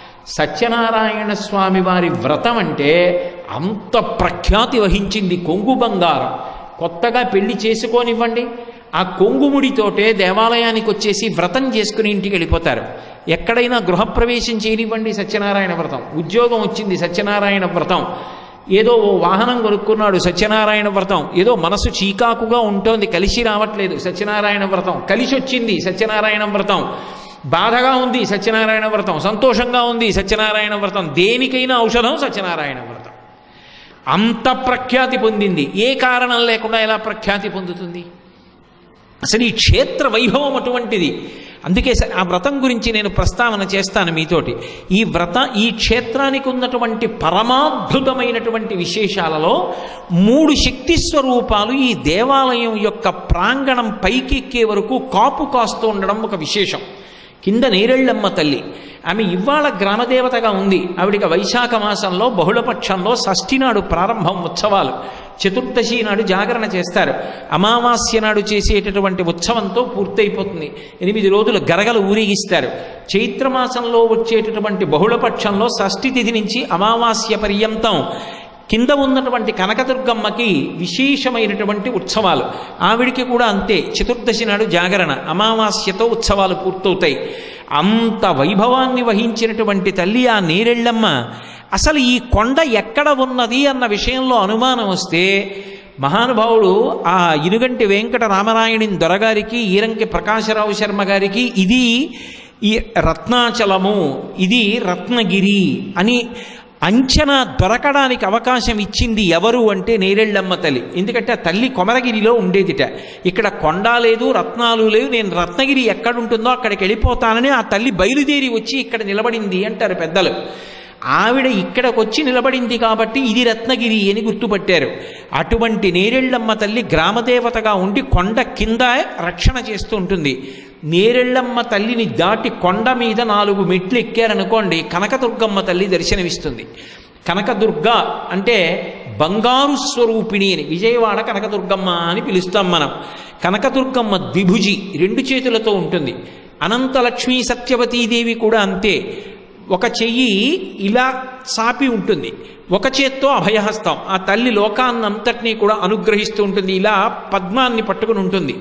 సత్యనారాయణ స్వామి వారి వ్రతం అంటే అంత ప్రఖ్యాతి వహించింది కొంగు బంగారం కొత్తగా పెళ్లి చేసుకోనివ్వండి ఆ కొంగుముడితోటే దేవాలయానికి వచ్చేసి వ్రతం చేసుకుని ఇంటికి వెళ్ళిపోతారు ఎక్కడైనా గృహప్రవేశం చేయనివ్వండి సత్యనారాయణ వ్రతం ఉద్యోగం వచ్చింది సత్యనారాయణ వ్రతం ఏదో ఓ వాహనం కొనుక్కున్నాడు సత్యనారాయణ వ్రతం ఏదో మనసు చీకాకుగా ఉంటోంది కలిసి రావట్లేదు సత్యనారాయణ వ్రతం కలిసి వచ్చింది సత్యనారాయణ వ్రతం బాధగా ఉంది సత్యనారాయణ వ్రతం సంతోషంగా ఉంది సత్యనారాయణ వ్రతం దేనికైనా ఔషధం సత్యనారాయణ వ్రతం అంత ప్రఖ్యాతి పొందింది ఏ కారణం లేకుండా ఎలా ప్రఖ్యాతి పొందుతుంది అసలు ఈ క్షేత్ర వైభవం అటువంటిది అందుకే స- ఆ వ్రతం గురించి నేను ప్రస్తావన చేస్తాను మీతోటి ఈ వ్రత ఈ క్షేత్రానికి ఉన్నటువంటి పరమాద్భుతమైనటువంటి విశేషాలలో మూడు శక్తి స్వరూపాలు ఈ దేవాలయం యొక్క ప్రాంగణం పైకెక్కే వరకు కాపు కాస్తూ ఉండడం ఒక విశేషం కింద నేరెళ్ళమ్మ తల్లి ఆమె ఇవాళ గ్రామదేవతగా ఉంది ఆవిడికి వైశాఖ మాసంలో బహుళపక్షంలో షష్ఠి నాడు ప్రారంభం ఉత్సవాలు చతుర్దశి నాడు జాగరణ చేస్తారు అమావాస్య నాడు చేసేటటువంటి ఉత్సవంతో పూర్తయిపోతుంది ఎనిమిది రోజులు గరగలు ఊరేగిస్తారు చైత్రమాసంలో వచ్చేటటువంటి బహుళపక్షంలో షష్ఠి తిథి నుంచి అమావాస్య పర్యంతం కింద ఉన్నటువంటి కనకదుర్గమ్మకి విశేషమైనటువంటి ఉత్సవాలు ఆవిడికి కూడా అంతే చతుర్దశి నాడు జాగరణ అమావాస్యతో ఉత్సవాలు పూర్తవుతాయి అంత వైభవాన్ని వహించినటువంటి తల్లి ఆ నేరెళ్ళమ్మ అసలు ఈ కొండ ఎక్కడ ఉన్నది అన్న విషయంలో అనుమానం వస్తే మహానుభావుడు ఆ ఇనుగంటి వెంకట రామనాయుడిని దొరగారికి ఈరంకి ప్రకాశరావు శర్మ గారికి ఇది ఈ రత్నాచలము ఇది రత్నగిరి అని అంచనా దొరకడానికి అవకాశం ఇచ్చింది ఎవరు అంటే నేరెళ్ళమ్మ తల్లి ఎందుకంటే ఆ తల్లి కొమరగిరిలో ఉండేదిట ఇక్కడ కొండ లేదు రత్నాలు లేవు నేను రత్నగిరి ఎక్కడుంటుందో అక్కడికి వెళ్ళిపోతానని ఆ తల్లి బయలుదేరి వచ్చి ఇక్కడ నిలబడింది అంటారు పెద్దలు ఆవిడ ఇక్కడికి వచ్చి నిలబడింది కాబట్టి ఇది రత్నగిరి అని గుర్తుపట్టారు అటువంటి నేరెళ్ళమ్మ తల్లి గ్రామదేవతగా ఉండి కొండ కింద రక్షణ చేస్తూ ఉంటుంది నేరెళ్ళమ్మ తల్లిని దాటి కొండ మీద నాలుగు మెట్లు ఎక్కారనుకోండి కనకదుర్గమ్మ తల్లి దర్శనమిస్తుంది కనకదుర్గ అంటే బంగారు స్వరూపిణి అని విజయవాడ కనకదుర్గమ్మ అని పిలుస్తాం మనం కనకదుర్గమ్మ ద్విభుజి రెండు చేతులతో ఉంటుంది అనంతలక్ష్మీ సత్యవతీదేవి కూడా అంతే ఒక చెయ్యి ఇలా చాపి ఉంటుంది ఒక చేత్తో అభయహస్తం ఆ తల్లి లోకాన్నంతటినీ కూడా అనుగ్రహిస్తూ ఉంటుంది ఇలా పద్మాన్ని పట్టుకుని ఉంటుంది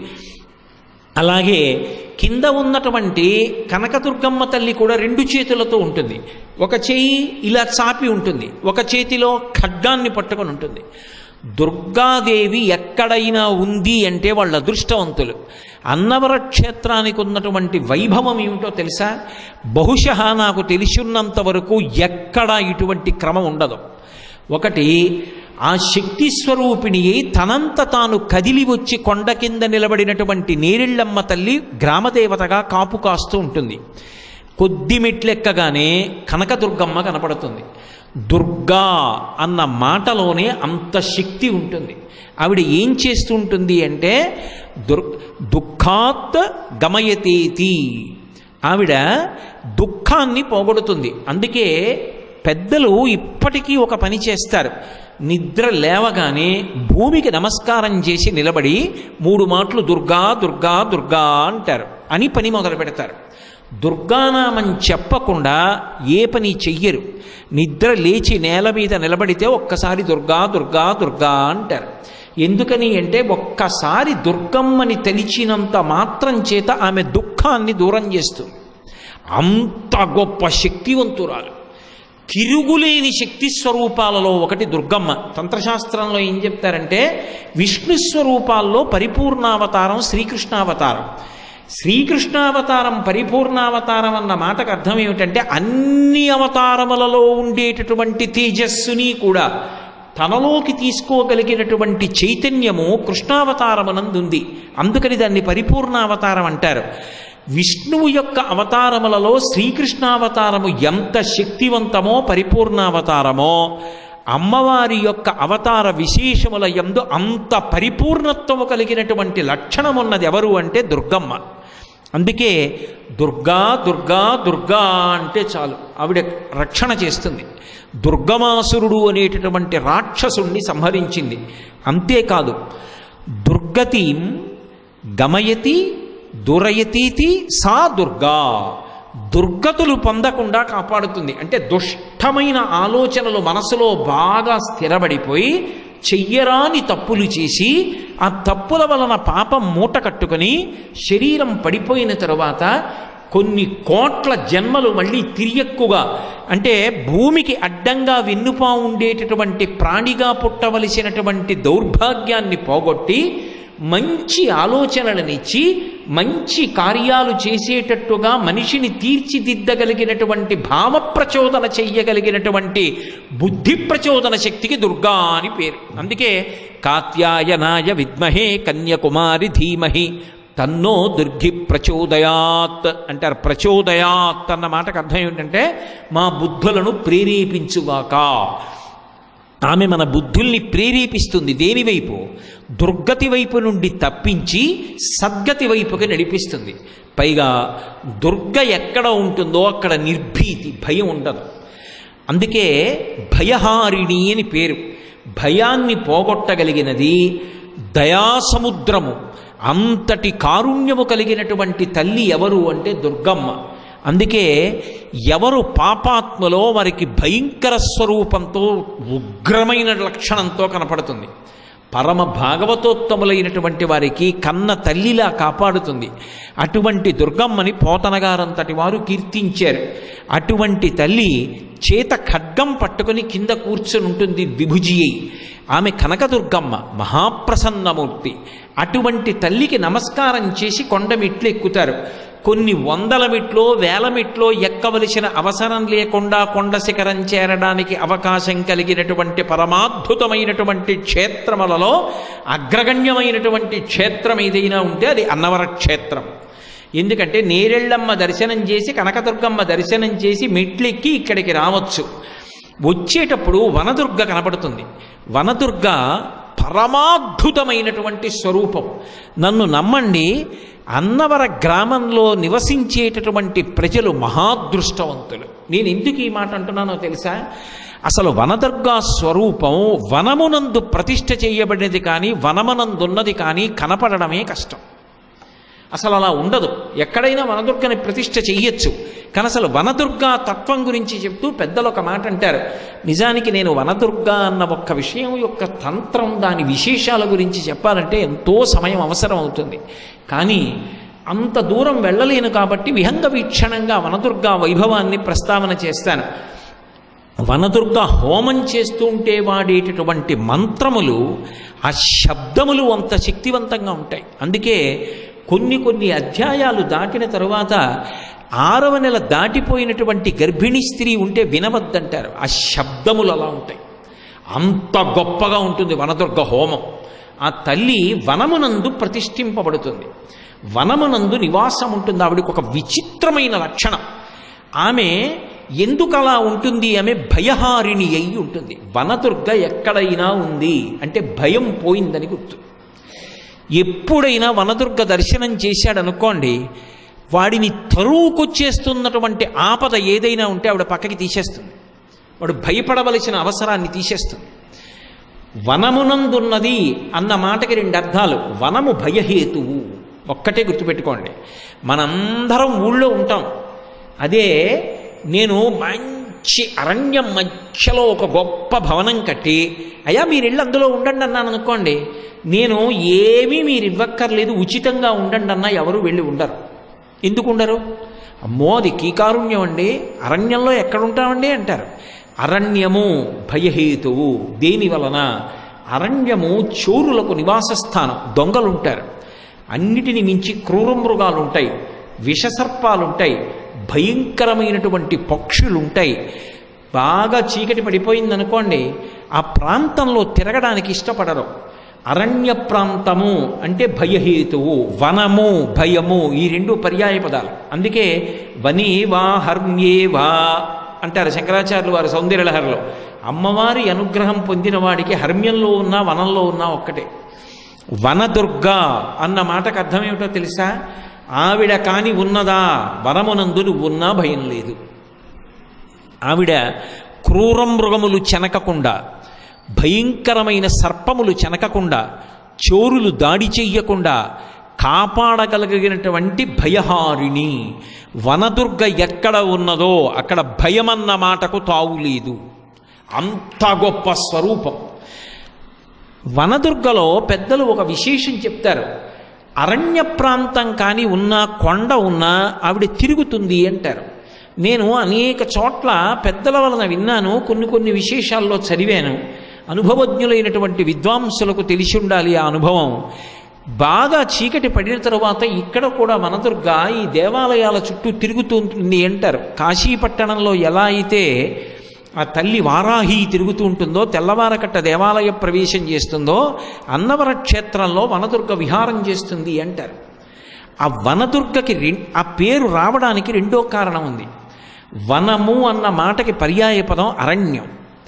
అలాగే కింద ఉన్నటువంటి కనకదుర్గమ్మ తల్లి కూడా రెండు చేతులతో ఉంటుంది ఒక చేయి ఇలా చాపి ఉంటుంది ఒక చేతిలో ఖడ్గాన్ని పట్టుకొని ఉంటుంది దుర్గాదేవి ఎక్కడైనా ఉంది అంటే వాళ్ళ అదృష్టవంతులు అన్నవర క్షేత్రానికి ఉన్నటువంటి వైభవం ఏమిటో తెలుసా బహుశः నాకు తెలిసినంత వరకు ఎక్కడ ఇటువంటి క్రమం ఉండదు ఒకటి ఆ శక్తి స్వరూపిణి అయి తనంత తాను కదిలి వచ్చి కొండ కింద నిలబడినటువంటి నేరెళ్ళమ్మ తల్లి గ్రామదేవతగా కాపు కాస్తూ ఉంటుంది కొద్ది మెట్లెక్కగానే కనకదుర్గమ్మ కనపడుతుంది దుర్గా అన్న మాటలోనే అంత శక్తి ఉంటుంది ఆవిడ ఏం చేస్తూ ఉంటుంది అంటే దుర్ దుఃఖాత్ గమయతేతి ఆవిడ దుఃఖాన్ని పోగొడుతుంది అందుకే పెద్దలు ఇప్పటికీ ఒక పని చేస్తారు నిద్ర లేవగానే భూమికి నమస్కారం చేసి నిలబడి మూడు మాటలు దుర్గా దుర్గా దుర్గా అంటారు అని పని మొదలు పెడతారు దుర్గానామం చెప్పకుండా ఏ పని చెయ్యరు నిద్ర లేచి నేల మీద నిలబడితే ఒక్కసారి దుర్గా దుర్గా దుర్గా అంటారు ఎందుకని అంటే ఒక్కసారి దుర్గమ్మని తెలిచినంత మాత్రం చేత ఆమె దుఃఖాన్ని దూరం చేస్తుంది అంత గొప్ప శక్తివంతురాలు తిరుగులేని శక్తి స్వరూపాలలో ఒకటి దుర్గమ్మ తంత్రశాస్త్రంలో ఏం చెప్తారంటే విష్ణు స్వరూపాల్లో పరిపూర్ణావతారం శ్రీకృష్ణావతారం శ్రీకృష్ణావతారం పరిపూర్ణావతారం అన్న మాటకు అర్థం ఏమిటంటే అన్ని అవతారములలో ఉండేటటువంటి తేజస్సుని కూడా తనలోకి తీసుకోగలిగినటువంటి చైతన్యము కృష్ణావతారమునందుంది అందుకని దాన్ని పరిపూర్ణావతారం అంటారు విష్ణువు యొక్క అవతారములలో శ్రీకృష్ణావతారము ఎంత శక్తివంతమో పరిపూర్ణావతారమో అమ్మవారి యొక్క అవతార విశేషముల యందు అంత పరిపూర్ణత్వము కలిగినటువంటి లక్షణం ఉన్నది ఎవరు అంటే దుర్గమ్మ అందుకే దుర్గా దుర్గా దుర్గా అంటే చాలు ఆవిడ రక్షణ చేస్తుంది దుర్గమాసురుడు అనేటటువంటి రాక్షసుణ్ణి సంహరించింది అంతేకాదు దుర్గతిం గమయతి దురయతీతి సా దుర్గా దుర్గతులు పొందకుండా కాపాడుతుంది అంటే దుష్టమైన ఆలోచనలు మనసులో బాగా స్థిరపడిపోయి చెయ్యరాని తప్పులు చేసి ఆ తప్పుల వలన పాపం మూట కట్టుకొని శరీరం పడిపోయిన తరువాత కొన్ని కోట్ల జన్మలు మళ్ళీ తిరియక్కుగా అంటే భూమికి అడ్డంగా వెన్నుపా ఉండేటటువంటి ప్రాణిగా పుట్టవలసినటువంటి దౌర్భాగ్యాన్ని పోగొట్టి మంచి ఆలోచనలనిచ్చి మంచి కార్యాలు చేసేటట్టుగా మనిషిని తీర్చిదిద్దగలిగినటువంటి భావ ప్రచోదన చెయ్యగలిగినటువంటి బుద్ధి ప్రచోదన శక్తికి దుర్గా అని పేరు అందుకే కాత్యాయనాయ విద్మహే కన్యకుమారి ధీమహి తన్నో దుర్గి ప్రచోదయాత్ అంటారు ప్రచోదయాత్ అన్న మాటకు అర్థం ఏమిటంటే మా బుద్ధులను ప్రేరేపించుగాక ఆమె మన బుద్ధుల్ని ప్రేరేపిస్తుంది దేని వైపు దుర్గతి వైపు నుండి తప్పించి సద్గతి వైపుకి నడిపిస్తుంది పైగా దుర్గ ఎక్కడ ఉంటుందో అక్కడ నిర్భీతి భయం ఉండదు అందుకే భయహారిణి అని పేరు భయాన్ని పోగొట్టగలిగినది దయాసముద్రము అంతటి కారుణ్యము కలిగినటువంటి తల్లి ఎవరు అంటే దుర్గమ్మ అందుకే ఎవరు పాపాత్మలో వారికి భయంకర స్వరూపంతో ఉగ్రమైన లక్షణంతో కనపడుతుంది పరమ భాగవతోత్తములైనటువంటి వారికి కన్న తల్లిలా కాపాడుతుంది అటువంటి దుర్గమ్మని పోతనగారంతటి వారు కీర్తించారు అటువంటి తల్లి చేత ఖడ్గం పట్టుకొని కింద కూర్చుని ఉంటుంది విభుజి అయి ఆమె కనకదుర్గమ్మ మహాప్రసన్నమూర్తి అటువంటి తల్లికి నమస్కారం చేసి కొండ మెట్లు ఎక్కుతారు కొన్ని వందల మెట్లో వేల మెట్లో ఎక్కవలసిన అవసరం లేకుండా కొండ శిఖరం చేరడానికి అవకాశం కలిగినటువంటి పరమాద్భుతమైనటువంటి క్షేత్రములలో అగ్రగణ్యమైనటువంటి క్షేత్రం ఏదైనా ఉంటే అది అన్నవర క్షేత్రం ఎందుకంటే నేరెళ్ళమ్మ దర్శనం చేసి కనకదుర్గమ్మ దర్శనం చేసి మెట్లెక్కి ఇక్కడికి రావచ్చు వచ్చేటప్పుడు వనదుర్గ కనపడుతుంది వనదుర్గ పరమాద్భుతమైనటువంటి స్వరూపం నన్ను నమ్మండి అన్నవర గ్రామంలో నివసించేటటువంటి ప్రజలు మహాదృష్టవంతులు నేను ఎందుకు ఈ మాట అంటున్నానో తెలుసా అసలు వనదుర్గా స్వరూపం వనమునందు ప్రతిష్ఠ చేయబడినది కానీ వనమునందున్నది కానీ కనపడడమే కష్టం అసలు అలా ఉండదు ఎక్కడైనా వనదుర్గని ప్రతిష్ఠ చెయ్యొచ్చు కానీ అసలు వనదుర్గా తత్వం గురించి చెప్తూ పెద్దలు ఒక మాట అంటారు నిజానికి నేను వనదుర్గా అన్న ఒక్క విషయం యొక్క తంత్రం దాని విశేషాల గురించి చెప్పాలంటే ఎంతో సమయం అవసరం అవుతుంది కానీ అంత దూరం వెళ్ళలేను కాబట్టి విహంగ వీక్షణంగా వనదుర్గా వైభవాన్ని ప్రస్తావన చేస్తాను వనదుర్గ హోమం చేస్తూ ఉంటే వాడేటటువంటి మంత్రములు ఆ శబ్దములు అంత శక్తివంతంగా ఉంటాయి అందుకే కొన్ని కొన్ని అధ్యాయాలు దాటిన తరువాత ఆరవ నెల దాటిపోయినటువంటి గర్భిణీ స్త్రీ ఉంటే వినవద్దంటారు ఆ శబ్దములు అలా ఉంటాయి అంత గొప్పగా ఉంటుంది వనదుర్గ హోమం ఆ తల్లి వనమునందు ప్రతిష్ఠింపబడుతుంది వనమునందు నివాసం ఉంటుంది ఆవిడకి ఒక విచిత్రమైన లక్షణం ఆమె ఎందుకు అలా ఉంటుంది ఆమె భయహారిణి అయి ఉంటుంది వనదుర్గ ఎక్కడైనా ఉంది అంటే భయం పోయిందని గుర్తు ఎప్పుడైనా వనదుర్గ దర్శనం చేశాడనుకోండి వాడిని తరువుకొచ్చేస్తున్నటువంటి ఆపద ఏదైనా ఉంటే ఆవిడ పక్కకి తీసేస్తుంది వాడు భయపడవలసిన అవసరాన్ని తీసేస్తుంది వనమునందున్నది అన్న మాటకి రెండు అర్థాలు వనము భయహేతువు ఒక్కటే గుర్తుపెట్టుకోండి మనందరం ఊళ్ళో ఉంటాం అదే నేను మంచి అరణ్యం మధ్యలో ఒక గొప్ప భవనం కట్టి అయ్యా మీరు ఇల్లు అందులో ఉండండి అన్నాను అనుకోండి నేను ఏమీ మీరు ఇవ్వక్కర్లేదు ఉచితంగా ఉండండి అన్నా ఎవరు వెళ్ళి ఉండరు ఎందుకు ఉండరు అమ్మో అది కీకారుణ్యం అండి అరణ్యంలో ఎక్కడ ఉంటామండి అంటారు అరణ్యము భయహేతువు దేని వలన అరణ్యము చోరులకు నివాస స్థానం దొంగలుంటారు అన్నిటిని మించి క్రూర మృగాలు ఉంటాయి విషసర్పాలు ఉంటాయి భయంకరమైనటువంటి పక్షులు ఉంటాయి బాగా చీకటి పడిపోయిందనుకోండి ఆ ప్రాంతంలో తిరగడానికి ఇష్టపడరు అరణ్య ప్రాంతము అంటే భయహేతువు వనము భయము ఈ రెండు పర్యాయ పదాలు అందుకే వని వా హర్మ్యే వా అంటారు శంకరాచార్యులు వారు సౌందర్యలహరిలో అమ్మవారి అనుగ్రహం పొందిన వాడికి హర్మ్యంలో ఉన్నా వనంలో ఉన్నా ఒక్కటే వనదుర్గ అన్న మాటకు అర్థం ఏమిటో తెలుసా ఆవిడ కాని ఉన్నదా వనమునందు నువ్వు ఉన్నా భయం లేదు ఆవిడ క్రూర మృగములు చెనకకుండా భయంకరమైన సర్పములు చెనకకుండా చోరులు దాడి చెయ్యకుండా కాపాడగలిగినటువంటి భయహారిణి వనదుర్గ ఎక్కడ ఉన్నదో అక్కడ భయమన్న మాటకు తావు లేదు అంత గొప్ప స్వరూపం వనదుర్గలో పెద్దలు ఒక విశేషం చెప్తారు అరణ్య ప్రాంతం కానీ ఉన్నా కొండ ఉన్నా ఆవిడ తిరుగుతుంది అంటారు నేను అనేక చోట్ల పెద్దల వలన విన్నాను కొన్ని కొన్ని విశేషాల్లో చదివాను అనుభవజ్ఞులైనటువంటి విద్వాంసులకు తెలిసి ఉండాలి ఆ అనుభవం బాగా చీకటి పడిన తరువాత ఇక్కడ కూడా వనదుర్గ ఈ దేవాలయాల చుట్టూ తిరుగుతూ ఉంటుంది అంటారు కాశీపట్టణంలో ఎలా అయితే ఆ తల్లి వారాహి తిరుగుతూ ఉంటుందో తెల్లవారకట్ట దేవాలయ ప్రవేశం చేస్తుందో అన్నవర క్షేత్రంలో వనదుర్గ విహారం చేస్తుంది అంటారు ఆ వనదుర్గకి రెం- ఆ పేరు రావడానికి రెండో కారణం ఉంది వనము అన్న మాటకి పర్యాయ పదం అరణ్యం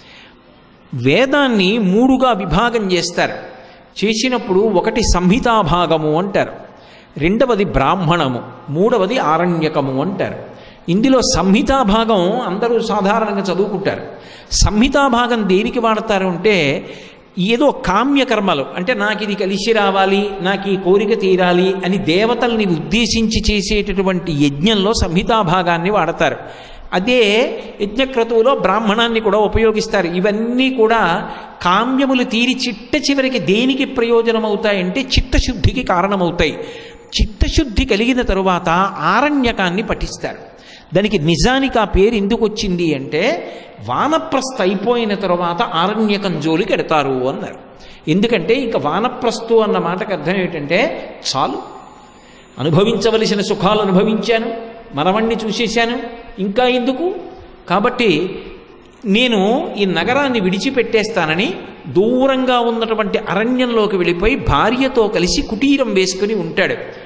వేదాన్ని మూడుగా విభాగం చేస్తారు చేసినప్పుడు ఒకటి సంహితాభాగము అంటారు రెండవది బ్రాహ్మణము మూడవది ఆరణ్యకము అంటారు ఇందులో సంహితాభాగం అందరూ సాధారణంగా చదువుకుంటారు సంహితాభాగం దేనికి వాడతారు అంటే ఏదో కామ్యకర్మలు అంటే నాకు ఇది కలిసి రావాలి నాకు ఈ కోరిక తీరాలి అని దేవతల్ని ఉద్దేశించి చేసేటటువంటి యజ్ఞంలో సంహితాభాగాన్ని వాడతారు అదే యజ్ఞక్రతువులో బ్రాహ్మణాన్ని కూడా ఉపయోగిస్తారు ఇవన్నీ కూడా కామ్యములు తీరి చిట్ట చివరికి దేనికి ప్రయోజనం అవుతాయంటే చిత్తశుద్ధికి కారణమవుతాయి చిత్తశుద్ధి కలిగిన తరువాత ఆరణ్యకాన్ని పఠిస్తారు దానికి నిజానికి ఆ పేరు ఎందుకు వచ్చింది అంటే వానప్రస్థ అయిపోయిన తరువాత ఆరణ్యకం జోలికి ఎడతారు అన్నారు ఎందుకంటే ఇక వానప్రస్థు అన్న మాటకు అర్థం ఏంటంటే చాలు అనుభవించవలసిన సుఖాలు అనుభవించాను మనవణ్ణి చూసేశాను ఇంకా ఎందుకు కాబట్టి నేను ఈ నగరాన్ని విడిచిపెట్టేస్తానని దూరంగా ఉన్నటువంటి అరణ్యంలోకి వెళ్ళిపోయి భార్యతో కలిసి కుటీరం వేసుకుని ఉంటాడు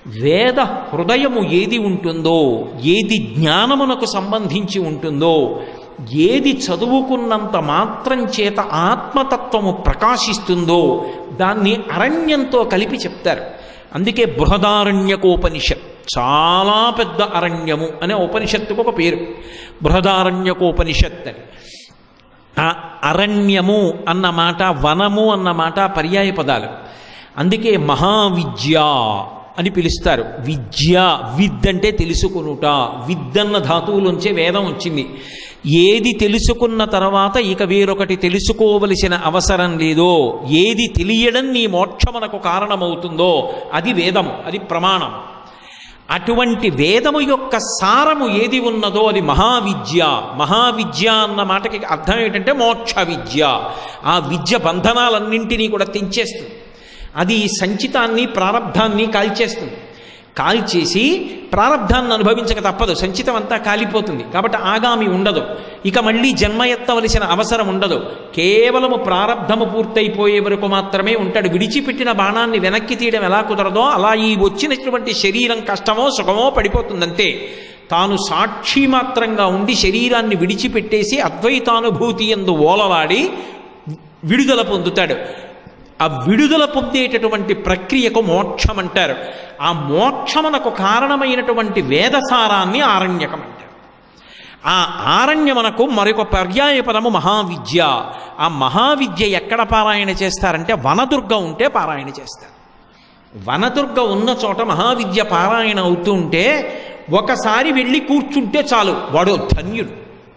వేద హృదయము ఏది ఉంటుందో ఏది జ్ఞానమునకు సంబంధించి ఉంటుందో ఏది చదువుకున్నంత మాత్రం చేత ఆత్మతత్వము ప్రకాశిస్తుందో దాన్ని అరణ్యంతో కలిపి చెప్తారు అందుకే బృహదారణ్యకోపనిషత్ చాలా పెద్ద అరణ్యము అనే ఉపనిషత్తుకు ఒక పేరు బృహదారణ్యకోపనిషత్ అని ఆ అరణ్యము అన్న మాట వనము అన్న మాట పర్యాయ పదాలు అందుకే మహావిద్య అని పిలుస్తారు విద్య విద్ అంటే తెలుసుకునుట విద్దన్న ధాతువులోంచే వేదం వచ్చింది ఏది తెలుసుకున్న తర్వాత ఇక వేరొకటి తెలుసుకోవలసిన అవసరం లేదో ఏది తెలియడం నీ మోక్షమునకు కారణమవుతుందో అది వేదం అది ప్రమాణం అటువంటి వేదము యొక్క సారము ఏది ఉన్నదో అది మహావిద్య మహావిద్య అన్న మాటకి అర్థం ఏంటంటే మోక్ష విద్య ఆ విద్య బంధనాలన్నింటినీ కూడా తెంచేస్తుంది అది సంచితాన్ని ప్రారంధాన్ని కాల్చేస్తుంది కాల్చేసి ప్రారంధాన్ని అనుభవించక తప్పదు సంచితం అంతా కాలిపోతుంది కాబట్టి ఆగామి ఉండదు ఇక మళ్ళీ జన్మ ఎత్తవలసిన అవసరం ఉండదు కేవలము ప్రారంధము పూర్తయిపోయే వరకు మాత్రమే ఉంటాడు విడిచిపెట్టిన బాణాన్ని వెనక్కి తీయడం ఎలా కుదరదో అలా ఈ వచ్చినటువంటి శరీరం కష్టమో సుఖమో పడిపోతుందంతే తాను సాక్షి మాత్రంగా ఉండి శరీరాన్ని విడిచిపెట్టేసి అద్వైతానుభూతి ఎందు ఓలలాడి విడుదల పొందుతాడు ఆ విడుదల పొందేటటువంటి ప్రక్రియకు మోక్షం అంటారు ఆ మోక్షమునకు కారణమైనటువంటి వేదసారాన్ని ఆరణ్యకం అంటారు ఆ ఆరణ్యమునకు మరొక పర్యాయ పదము మహావిద్య ఆ మహావిద్య ఎక్కడ పారాయణ చేస్తారంటే వనదుర్గ ఉంటే పారాయణ చేస్తారు వనదుర్గ ఉన్న చోట మహావిద్య పారాయణ అవుతూ ఉంటే ఒకసారి వెళ్ళి కూర్చుంటే చాలు వాడు ధన్యుడు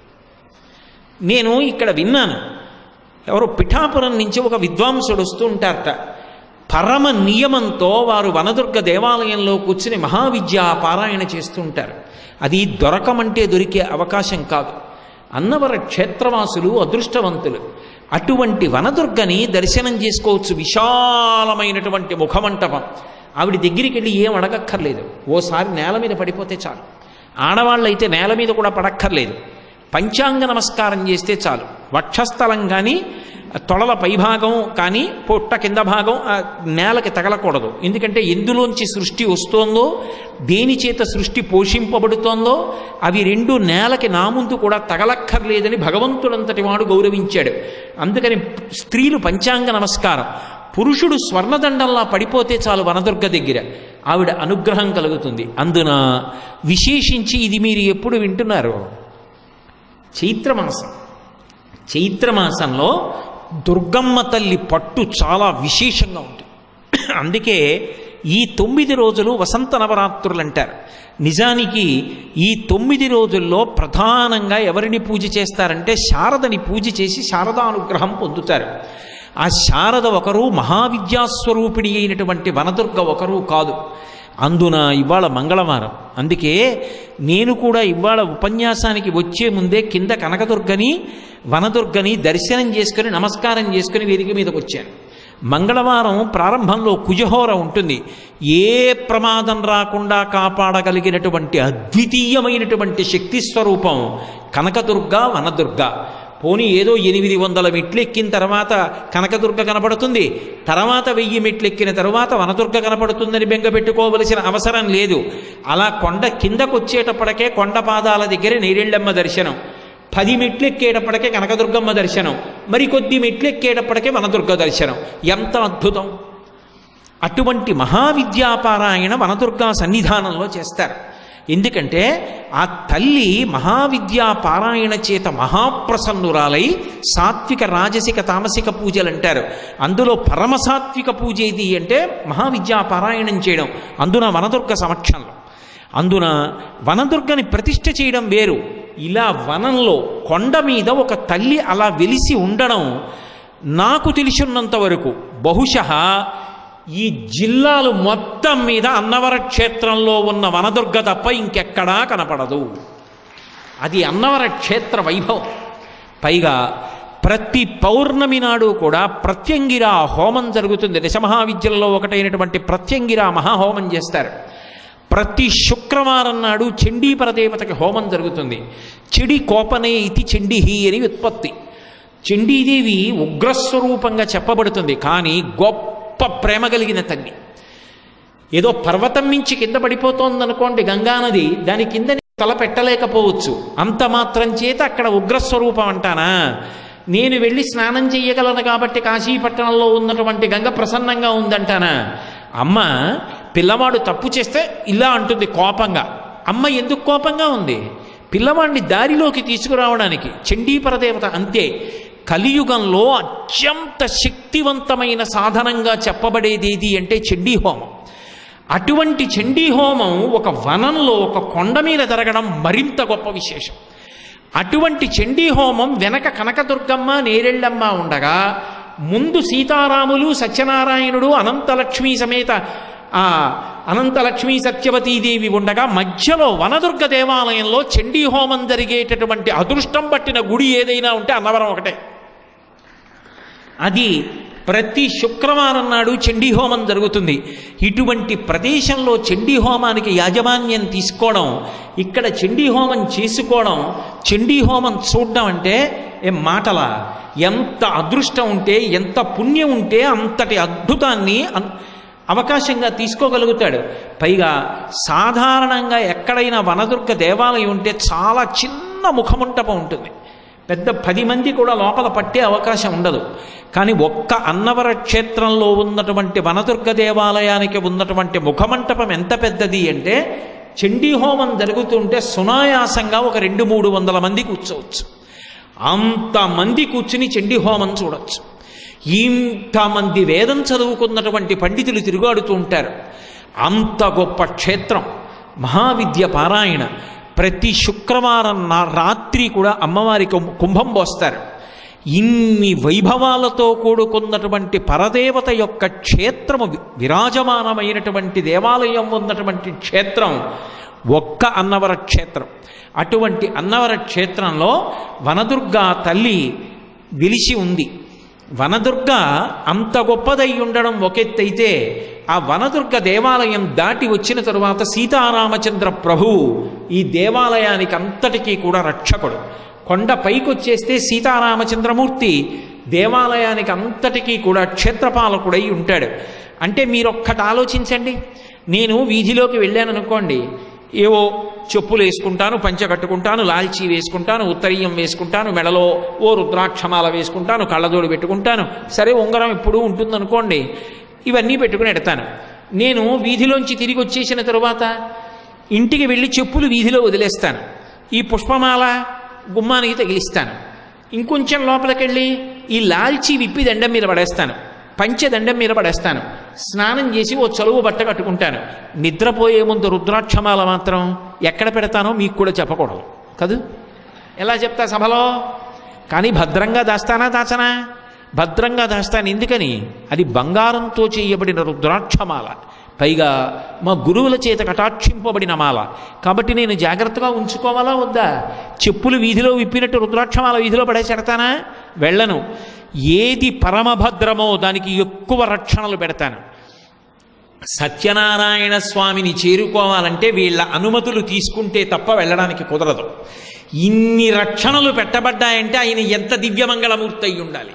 నేను ఇక్కడ విన్నాను ఎవరు పిఠాపురం నుంచి ఒక విద్వాంసుడు వస్తూ ఉంటారట పరమ నియమంతో వారు వనదుర్గ దేవాలయంలో కూర్చుని మహావిద్య పారాయణ చేస్తూ ఉంటారు అది దొరకమంటే దొరికే అవకాశం కాదు అన్నవర క్షేత్రవాసులు అదృష్టవంతులు అటువంటి వనదుర్గని దర్శనం చేసుకోవచ్చు విశాలమైనటువంటి ముఖమంటపం ఆవిడ దగ్గరికి వెళ్ళి ఏం అడగక్కర్లేదు ఓసారి నేల మీద పడిపోతే చాలు ఆడవాళ్ళైతే నేల మీద కూడా పడక్కర్లేదు పంచాంగ నమస్కారం చేస్తే చాలు వక్షస్థలం కానీ తొడల పైభాగం కానీ పొట్ట కింద భాగం ఆ నేలకి తగలకూడదు ఎందుకంటే ఎందులోంచి సృష్టి వస్తోందో దేని చేత సృష్టి పోషింపబడుతోందో అవి రెండు నేలకి నా ముందు కూడా తగలక్కర్లేదని భగవంతుడంతటి వాడు గౌరవించాడు అందుకని స్త్రీలు పంచాంగ నమస్కారం పురుషుడు స్వర్ణదండంలా పడిపోతే చాలు వనదుర్గ దగ్గర ఆవిడ అనుగ్రహం కలుగుతుంది అందున విశేషించి ఇది మీరు ఎప్పుడు వింటున్నారు చైత్రమాసం చైత్రమాసంలో దుర్గమ్మ తల్లి పట్టు చాలా విశేషంగా ఉంటుంది అందుకే ఈ తొమ్మిది రోజులు వసంత నవరాత్రులు అంటారు నిజానికి ఈ తొమ్మిది రోజుల్లో ప్రధానంగా ఎవరిని పూజ చేస్తారంటే శారదని పూజ చేసి శారదానుగ్రహం పొందుతారు ఆ శారద ఒకరు మహావిద్యాస్వరూపిణి అయినటువంటి వనదుర్గ ఒకరు కాదు అందున ఇవాళ మంగళవారం అందుకే నేను కూడా ఇవాళ ఉపన్యాసానికి వచ్చే ముందే కింద కనకదుర్గని వనదుర్గని దర్శనం చేసుకుని నమస్కారం చేసుకుని వేదిక మీదకి వచ్చాను మంగళవారం ప్రారంభంలో కుజహోర ఉంటుంది ఏ ప్రమాదం రాకుండా కాపాడగలిగినటువంటి అద్వితీయమైనటువంటి శక్తి స్వరూపం కనకదుర్గ వనదుర్గ పోనీ ఏదో ఎనిమిది వందల మెట్లు ఎక్కిన తర్వాత కనకదుర్గ కనపడుతుంది తర్వాత వెయ్యి మెట్లు ఎక్కిన తర్వాత వనదుర్గ కనపడుతుందని బెంగ పెట్టుకోవలసిన అవసరం లేదు అలా కొండ కిందకు వచ్చేటప్పటికే కొండ పాదాల దగ్గర నేరెళ్ళమ్మ దర్శనం పది మెట్లు ఎక్కేటప్పటికే కనకదుర్గమ్మ దర్శనం మరి కొద్ది మెట్లు ఎక్కేటప్పటికే వనదుర్గ దర్శనం ఎంత అద్భుతం అటువంటి మహావిద్యాపారాయణ వనదుర్గా సన్నిధానంలో చేస్తారు ఎందుకంటే ఆ తల్లి మహావిద్యా పారాయణ చేత మహాప్రసన్నురాలై సాత్విక రాజసిక తామసిక పూజలు అంటారు అందులో పరమ సాత్విక పూజ ఏది అంటే మహావిద్యా పారాయణం చేయడం అందున వనదుర్గ సమక్షంలో అందున వనదుర్గని ప్రతిష్ఠ చేయడం వేరు ఇలా వనంలో కొండ మీద ఒక తల్లి అలా వెలిసి ఉండడం నాకు తెలిసినంత వరకు బహుశः ఈ జిల్లాలు మొత్తం మీద అన్నవర క్షేత్రంలో ఉన్న వనదుర్గ తప్ప ఇంకెక్కడా కనపడదు అది అన్నవర క్షేత్ర వైభవం పైగా ప్రతి పౌర్ణమి నాడు కూడా ప్రత్యంగిరా హోమం జరుగుతుంది దశమహావిద్యలలో ఒకటైనటువంటి ప్రత్యంగిరా మహాహోమం చేస్తారు ప్రతి శుక్రవారం నాడు చండీపర దేవతకి హోమం జరుగుతుంది చెడి కోపనే ఇది చండిహి అని ఉత్పత్తి చండీదేవి ఉగ్రస్వరూపంగా చెప్పబడుతుంది కానీ గొప్ప ప్రేమ కలిగిన తల్లి ఏదో పర్వతం మించి కింద పడిపోతోందనుకోండి గంగానది దాని కింద తల పెట్టలేకపోవచ్చు అంత మాత్రం చేత అక్కడ ఉగ్రస్వరూపం అంటానా నేను వెళ్ళి స్నానం చెయ్యగలను కాబట్టి కాశీపట్టణంలో ఉన్నటువంటి గంగ ప్రసన్నంగా ఉందంటానా అమ్మ పిల్లవాడు తప్పు చేస్తే ఇలా అంటుంది కోపంగా అమ్మ ఎందుకు కోపంగా ఉంది పిల్లవాడిని దారిలోకి తీసుకురావడానికి చండీపరదేవత అంతే కలియుగంలో అత్యంత శక్తివంతమైన సాధనంగా చెప్పబడేది ఏది అంటే చండీ హోమం అటువంటి చండీ హోమం ఒక వనంలో ఒక కొండ మీద జరగడం మరింత గొప్ప విశేషం అటువంటి చండీ హోమం వెనక కనకదుర్గమ్మ నేరెళ్ళమ్మ ఉండగా ముందు సీతారాములు సత్యనారాయణుడు అనంతలక్ష్మి సమేత ఆ అనంతలక్ష్మి సత్యవతీదేవి ఉండగా మధ్యలో వనదుర్గ దేవాలయంలో చండీ హోమం జరిగేటటువంటి అదృష్టం పట్టిన గుడి ఏదైనా ఉంటే అన్నవరం ఒకటే అది ప్రతి శుక్రవారం నాడు చండీ హోమం జరుగుతుంది ఇటువంటి ప్రదేశంలో చండీ హోమానికి యాజమాన్యం తీసుకోవడం ఇక్కడ చండీ హోమం చేసుకోవడం చండీ హోమం చూడడం అంటే ఏ మాటల ఎంత అదృష్టం ఉంటే ఎంత పుణ్యం ఉంటే అంతటి అద్భుతాన్ని అన్- అవకాశంగా తీసుకోగలుగుతాడు పైగా సాధారణంగా ఎక్కడైనా వనదుర్గ దేవాలయం ఉంటే చాలా చిన్న ముఖమంటపం ఉంటుంది పెద్ద పది మంది కూడా లోపల పట్టే అవకాశం ఉండదు కానీ ఒక్క అన్నవర క్షేత్రంలో ఉన్నటువంటి వనదుర్గ దేవాలయానికి ఉన్నటువంటి ముఖమంటపం ఎంత పెద్దది అంటే చండీ హోమం జరుగుతుంటే సునాయాసంగా ఒక రెండు మూడు వందల మంది కూర్చోవచ్చు అంతమంది కూర్చుని చండీ హోమం చూడొచ్చు ఇంతమంది వేదం చదువుకున్నటువంటి పండితులు తిరుగాడుతూ ఉంటారు అంత గొప్ప క్షేత్రం మహావిద్య పారాయణ ప్రతి శుక్రవారం నా రాత్రి కూడా అమ్మవారికి కుంభం పోస్తారు ఇన్ని వైభవాలతో కూడుకున్నటువంటి పరదేవత యొక్క క్షేత్రము వి- విరాజమానమైనటువంటి దేవాలయం ఉన్నటువంటి క్షేత్రం ఒక్క అన్నవర క్షేత్రం అటువంటి అన్నవర క్షేత్రంలో వనదుర్గా తల్లి వెలిసి ఉంది వనదుర్గ అంత గొప్పదై ఉండడం ఒకెత్తైతే ఆ వనదుర్గ దేవాలయం దాటి వచ్చిన తరువాత సీతారామచంద్ర ప్రభువు ఈ దేవాలయానికి అంతటికీ కూడా రక్షకుడు కొండ పైకొచ్చేస్తే సీతారామచంద్రమూర్తి దేవాలయానికి అంతటికీ కూడా క్షేత్రపాలకుడై ఉంటాడు అంటే మీరొక్కటి ఆలోచించండి నేను వీధిలోకి వెళ్ళాను అనుకోండి ఏవో చెప్పులు వేసుకుంటాను పంచ కట్టుకుంటాను లాల్చీ వేసుకుంటాను ఉత్తరీయం వేసుకుంటాను మెడలో ఓ రుద్రాక్షమాల వేసుకుంటాను కళ్ళజోడు పెట్టుకుంటాను సరే ఉంగరం ఎప్పుడూ ఉంటుందనుకోండి ఇవన్నీ పెట్టుకుని ఎడతాను నేను వీధిలోంచి తిరిగి వచ్చేసిన తరువాత ఇంటికి వెళ్ళి చెప్పులు వీధిలో వదిలేస్తాను ఈ పుష్పమాల గుమ్మానికి తగిలిస్తాను ఇంకొంచెం లోపలికెళ్ళి ఈ లాల్చీ విప్పి దండం మీద పడేస్తాను పంచె దండం మీద పడేస్తాను స్నానం చేసి ఓ చలువు బట్ట కట్టుకుంటాను నిద్రపోయే ముందు రుద్రాక్షమాల మాత్రం ఎక్కడ పెడతానో మీకు కూడా చెప్పకూడదు కదూ ఎలా చెప్తా సభలో కానీ భద్రంగా దాస్తానా దాచనా భద్రంగా దాస్తాను ఎందుకని అది బంగారంతో చేయబడిన రుద్రాక్షమాల పైగా మా గురువుల చేత కటాక్షింపబడిన మాల కాబట్టి నేను జాగ్రత్తగా ఉంచుకోవాలా వద్దా చెప్పులు వీధిలో విప్పినట్టు రుద్రాక్షమాల వీధిలో పడేసెడతానా వెళ్ళను ఏది పరమభద్రమో దానికి ఎక్కువ రక్షణలు పెడతాను సత్యనారాయణ స్వామిని చేరుకోవాలంటే వీళ్ళ అనుమతులు తీసుకుంటే తప్ప వెళ్ళడానికి కుదరదు ఇన్ని రక్షణలు పెట్టబడ్డాయంటే ఆయన ఎంత దివ్యమంగళమూర్తి అయి ఉండాలి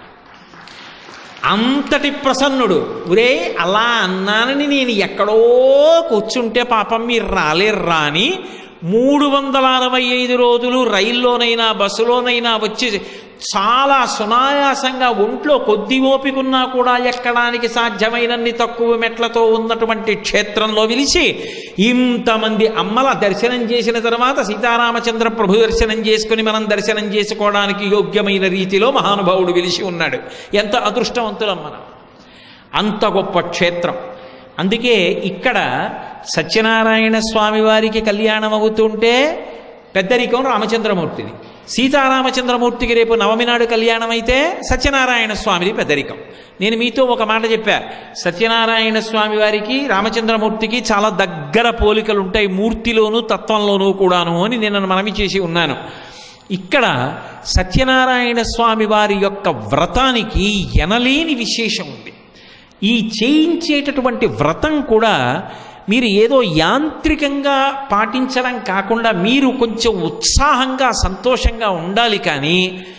అంతటి ప్రసన్నుడు ఒరే అలా అన్నానని నేను ఎక్కడో కూర్చుంటే పాపం మీరు రాలేర్రా అని మూడు వందల అరవై ఐదు రోజులు రైల్లోనైనా బస్సులోనైనా వచ్చి చాలా సునాయాసంగా ఒంట్లో కొద్ది ఓపికన్నా కూడా ఎక్కడానికి సాధ్యమైనన్ని తక్కువ మెట్లతో ఉన్నటువంటి క్షేత్రంలో విలిచి ఇంతమంది అమ్మల దర్శనం చేసిన తర్వాత సీతారామచంద్ర ప్రభు దర్శనం చేసుకుని మనం దర్శనం చేసుకోవడానికి యోగ్యమైన రీతిలో మహానుభావుడు వెలిసి ఉన్నాడు ఎంత అదృష్టవంతులం మనం అంత గొప్ప క్షేత్రం అందుకే ఇక్కడ సత్యనారాయణ స్వామి వారికి కళ్యాణం అవుతుంటే పెద్దరికం రామచంద్రమూర్తిది సీతారామచంద్రమూర్తికి రేపు నవమి నాడు కళ్యాణం అయితే సత్యనారాయణ స్వామిది పెద్దరికం నేను మీతో ఒక మాట చెప్పా సత్యనారాయణ స్వామి వారికి రామచంద్రమూర్తికి చాలా దగ్గర పోలికలు ఉంటాయి మూర్తిలోనూ తత్వంలోనూ కూడాను అని నేను మనవి చేసి ఉన్నాను ఇక్కడ సత్యనారాయణ స్వామి వారి యొక్క వ్రతానికి ఎనలేని విశేషం ఉంది ఈ చేయించేటటువంటి వ్రతం కూడా మీరు ఏదో యాంత్రికంగా పాటించడం కాకుండా మీరు కొంచెం ఉత్సాహంగా సంతోషంగా ఉండాలి కానీ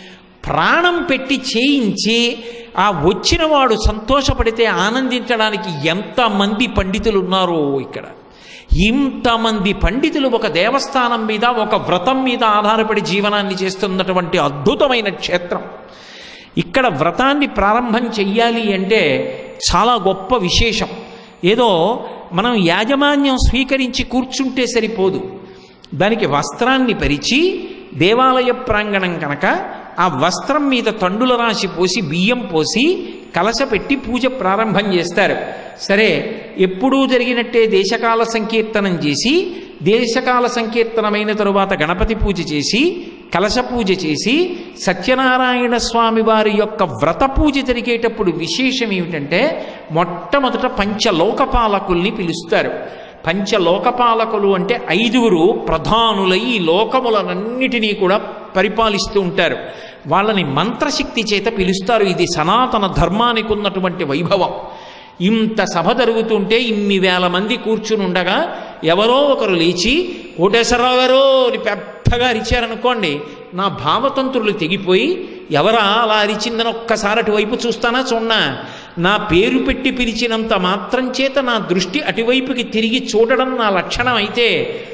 ప్రాణం పెట్టి చేయించి ఆ వచ్చిన వాడు సంతోషపడితే ఆనందించడానికి ఎంతమంది పండితులు ఉన్నారో ఇక్కడ ఇంతమంది పండితులు ఒక దేవస్థానం మీద ఒక వ్రతం మీద ఆధారపడి జీవనాన్ని చేస్తున్నటువంటి అద్భుతమైన క్షేత్రం ఇక్కడ వ్రతాన్ని ప్రారంభం చెయ్యాలి అంటే చాలా గొప్ప విశేషం ఏదో మనం యాజమాన్యం స్వీకరించి కూర్చుంటే సరిపోదు దానికి వస్త్రాన్ని పరిచి దేవాలయ ప్రాంగణం కనుక ఆ వస్త్రం మీద తండుల రాశి పోసి బియ్యం పోసి కలశ పెట్టి పూజ ప్రారంభం చేస్తారు సరే ఎప్పుడూ జరిగినట్టే దేశకాల సంకీర్తనం చేసి దేశకాల సంకీర్తనమైన తరువాత గణపతి పూజ చేసి కలశ పూజ చేసి సత్యనారాయణ స్వామి వారి యొక్క వ్రత పూజ జరిగేటప్పుడు విశేషం ఏమిటంటే మొట్టమొదట పంచలోకపాలకుల్ని పిలుస్తారు పంచలోకపాలకులు అంటే ఐదుగురు ప్రధానులై ఈ లోకములనన్నిటినీ కూడా పరిపాలిస్తూ ఉంటారు వాళ్ళని మంత్రశక్తి చేత పిలుస్తారు ఇది సనాతన ధర్మానికి ఉన్నటువంటి వైభవం ఇంత సభ జరుగుతుంటే ఇన్ని వేల మంది కూర్చుని ఉండగా ఎవరో ఒకరు లేచి కోటేశ్వరరావు గారు అని పెద్దగా అరిచారనుకోండి నా భావతంత్రులు తెగిపోయి ఎవరా అలా అరిచిందని ఒక్కసారి అటువైపు చూస్తానా చూడనా నా పేరు పెట్టి పిలిచినంత మాత్రం చేత నా దృష్టి అటువైపుకి తిరిగి చూడడం నా లక్షణం అయితే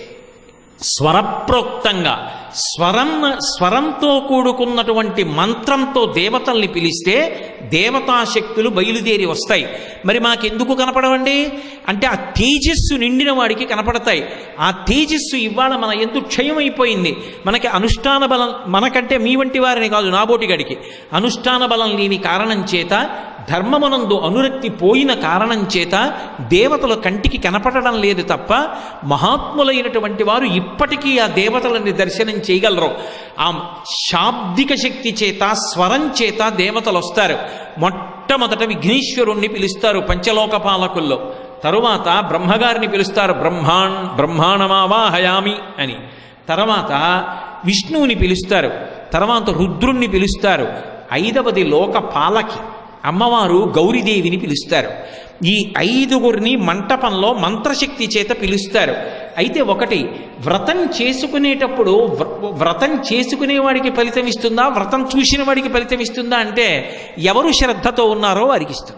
స్వరప్రోక్తంగా స్వరం స్వరంతో కూడుకున్నటువంటి మంత్రంతో దేవతల్ని పిలిస్తే దేవతాశక్తులు బయలుదేరి వస్తాయి మరి మాకెందుకు కనపడవండి అంటే ఆ తేజస్సు నిండిన వాడికి కనపడతాయి ఆ తేజస్సు ఇవాళ మన ఎందుకు క్షయమైపోయింది మనకి అనుష్ఠాన బలం మనకంటే మీ వంటి వారిని కాదు నాబోటిగడికి అనుష్ఠాన బలం లేని కారణం చేత ధర్మమునందు అనురక్తి పోయిన కారణం చేత దేవతల కంటికి కనపడడం లేదు తప్ప మహాత్ములైనటువంటి వారు ఇప్పటికీ ఆ దేవతలని దర్శనం చేయగలరు ఆ శాబ్దిక శక్తి చేత స్వరం చేత దేవతలు వస్తారు మొట్టమొదట విఘ్నేశ్వరుణ్ణి పిలుస్తారు పంచలోకపాలకుల్లో తరువాత బ్రహ్మగారిని పిలుస్తారు బ్రహ్మాణ్ బ్రహ్మాణమావాహయామి అని తర్వాత విష్ణువుని పిలుస్తారు తర్వాత రుద్రుణ్ణి పిలుస్తారు ఐదవది లోక పాలకి అమ్మవారు గౌరీదేవిని పిలుస్తారు ఈ ఐదుగురిని మంటపంలో మంత్రశక్తి చేత పిలుస్తారు అయితే ఒకటి వ్రతం చేసుకునేటప్పుడు వ్ర- వ్రతం చేసుకునేవాడికి ఫలితం ఇస్తుందా వ్రతం చూసిన వాడికి ఫలితం ఇస్తుందా అంటే ఎవరు శ్రద్ధతో ఉన్నారో వారికి ఇస్తుంది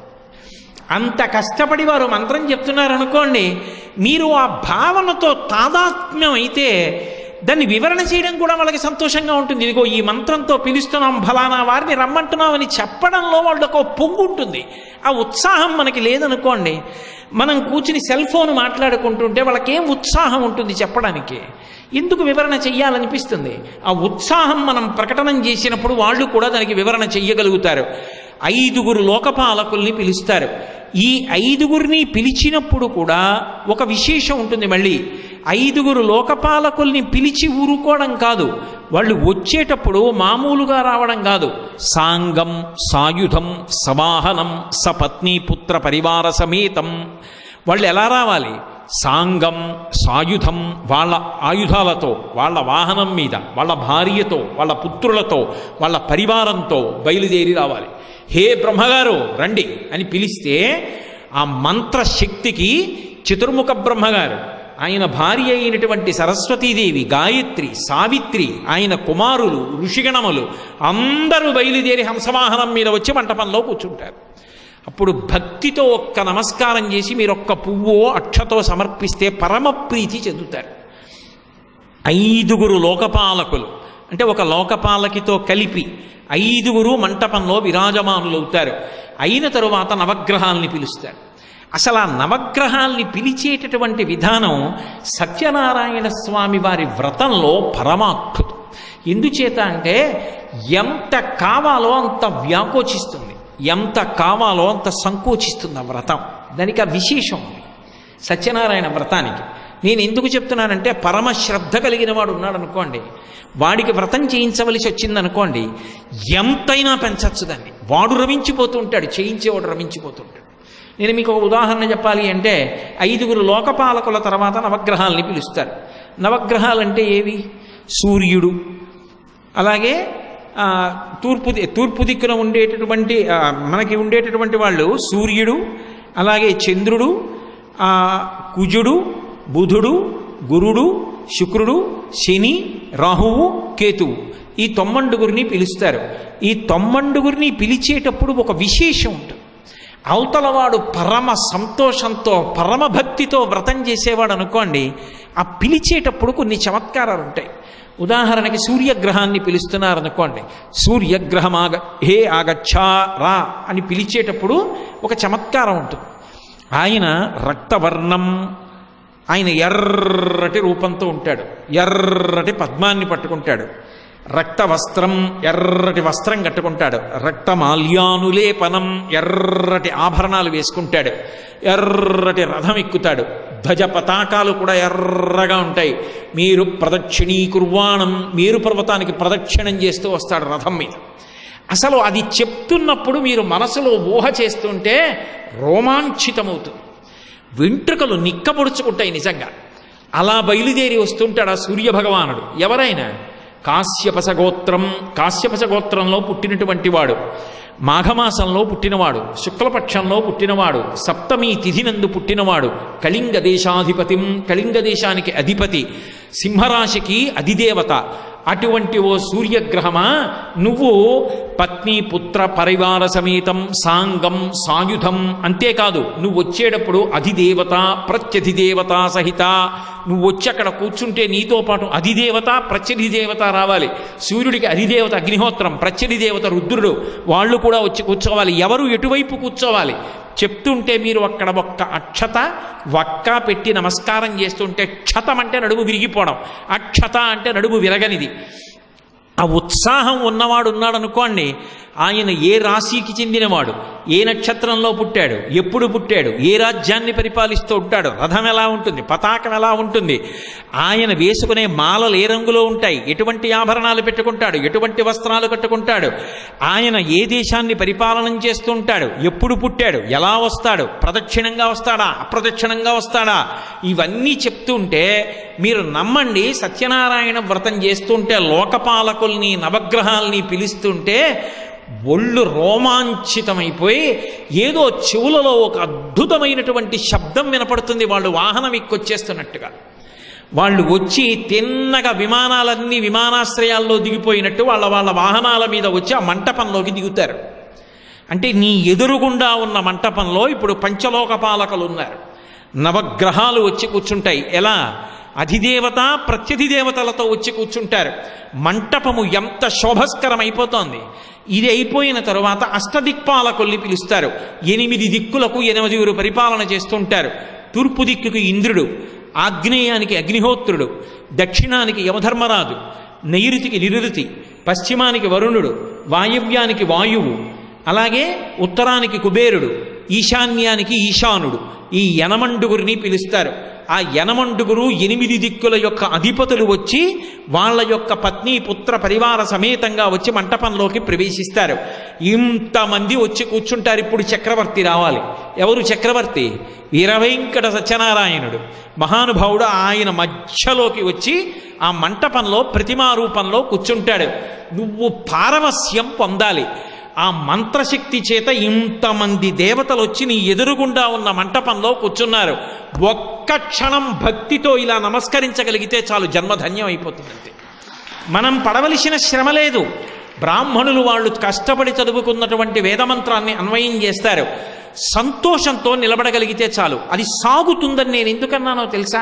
అంత కష్టపడి వారు మంత్రం చెప్తున్నారనుకోండి మీరు ఆ భావనతో తాదాత్మ్యం అయితే దాన్ని వివరణ చేయడం కూడా వాళ్ళకి సంతోషంగా ఉంటుంది ఇదిగో ఈ మంత్రంతో పిలుస్తున్నాం ఫలానా వారిని రమ్మంటున్నామని చెప్పడంలో వాళ్ళకు ఒక పొంగు ఉంటుంది ఆ ఉత్సాహం మనకి లేదనుకోండి మనం కూర్చుని సెల్ ఫోన్ మాట్లాడుకుంటుంటే వాళ్ళకేం ఉత్సాహం ఉంటుంది చెప్పడానికి ఎందుకు వివరణ చెయ్యాలనిపిస్తుంది ఆ ఉత్సాహం మనం ప్రకటనం చేసినప్పుడు వాళ్ళు కూడా దానికి వివరణ చెయ్యగలుగుతారు ఐదుగురు లోకపాలకుల్ని పిలుస్తారు ఈ ఐదుగురిని పిలిచినప్పుడు కూడా ఒక విశేషం ఉంటుంది మళ్ళీ ఐదుగురు లోకపాలకుల్ని పిలిచి ఊరుకోవడం కాదు వాళ్ళు వచ్చేటప్పుడు మామూలుగా రావడం కాదు సాంగం సాయుధం సవాహనం సపత్ని పుత్ర పరివార సమేతం వాళ్ళు ఎలా రావాలి సాంగం సాయుధం వాళ్ళ ఆయుధాలతో వాళ్ళ వాహనం మీద వాళ్ళ భార్యతో వాళ్ళ పుత్రులతో వాళ్ళ పరివారంతో బయలుదేరి రావాలి హే బ్రహ్మగారు రండి అని పిలిస్తే ఆ మంత్రశక్తికి చతుర్ముఖ బ్రహ్మగారు ఆయన భార్య అయినటువంటి సరస్వతీదేవి గాయత్రి సావిత్రి ఆయన కుమారులు ఋషిగణములు అందరూ బయలుదేరి హంసవాహనం మీద వచ్చి మంటపంలో కూర్చుంటారు అప్పుడు భక్తితో ఒక్క నమస్కారం చేసి మీరు ఒక్క పువ్వో అక్షతో సమర్పిస్తే పరమ ప్రీతి చెందుతారు ఐదుగురు లోకపాలకులు అంటే ఒక లోకపాలకితో కలిపి ఐదుగురు మంటపంలో విరాజమానులవుతారు అయిన తరువాత నవగ్రహాల్ని పిలుస్తారు అసలు ఆ నవగ్రహాల్ని పిలిచేటటువంటి విధానం సత్యనారాయణ స్వామి వారి వ్రతంలో పరమాద్భుతం ఎందుచేత అంటే ఎంత కావాలో అంత వ్యాకోచిస్తుంది ఎంత కావాలో అంత సంకోచిస్తుంది ఆ వ్రతం దానికి ఆ విశేషం ఉంది సత్యనారాయణ వ్రతానికి నేను ఎందుకు చెప్తున్నానంటే పరమ శ్రద్ధ కలిగిన వాడు ఉన్నాడు అనుకోండి వాడికి వ్రతం చేయించవలసి వచ్చిందనుకోండి ఎంతైనా పెంచచ్చు దాన్ని వాడు రమించిపోతూ ఉంటాడు చేయించేవాడు రమించిపోతుంటాడు నేను మీకు ఒక ఉదాహరణ చెప్పాలి అంటే ఐదుగురు లోకపాలకుల తర్వాత నవగ్రహాలని పిలుస్తారు నవగ్రహాలంటే ఏవి సూర్యుడు అలాగే ఆ, తూర్పు ది- తూర్పు దిక్కున ఉండేటటువంటి ఆ, మనకి ఉండేటటువంటి వాళ్ళు సూర్యుడు అలాగే చంద్రుడు ఆ, కుజుడు బుధుడు గురుడు శుక్రుడు శని రాహువు కేతువు ఈ తొమ్మండుగురిని పిలుస్తారు ఈ తొమ్మండుగురిని పిలిచేటప్పుడు ఒక విశేషం ఉంటుంది అవతలవాడు పరమ సంతోషంతో పరమ భక్తితో వ్రతం చేసేవాడు అనుకోండి ఆ పిలిచేటప్పుడు కొన్ని చమత్కారాలు ఉంటాయి ఉదాహరణకి సూర్యగ్రహాన్ని పిలుస్తున్నారు అనుకోండి సూర్యగ్రహమాగ హే ఆగచ్చా రా అని పిలిచేటప్పుడు ఒక చమత్కారం ఉంటుంది ఆయన రక్తవర్ణం ఆయన ఎర్రటి రూపంతో ఉంటాడు ఎర్రటి పద్మాన్ని పట్టుకుంటాడు రక్త వస్త్రం ఎర్రటి వస్త్రం కట్టుకుంటాడు రక్తమాల్యానులేపనం ఎర్రటి ఆభరణాలు వేసుకుంటాడు ఎర్రటి రథం ఎక్కుతాడు ధ్వజ పతాకాలు కూడా ఎర్రగా ఉంటాయి మీరు ప్రదక్షిణీకుర్వాణం మేరు పర్వతానికి ప్రదక్షిణం చేస్తూ వస్తాడు రథం మీద అసలు అది చెప్తున్నప్పుడు మీరు మనసులో ఊహ చేస్తుంటే రోమాంచితమవుతుంది వెంట్రుకలు నిక్కపొడుచుకుంటాయి నిజంగా అలా బయలుదేరి వస్తుంటాడు ఆ సూర్య భగవానుడు ఎవరైనా కాశ్యపస గోత్రం కాశ్యపస గోత్రంలో పుట్టినటువంటి వాడు మాఘమాసంలో పుట్టినవాడు శుక్లపక్షంలో పుట్టినవాడు సప్తమి తిథినందు పుట్టినవాడు కళింగ దేశాధిపతిం కళింగ దేశానికి అధిపతి సింహరాశికి అధిదేవత అటువంటి ఓ సూర్యగ్రహమా నువ్వు పత్ని పుత్ర పరివార సమేతం సాంగం సాయుధం అంతేకాదు నువ్వు వచ్చేటప్పుడు అధిదేవత ప్రత్యధిదేవత సహిత నువ్వు వచ్చి అక్కడ కూర్చుంటే నీతో పాటు అధిదేవత ప్రత్యధిదేవత రావాలి సూర్యుడికి అధిదేవత అగ్నిహోత్రం ప్రత్యధిదేవత రుద్రుడు వాళ్ళు కూడా వచ్చి కూర్చోవాలి ఎవరు ఎటువైపు కూర్చోవాలి చెప్తుంటే మీరు అక్కడ ఒక్క అక్షత వక్క పెట్టి నమస్కారం చేస్తుంటే క్షతం అంటే నడుము విరిగిపోవడం అక్షత అంటే నడుము విరగనిది ఆ ఉత్సాహం ఉన్నవాడు ఉన్నాడు అనుకోండి ఆయన ఏ రాశికి చెందినవాడు ఏ నక్షత్రంలో పుట్టాడు ఎప్పుడు పుట్టాడు ఏ రాజ్యాన్ని పరిపాలిస్తూ ఉంటాడు రథం ఎలా ఉంటుంది పతాకం ఎలా ఉంటుంది ఆయన వేసుకునే మాలలు ఏ రంగులో ఉంటాయి ఎటువంటి ఆభరణాలు పెట్టుకుంటాడు ఎటువంటి వస్త్రాలు కట్టుకుంటాడు ఆయన ఏ దేశాన్ని పరిపాలన చేస్తూ ఉంటాడు ఎప్పుడు పుట్టాడు ఎలా వస్తాడు ప్రదక్షిణంగా వస్తాడా అప్రదక్షిణంగా వస్తాడా ఇవన్నీ చెప్తుంటే మీరు నమ్మండి సత్యనారాయణ వ్రతం చేస్తుంటే లోకపాలకుల్ని నవగ్రహాల్ని పిలుస్తుంటే ఒళ్ళు రోమాంచితమైపోయి ఏదో చెవులలో ఒక అద్భుతమైనటువంటి శబ్దం వినపడుతుంది వాళ్ళు వాహనం ఎక్కొచ్చేస్తున్నట్టుగా వాళ్ళు వచ్చి తిన్నగా విమానాలన్నీ విమానాశ్రయాల్లో దిగిపోయినట్టు వాళ్ళ వాళ్ళ వాహనాల మీద వచ్చి ఆ మంటపంలోకి దిగుతారు అంటే నీ ఎదురుగుండా ఉన్న మంటపంలో ఇప్పుడు పంచలోక పాలకులు ఉన్నారు నవగ్రహాలు వచ్చి కూర్చుంటాయి ఎలా అధిదేవత ప్రత్యధిదేవతలతో వచ్చి కూర్చుంటారు మంటపము ఎంత శోభస్కరం అయిపోతోంది ఇది అయిపోయిన తరువాత అష్టదిక్పాలకుల్ని పిలుస్తారు ఎనిమిది దిక్కులకు ఎనిమిదిగురు పరిపాలన చేస్తుంటారు తూర్పు దిక్కుకు ఇంద్రుడు ఆగ్నేయానికి అగ్నిహోత్రుడు దక్షిణానికి యమధర్మరాజు నైరుతికి నిరుతి పశ్చిమానికి వరుణుడు వాయవ్యానికి వాయువు అలాగే ఉత్తరానికి కుబేరుడు ఈశాన్యానికి ఈశానుడు ఈ యనమండుగురిని పిలుస్తారు ఆ యనమండుగురు ఎనిమిది దిక్కుల యొక్క అధిపతులు వచ్చి వాళ్ళ యొక్క పత్ని పుత్ర పరివార సమేతంగా వచ్చి మంటపంలోకి ప్రవేశిస్తారు ఇంతమంది వచ్చి కూర్చుంటారు ఇప్పుడు చక్రవర్తి రావాలి ఎవరు చక్రవర్తి వీరవెంకట సత్యనారాయణుడు మహానుభావుడు ఆయన మధ్యలోకి వచ్చి ఆ మంటపంలో ప్రతిమా రూపంలో కూర్చుంటాడు నువ్వు పారవస్యం పొందాలి ఆ మంత్రశక్తి చేత ఇంతమంది దేవతలు వచ్చి నీ ఎదురుగుండా ఉన్న మంటపంలో కూర్చున్నారు ఒక్క క్షణం భక్తితో ఇలా నమస్కరించగలిగితే చాలు జన్మధన్యం అయిపోతుందంతే మనం పడవలసిన శ్రమ లేదు బ్రాహ్మణులు వాళ్ళు కష్టపడి చదువుకున్నటువంటి వేదమంత్రాన్ని అన్వయం చేస్తారు సంతోషంతో నిలబడగలిగితే చాలు అది సాగుతుందని నేను ఎందుకన్నానో తెలుసా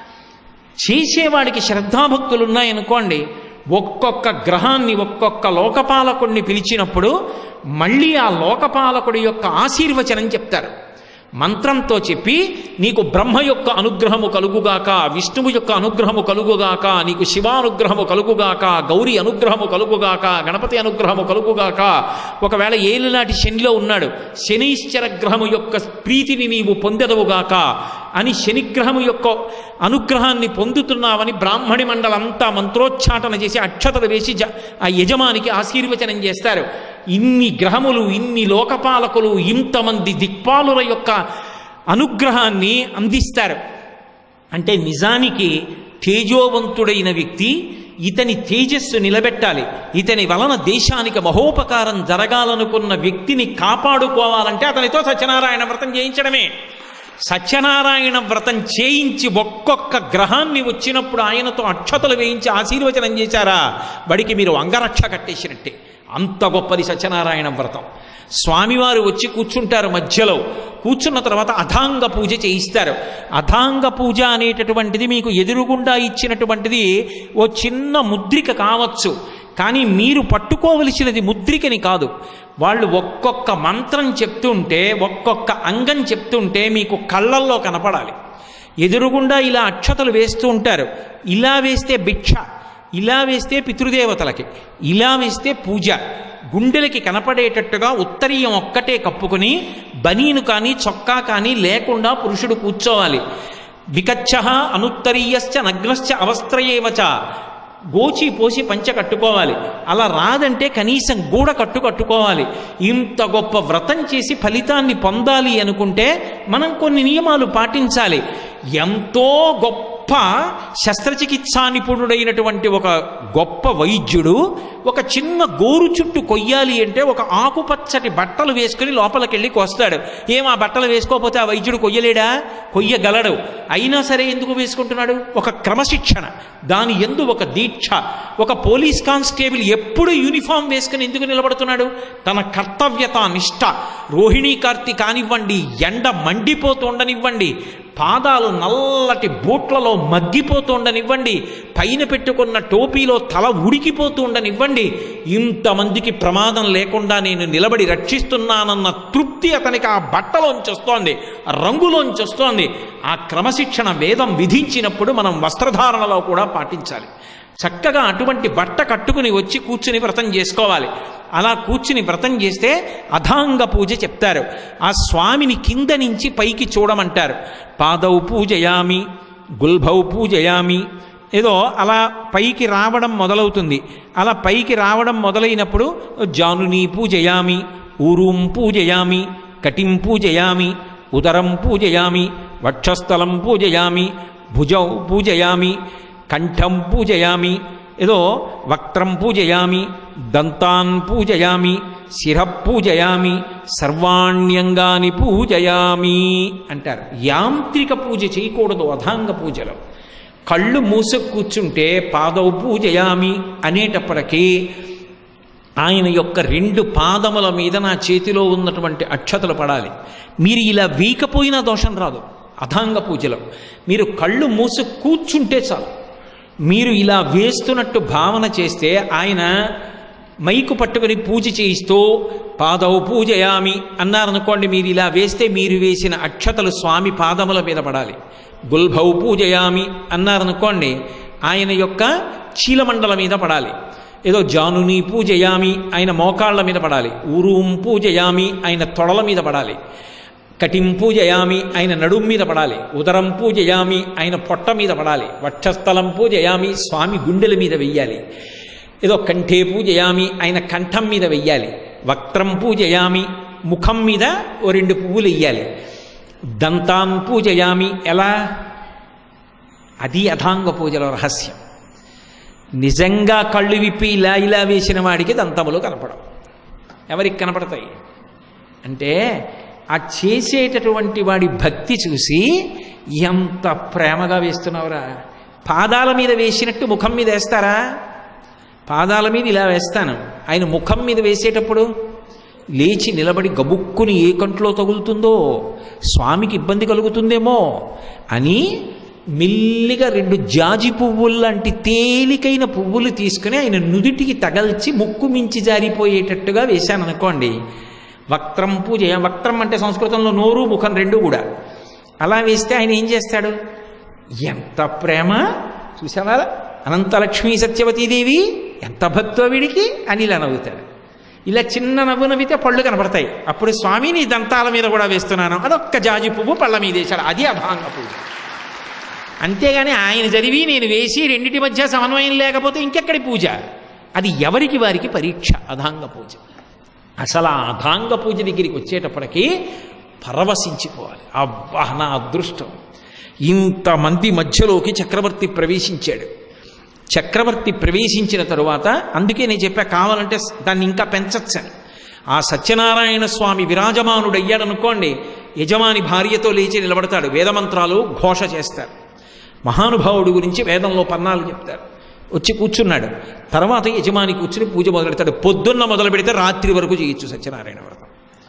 చేసేవాడికి శ్రద్ధాభక్తులు ఉన్నాయనుకోండి ఒక్కొక్క గ్రహాన్ని ఒక్కొక్క లోకపాలకుడిని పిలిచినప్పుడు మళ్ళీ ఆ లోకపాలకుడి యొక్క ఆశీర్వచనం చెప్తారు మంత్రంతో చెప్పి నీకు బ్రహ్మ యొక్క అనుగ్రహము కలుగుగాక విష్ణువు యొక్క అనుగ్రహము కలుగుగాక నీకు శివానుగ్రహము కలుగుగాక గౌరీ అనుగ్రహము కలుగుగాక గణపతి అనుగ్రహము కలుగుగాక ఒకవేళ ఏలినాటి శనిలో ఉన్నాడు శనీశ్చర గ్రహము యొక్క ప్రీతిని నీవు పొందెదవుగాక అని శనిగ్రహము యొక్క అనుగ్రహాన్ని పొందుతున్నావని బ్రాహ్మణి మండలంతా మంత్రోచ్చాటన చేసి అక్షతలు వేసి జ ఆ యజమానికి ఆశీర్వచనం చేస్తారు ఇన్ని గ్రహములు ఇన్ని లోకపాలకులు ఇంతమంది దిక్పాలుల యొక్క అనుగ్రహాన్ని అందిస్తారు అంటే నిజానికి తేజోవంతుడైన వ్యక్తి ఇతని తేజస్సు నిలబెట్టాలి ఇతని వలన దేశానికి మహోపకారం జరగాలనుకున్న వ్యక్తిని కాపాడుకోవాలంటే అతనితో సత్యనారాయణ వ్రతం చేయించడమే సత్యనారాయణ వ్రతం చేయించి ఒక్కొక్క గ్రహాన్ని వచ్చినప్పుడు ఆయనతో అక్షతలు వేయించి ఆశీర్వచనం చేశారా బడికి మీరు అంగరక్ష కట్టేసినట్టే అంత గొప్పది సత్యనారాయణ వ్రతం స్వామివారు వచ్చి కూర్చుంటారు మధ్యలో కూర్చున్న తర్వాత అథాంగ పూజ చేయిస్తారు అథాంగ పూజ అనేటటువంటిది మీకు ఎదురుగుండా ఇచ్చినటువంటిది ఓ చిన్న ముద్రిక కావచ్చు కానీ మీరు పట్టుకోవలసినది ముద్రికని కాదు వాళ్ళు ఒక్కొక్క మంత్రం చెప్తుంటే ఒక్కొక్క అంగం చెప్తుంటే మీకు కళ్ళల్లో కనపడాలి ఎదురుగుండా ఇలా అక్షతలు వేస్తూ ఉంటారు ఇలా వేస్తే భిక్ష ఇలా వేస్తే పితృదేవతలకి ఇలా వేస్తే పూజ గుండెలకి కనపడేటట్టుగా ఉత్తరీయం ఒక్కటే కప్పుకొని బనీను కానీ చొక్కా కానీ లేకుండా పురుషుడు కూర్చోవాలి వికచ్చ అనుత్తరీయశ్చ నగ్నశ్చ అవస్త్రయేవచ గోచి పోసి పంచ కట్టుకోవాలి అలా రాదంటే కనీసం గూడ కట్టు కట్టుకోవాలి ఇంత గొప్ప వ్రతం చేసి ఫలితాన్ని పొందాలి అనుకుంటే మనం కొన్ని నియమాలు పాటించాలి ఎంతో గొప్ప శస్త్రచికిత్సా నిపుణుడైనటువంటి ఒక గొప్ప వైద్యుడు ఒక చిన్న గోరు చుట్టు కొయ్యాలి అంటే ఒక ఆకుపచ్చటి బట్టలు వేసుకుని లోపలికెళ్ళి కొస్తాడు ఏం ఆ బట్టలు వేసుకోకపోతే ఆ వైద్యుడు కొయ్యలేడా కొయ్యగలడు అయినా సరే ఎందుకు వేసుకుంటున్నాడు ఒక క్రమశిక్షణ దాని ఎందు ఒక దీక్ష ఒక పోలీస్ కానిస్టేబుల్ ఎప్పుడు యూనిఫామ్ వేసుకుని ఎందుకు నిలబడుతున్నాడు తన కర్తవ్యత నిష్ట రోహిణీ కార్తీ కానివ్వండి ఎండ మండిపోతూ ఉండనివ్వండి పాదాలు నల్లటి బూట్లలో మగ్గిపోతూ ఉండనివ్వండి పైన పెట్టుకున్న టోపీలో తల ఉడికిపోతూ ఉండనివ్వండి ఇంతమందికి ప్రమాదం లేకుండా నేను నిలబడి రక్షిస్తున్నానన్న తృప్తి అతనికి ఆ బట్టలోంచి వస్తోంది ఆ రంగులోంచి వస్తోంది ఆ క్రమశిక్షణ వేదం విధించినప్పుడు మనం వస్త్రధారణలో కూడా పాటించాలి చక్కగా అటువంటి బట్ట కట్టుకుని వచ్చి కూర్చుని వ్రతం చేసుకోవాలి అలా కూర్చుని వ్రతం చేస్తే అధాంగ పూజ చెప్తారు ఆ స్వామిని కింద నుంచి పైకి చూడమంటారు పాదౌ పూజయామి గుల్భౌ పూజయామి ఏదో అలా పైకి రావడం మొదలవుతుంది అలా పైకి రావడం మొదలైనప్పుడు జానుని పూజయామి ఊరూం పూజయామి కటిం పూజయామి ఉదరం పూజయామి వక్షస్థలం పూజయామి భుజౌ పూజయామి కంఠం పూజయామి ఏదో వక్త్రం పూజయామి దంతాన్ పూజయామి శిర పూజయామి సర్వాణ్యంగాని పూజయామి అంటారు యాంత్రిక పూజ చేయకూడదు అధాంగ పూజలో కళ్ళు మూసు కూర్చుంటే పాదౌ పూజయామి అనేటప్పటికీ ఆయన యొక్క రెండు పాదముల మీద నా చేతిలో ఉన్నటువంటి అక్షతలు పడాలి మీరు ఇలా వీకపోయినా దోషం రాదు అధాంగ పూజలో మీరు కళ్ళు మూసి కూర్చుంటే చాలు మీరు ఇలా వేస్తున్నట్టు భావన చేస్తే ఆయన మైకు పట్టుకుని పూజ చేయిస్తూ పాదౌ పూజయామి అన్నారనుకోండి మీరు ఇలా వేస్తే మీరు వేసిన అక్షతలు స్వామి పాదముల మీద పడాలి గుల్భౌ పూజయామి అన్నారనుకోండి ఆయన యొక్క చీలమండల మీద పడాలి ఏదో జానుని పూజయామి ఆయన మోకాళ్ళ మీద పడాలి ఊరూం పూజయామి ఆయన తొడల మీద పడాలి కటిం పూజయామి ఆయన నడుం మీద పడాలి ఉదరం పూజయామి ఆయన పొట్ట మీద పడాలి వక్షస్థలం పూజయామి స్వామి గుండెల మీద వెయ్యాలి ఏదో కంఠే పూజయామి ఆయన కంఠం మీద వెయ్యాలి వక్త్రం పూజయామి ముఖం మీద ఓ రెండు పువ్వులు వెయ్యాలి దంతాన్ పూజయామి ఎలా అది అథాంగ పూజల రహస్యం నిజంగా కళ్ళు విప్పి ఇలా ఇలా వేసిన వాడికి దంతములు కనపడవు ఎవరికి కనపడతాయి అంటే ఆ చేసేటటువంటి వాడి భక్తి చూసి ఎంత ప్రేమగా వేస్తున్నావురా పాదాల మీద వేసినట్టు ముఖం మీద వేస్తారా పాదాల మీద ఇలా వేస్తాను ఆయన ముఖం మీద వేసేటప్పుడు లేచి నిలబడి గబుక్కుని ఏ కంట్లో తగులుతుందో స్వామికి ఇబ్బంది కలుగుతుందేమో అని మెల్లిగా రెండు జాజి పువ్వులు లాంటి తేలికైన పువ్వులు తీసుకుని ఆయన నుదుటికి తగల్చి ముక్కు మించి జారిపోయేటట్టుగా వేశాను అనుకోండి వక్త్రం పూజ వక్త్రం అంటే సంస్కృతంలో నోరు ముఖం రెండు కూడా అలా వేస్తే ఆయన ఏం చేస్తాడు ఎంత ప్రేమ చూసావా అనంతలక్ష్మీ సత్యవతీదేవి ఎంత భక్తో వీడికి అని ఇలా నవ్వుతాడు ఇలా చిన్న నవ్వు నవ్వితే పళ్ళు కనపడతాయి అప్పుడు స్వామిని దంతాల మీద కూడా వేస్తున్నాను అదొక్క జాజి పువ్వు పళ్ళ మీద వేశాడు అది అభాంగ పూజ అంతేగాని ఆయన జరివి నేను వేసి రెండిటి మధ్య సమన్వయం లేకపోతే ఇంకెక్కడి పూజ అది ఎవరికి వారికి పరీక్ష అధాంగ పూజ అసలు ఆ అధాంగ పూజ దగ్గరికి వచ్చేటప్పటికి పరవశించిపోవాలి అబ్బా నా అదృష్టం ఇంతమంది మధ్యలోకి చక్రవర్తి ప్రవేశించాడు చక్రవర్తి ప్రవేశించిన తరువాత అందుకే నేను చెప్పా కావాలంటే దాన్ని ఇంకా పెంచచ్చని ఆ సత్యనారాయణ స్వామి విరాజమానుడయ్యాడనుకోండి యజమాని భార్యతో లేచి నిలబడతాడు వేదమంత్రాలు ఘోష చేస్తారు మహానుభావుడు గురించి వేదంలో పన్నాలు చెప్తారు వచ్చి కూర్చున్నాడు తర్వాత యజమాని కూర్చుని పూజ మొదలెడతాడు పొద్దున్న మొదలు పెడితే రాత్రి వరకు చేయొచ్చు సత్యనారాయణ వ్రతం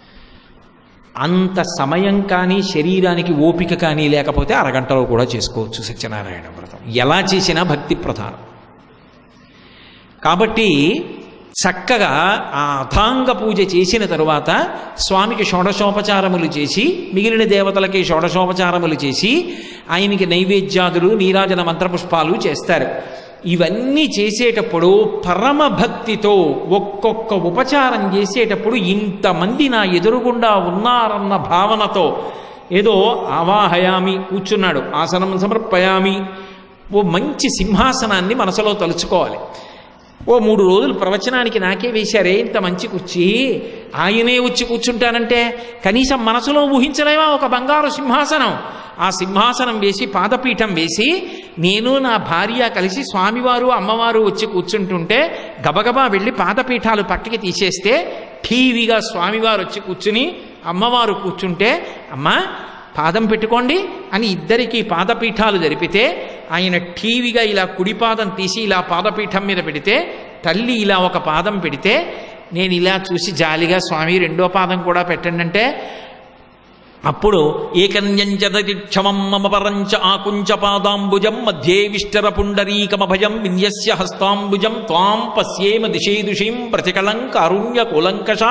అంత సమయం కానీ శరీరానికి ఓపిక కానీ లేకపోతే అరగంటలో కూడా చేసుకోవచ్చు సత్యనారాయణ వ్రతం ఎలా చేసినా భక్తి ప్రధానం కాబట్టి చక్కగా ఆ అథాంగ పూజ చేసిన తరువాత స్వామికి షోడశోపచారములు చేసి మిగిలిన దేవతలకి షోడశోపచారములు చేసి ఆయనకి నైవేద్యాదులు నీరాజన మంత్రపుష్పాలు చేస్తారు ఇవన్నీ చేసేటప్పుడు పరమ భక్తితో ఒక్కొక్క ఉపచారం చేసేటప్పుడు ఇంతమంది నా ఎదురుగుండా ఉన్నారన్న భావనతో ఏదో ఆవాహయామి కూర్చున్నాడు ఆసనం సమర్పయామి ఓ మంచి సింహాసనాన్ని మనసులో తలుచుకోవాలి ఓ మూడు రోజులు ప్రవచనానికి నాకే వేశారే ఇంత మంచి కుర్చీ ఆయనే వచ్చి కూర్చుంటానంటే కనీసం మనసులో ఊహించలేమా ఒక బంగారు సింహాసనం ఆ సింహాసనం వేసి పాదపీఠం వేసి నేను నా భార్య కలిసి స్వామివారు అమ్మవారు వచ్చి కూర్చుంటుంటే గబగబా వెళ్ళి పాదపీఠాలు పక్కకి తీసేస్తే ఠీవిగా స్వామివారు వచ్చి కూర్చుని అమ్మవారు కూర్చుంటే అమ్మా పాదం పెట్టుకోండి అని ఇద్దరికి పాదపీఠాలు జరిపితే ఆయన ఠీవిగా ఇలా కుడి పాదం తీసి ఇలా పాదపీఠం మీద పెడితే తల్లి ఇలా ఒక పాదం పెడితే నేను ఇలా చూసి జాలిగా స్వామి రెండో పాదం కూడా పెట్టండి అంటే అప్పుడు ఏకన్యంచదతి క్షమం మమ పరంచ ఆకుంచ పాదాంబుజం మధ్యే విష్టర పుండరీకమభయం విన్యస్య హస్తాంబుజం త్వాం పశ్యేమ దిశేదుషీం ప్రతికళం కారుణ్య కులంకష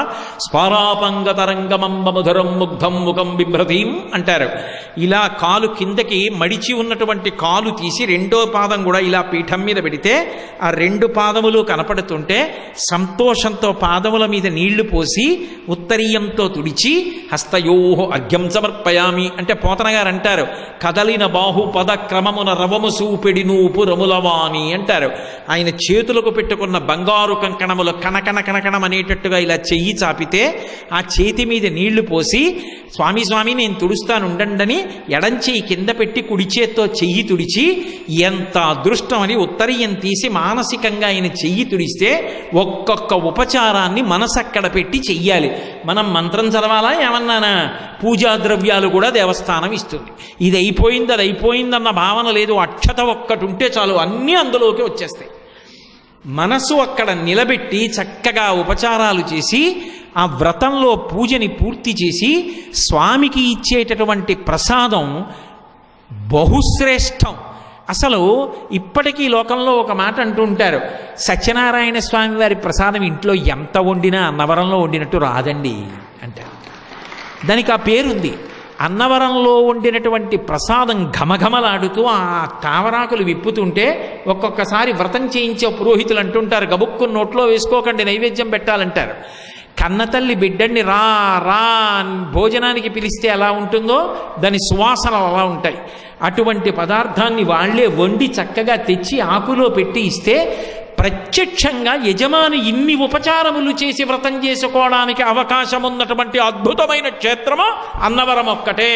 స్పారాపంగతరంగమంబ మధురం ముగ్ధం ముఖం బిభ్రతీం అంటారు ఇలా కాలు కిందకి మడిచి ఉన్నటువంటి కాలు తీసి రెండో పాదం కూడా ఇలా పీఠం మీద పెడితే ఆ రెండు పాదములు కనపడుతుంటే సంతోషంతో పాదముల మీద నీళ్లు పోసి ఉత్తరీయంతో తుడిచి హస్తయోహో అర్ఘ్యం సమర్పయామి అంటే పోతన గారు అంటారు కదలిన బాహు పద క్రమమున రవము సూపెడి నూపు రములవాణి అంటారు ఆయన చేతులకు పెట్టుకున్న బంగారు కంకణములు కనకన కనకణం అనేటట్టుగా ఇలా చెయ్యి చాపితే ఆ చేతి మీద నీళ్లు పోసి స్వామి స్వామి నేను తుడుస్తాను ఉండండని ఎడం చెయ్యి కింద పెట్టి కుడి చేత్తో చెయ్యి తుడిచి ఎంత అదృష్టం అని ఉత్తరీయం తీసి మానసికంగా ఆయన చెయ్యి తుడిస్తే ఒక్కొక్క ఉపచారాన్ని మనసక్కడ పెట్టి చెయ్యాలి మనం మంత్రం చదవాలా ఏమన్నానా పూజా ద్రవ్యాలు కూడా దేవస్థానం ఇస్తుంది ఇది అయిపోయింది అది అయిపోయిందన్న భావన లేదు అక్షత ఒక్కటి ఉంటే చాలు అన్నీ అందులోకి వచ్చేస్తాయి మనసు అక్కడ నిలబెట్టి చక్కగా ఉపచారాలు చేసి ఆ వ్రతంలో పూజని పూర్తి చేసి స్వామికి ఇచ్చేటటువంటి ప్రసాదం బహుశ్రేష్టం అసలు ఇప్పటికీ లోకంలో ఒక మాట అంటూ ఉంటారు సత్యనారాయణ స్వామి వారి ప్రసాదం ఇంట్లో ఎంత వండినా అన్నవరంలో వండినట్టు రాదండి అంటారు దానికి ఆ పేరుంది అన్నవరంలో వండినటువంటి ప్రసాదం ఘమఘమలాడుతూ ఆ తావరాకులు విప్పుతుంటే ఒక్కొక్కసారి వ్రతం చేయించే పురోహితులు అంటుంటారు గబుక్కు నోట్లో వేసుకోకండి నైవేద్యం పెట్టాలంటారు కన్నతల్లి బిడ్డని రా రా అని భోజనానికి పిలిస్తే ఎలా ఉంటుందో దాని సువాసనలు అలా ఉంటాయి అటువంటి పదార్థాన్ని వాళ్ళే వండి చక్కగా తెచ్చి ఆకులో పెట్టి ఇస్తే ప్రత్యక్షంగా యజమాని ఇన్ని ఉపచారములు చేసి వ్రతం చేసుకోవడానికి అవకాశం ఉన్నటువంటి అద్భుతమైన క్షేత్రము అన్నవరం ఒక్కటే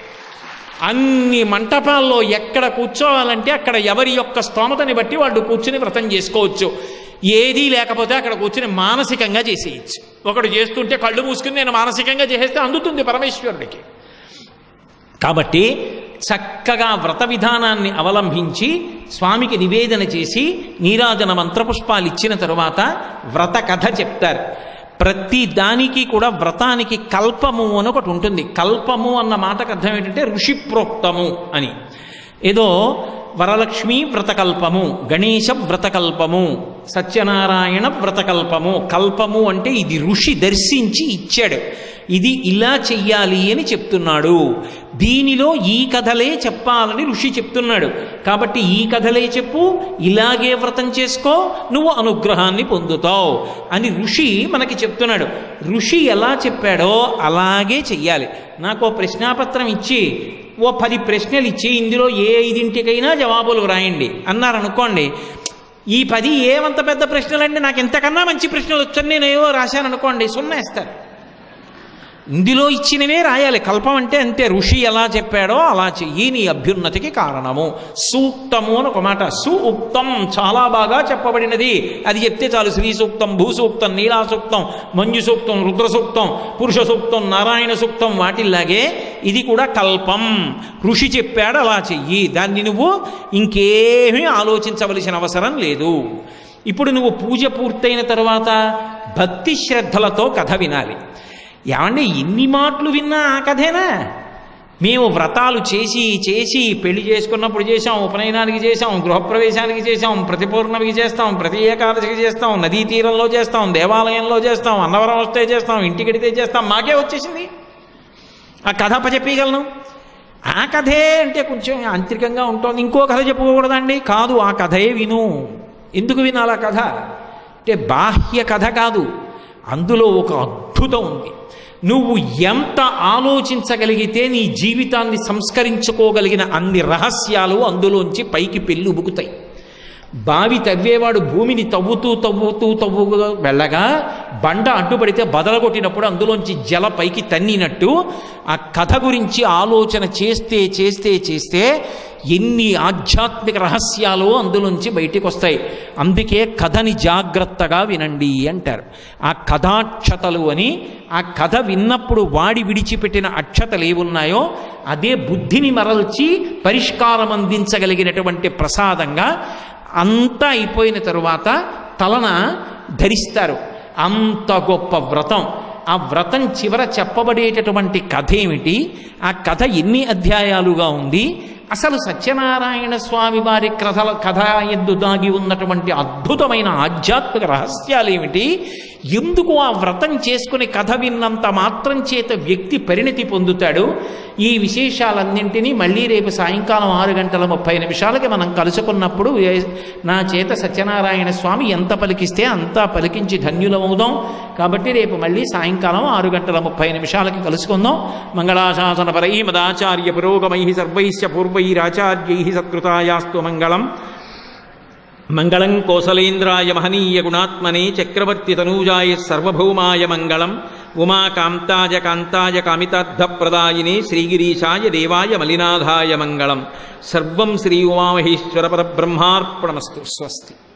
అన్ని మంటపాల్లో ఎక్కడ కూర్చోవాలంటే అక్కడ ఎవరి యొక్క స్తోమతని బట్టి వాళ్ళు కూర్చుని వ్రతం చేసుకోవచ్చు ఏదీ లేకపోతే అక్కడ కూర్చుని మానసికంగా చేసేయచ్చు ఒకడు చేస్తుంటే కళ్ళు మూసుకుని నేను మానసికంగా చేసేస్తే అందుతుంది పరమేశ్వరుడికి కాబట్టి చక్కగా వ్రత విధానాన్ని అవలంబించి స్వామికి నివేదన చేసి నీరాజన మంత్రపుష్పాలు ఇచ్చిన తరువాత వ్రత కథ చెప్తారు ప్రతి దానికి కూడా వ్రతానికి కల్పము అని ఒకటి ఉంటుంది కల్పము అన్న మాటకు అర్థం ఏంటంటే ఋషి ప్రోక్తము అని ఏదో వరలక్ష్మి వ్రతకల్పము గణేశ వ్రతకల్పము సత్యనారాయణ వ్రతకల్పము కల్పము అంటే ఇది ఋషి దర్శించి ఇచ్చాడు ఇది ఇలా చెయ్యాలి అని చెప్తున్నాడు దీనిలో ఈ కథలే చెప్పాలని ఋషి చెప్తున్నాడు కాబట్టి ఈ కథలే చెప్పు ఇలాగే వ్రతం చేసుకో నువ్వు అనుగ్రహాన్ని పొందుతావు అని ఋషి మనకి చెప్తున్నాడు ఋషి ఎలా చెప్పాడో అలాగే చెయ్యాలి నాకు ఓ ప్రశ్నాపత్రం ఇచ్చి ఓ పది ప్రశ్నలు ఇచ్చి ఇందులో ఏ ఐదింటికైనా జవాబులు వ్రాయండి అన్నారనుకోండి ఈ పది ఏమంత పెద్ద ప్రశ్నలండి నాకు ఇంతకన్నా మంచి ప్రశ్నలు వచ్చని నేను ఏవో రాశాను అనుకోండి సున్నా ఇస్తారు ఇందులో ఇచ్చినవే రాయాలి కల్పం అంటే అంతే ఋషి ఎలా చెప్పాడో అలా చెయ్యి నీ అభ్యున్నతికి కారణము సూక్తము అని ఒక మాట సూక్తం చాలా బాగా చెప్పబడినది అది చెప్తే చాలు శ్రీ సూక్తం భూసూక్తం నీలా సూక్తం మంజు సూక్తం రుద్ర సూక్తం పురుష సూక్తం నారాయణ సూక్తం వాటిల్లాగే ఇది కూడా కల్పం ఋషి చెప్పాడు అలా చెయ్యి దాన్ని నువ్వు ఇంకేమీ ఆలోచించవలసిన అవసరం లేదు ఇప్పుడు నువ్వు పూజ పూర్తయిన తర్వాత భక్తి శ్రద్ధలతో కథ వినాలి ఏమంటే ఎన్ని మాటలు విన్నా ఆ కథేనా మేము వ్రతాలు చేసి చేసి పెళ్లి చేసుకున్నప్పుడు చేసాం ఉపనయనానికి చేసాం గృహప్రవేశానికి చేసాం ప్రతి పౌర్ణమికి చేస్తాం ప్రతి ఏకాదశికి చేస్తాం నదీ తీరంలో చేస్తాం దేవాలయంలో చేస్తాం అన్నవరం వస్తే చేస్తాం ఇంటికెడితే చేస్తాం మాకే వచ్చేసింది ఆ కథ చెప్పగలను ఆ కథే అంటే కొంచెం యాంత్రికంగా ఉంటుంది ఇంకో కథ చెప్పుకోకూడదండి కాదు ఆ కథే విను ఎందుకు వినాలి ఆ కథ అంటే బాహ్య కథ కాదు అందులో ఒక అద్భుతం ఉంది నువ్వు ఎంత ఆలోచించగలిగితే నీ జీవితాన్ని సంస్కరించుకోగలిగిన అన్ని రహస్యాలు అందులోంచి పైకి పెళ్ళుబుకుతాయి బావి తవ్వేవాడు భూమిని తవ్వుతూ తవ్వుతూ తవ్వుగా వెళ్ళగా బండ అడ్డుపడితే బదలగొట్టినప్పుడు అందులోంచి జల పైకి తన్నినట్టు ఆ కథ గురించి ఆలోచన చేస్తే చేస్తే చేస్తే ఎన్ని ఆధ్యాత్మిక రహస్యాలు అందులోంచి బయటికి వస్తాయి అందుకే కథని జాగ్రత్తగా వినండి అంటారు ఆ కథాక్షతలు అని ఆ కథ విన్నప్పుడు వాడి విడిచిపెట్టిన అక్షతలు ఏవున్నాయో అదే బుద్ధిని మరల్చి పరిష్కారం అందించగలిగినటువంటి ప్రసాదంగా అంతా అయిపోయిన తరువాత తలన ధరిస్తారు అంత గొప్ప వ్రతం ఆ వ్రతం చివర చెప్పబడేటటువంటి కథ ఏమిటి ఆ కథ ఎన్ని అధ్యాయాలుగా ఉంది అసలు సత్యనారాయణ స్వామి వారి కథల కథ ఎందు దాగి ఉన్నటువంటి అద్భుతమైన ఆధ్యాత్మిక రహస్యాలు ఏమిటి ఎందుకు ఆ వ్రతం చేసుకుని కథ విన్నంత మాత్రం చేత వ్యక్తి పరిణతి పొందుతాడు ఈ విశేషాలన్నింటినీ మళ్ళీ రేపు సాయంకాలం ఆరు గంటల ముప్పై నిమిషాలకి మనం కలుసుకున్నప్పుడు ఏ- నా చేత సత్యనారాయణ స్వామి ఎంత పలికిస్తే అంతా పలికించి ధన్యులమవుదాం కాబట్టి రేపు మళ్ళీ సాయంకాలం ఆరు గంటల ముప్పై నిమిషాలకి కలుసుకుందాం మంగళాశాసన పరై మదాచార్య పురోగమై సర్వైశ్చ పూర్వైరాచార్యై సత్కృతాయాస్తు మంగళం మంగళం కోసలేంద్రాయ మహనీయ గుణాత్మనే చక్రవర్తి తనూజాయ సర్వభౌమాయ మంగళం ఉమాకాంతాయ కాంతాయ కామితార్థప్రదాయినే శ్రీగిరీశాయ దేవాయ మలినాథాయ మంగళం సర్వం శ్రీ ఉమామహేశ్వర పరబ్రహ్మార్పణమస్తు స్వస్తి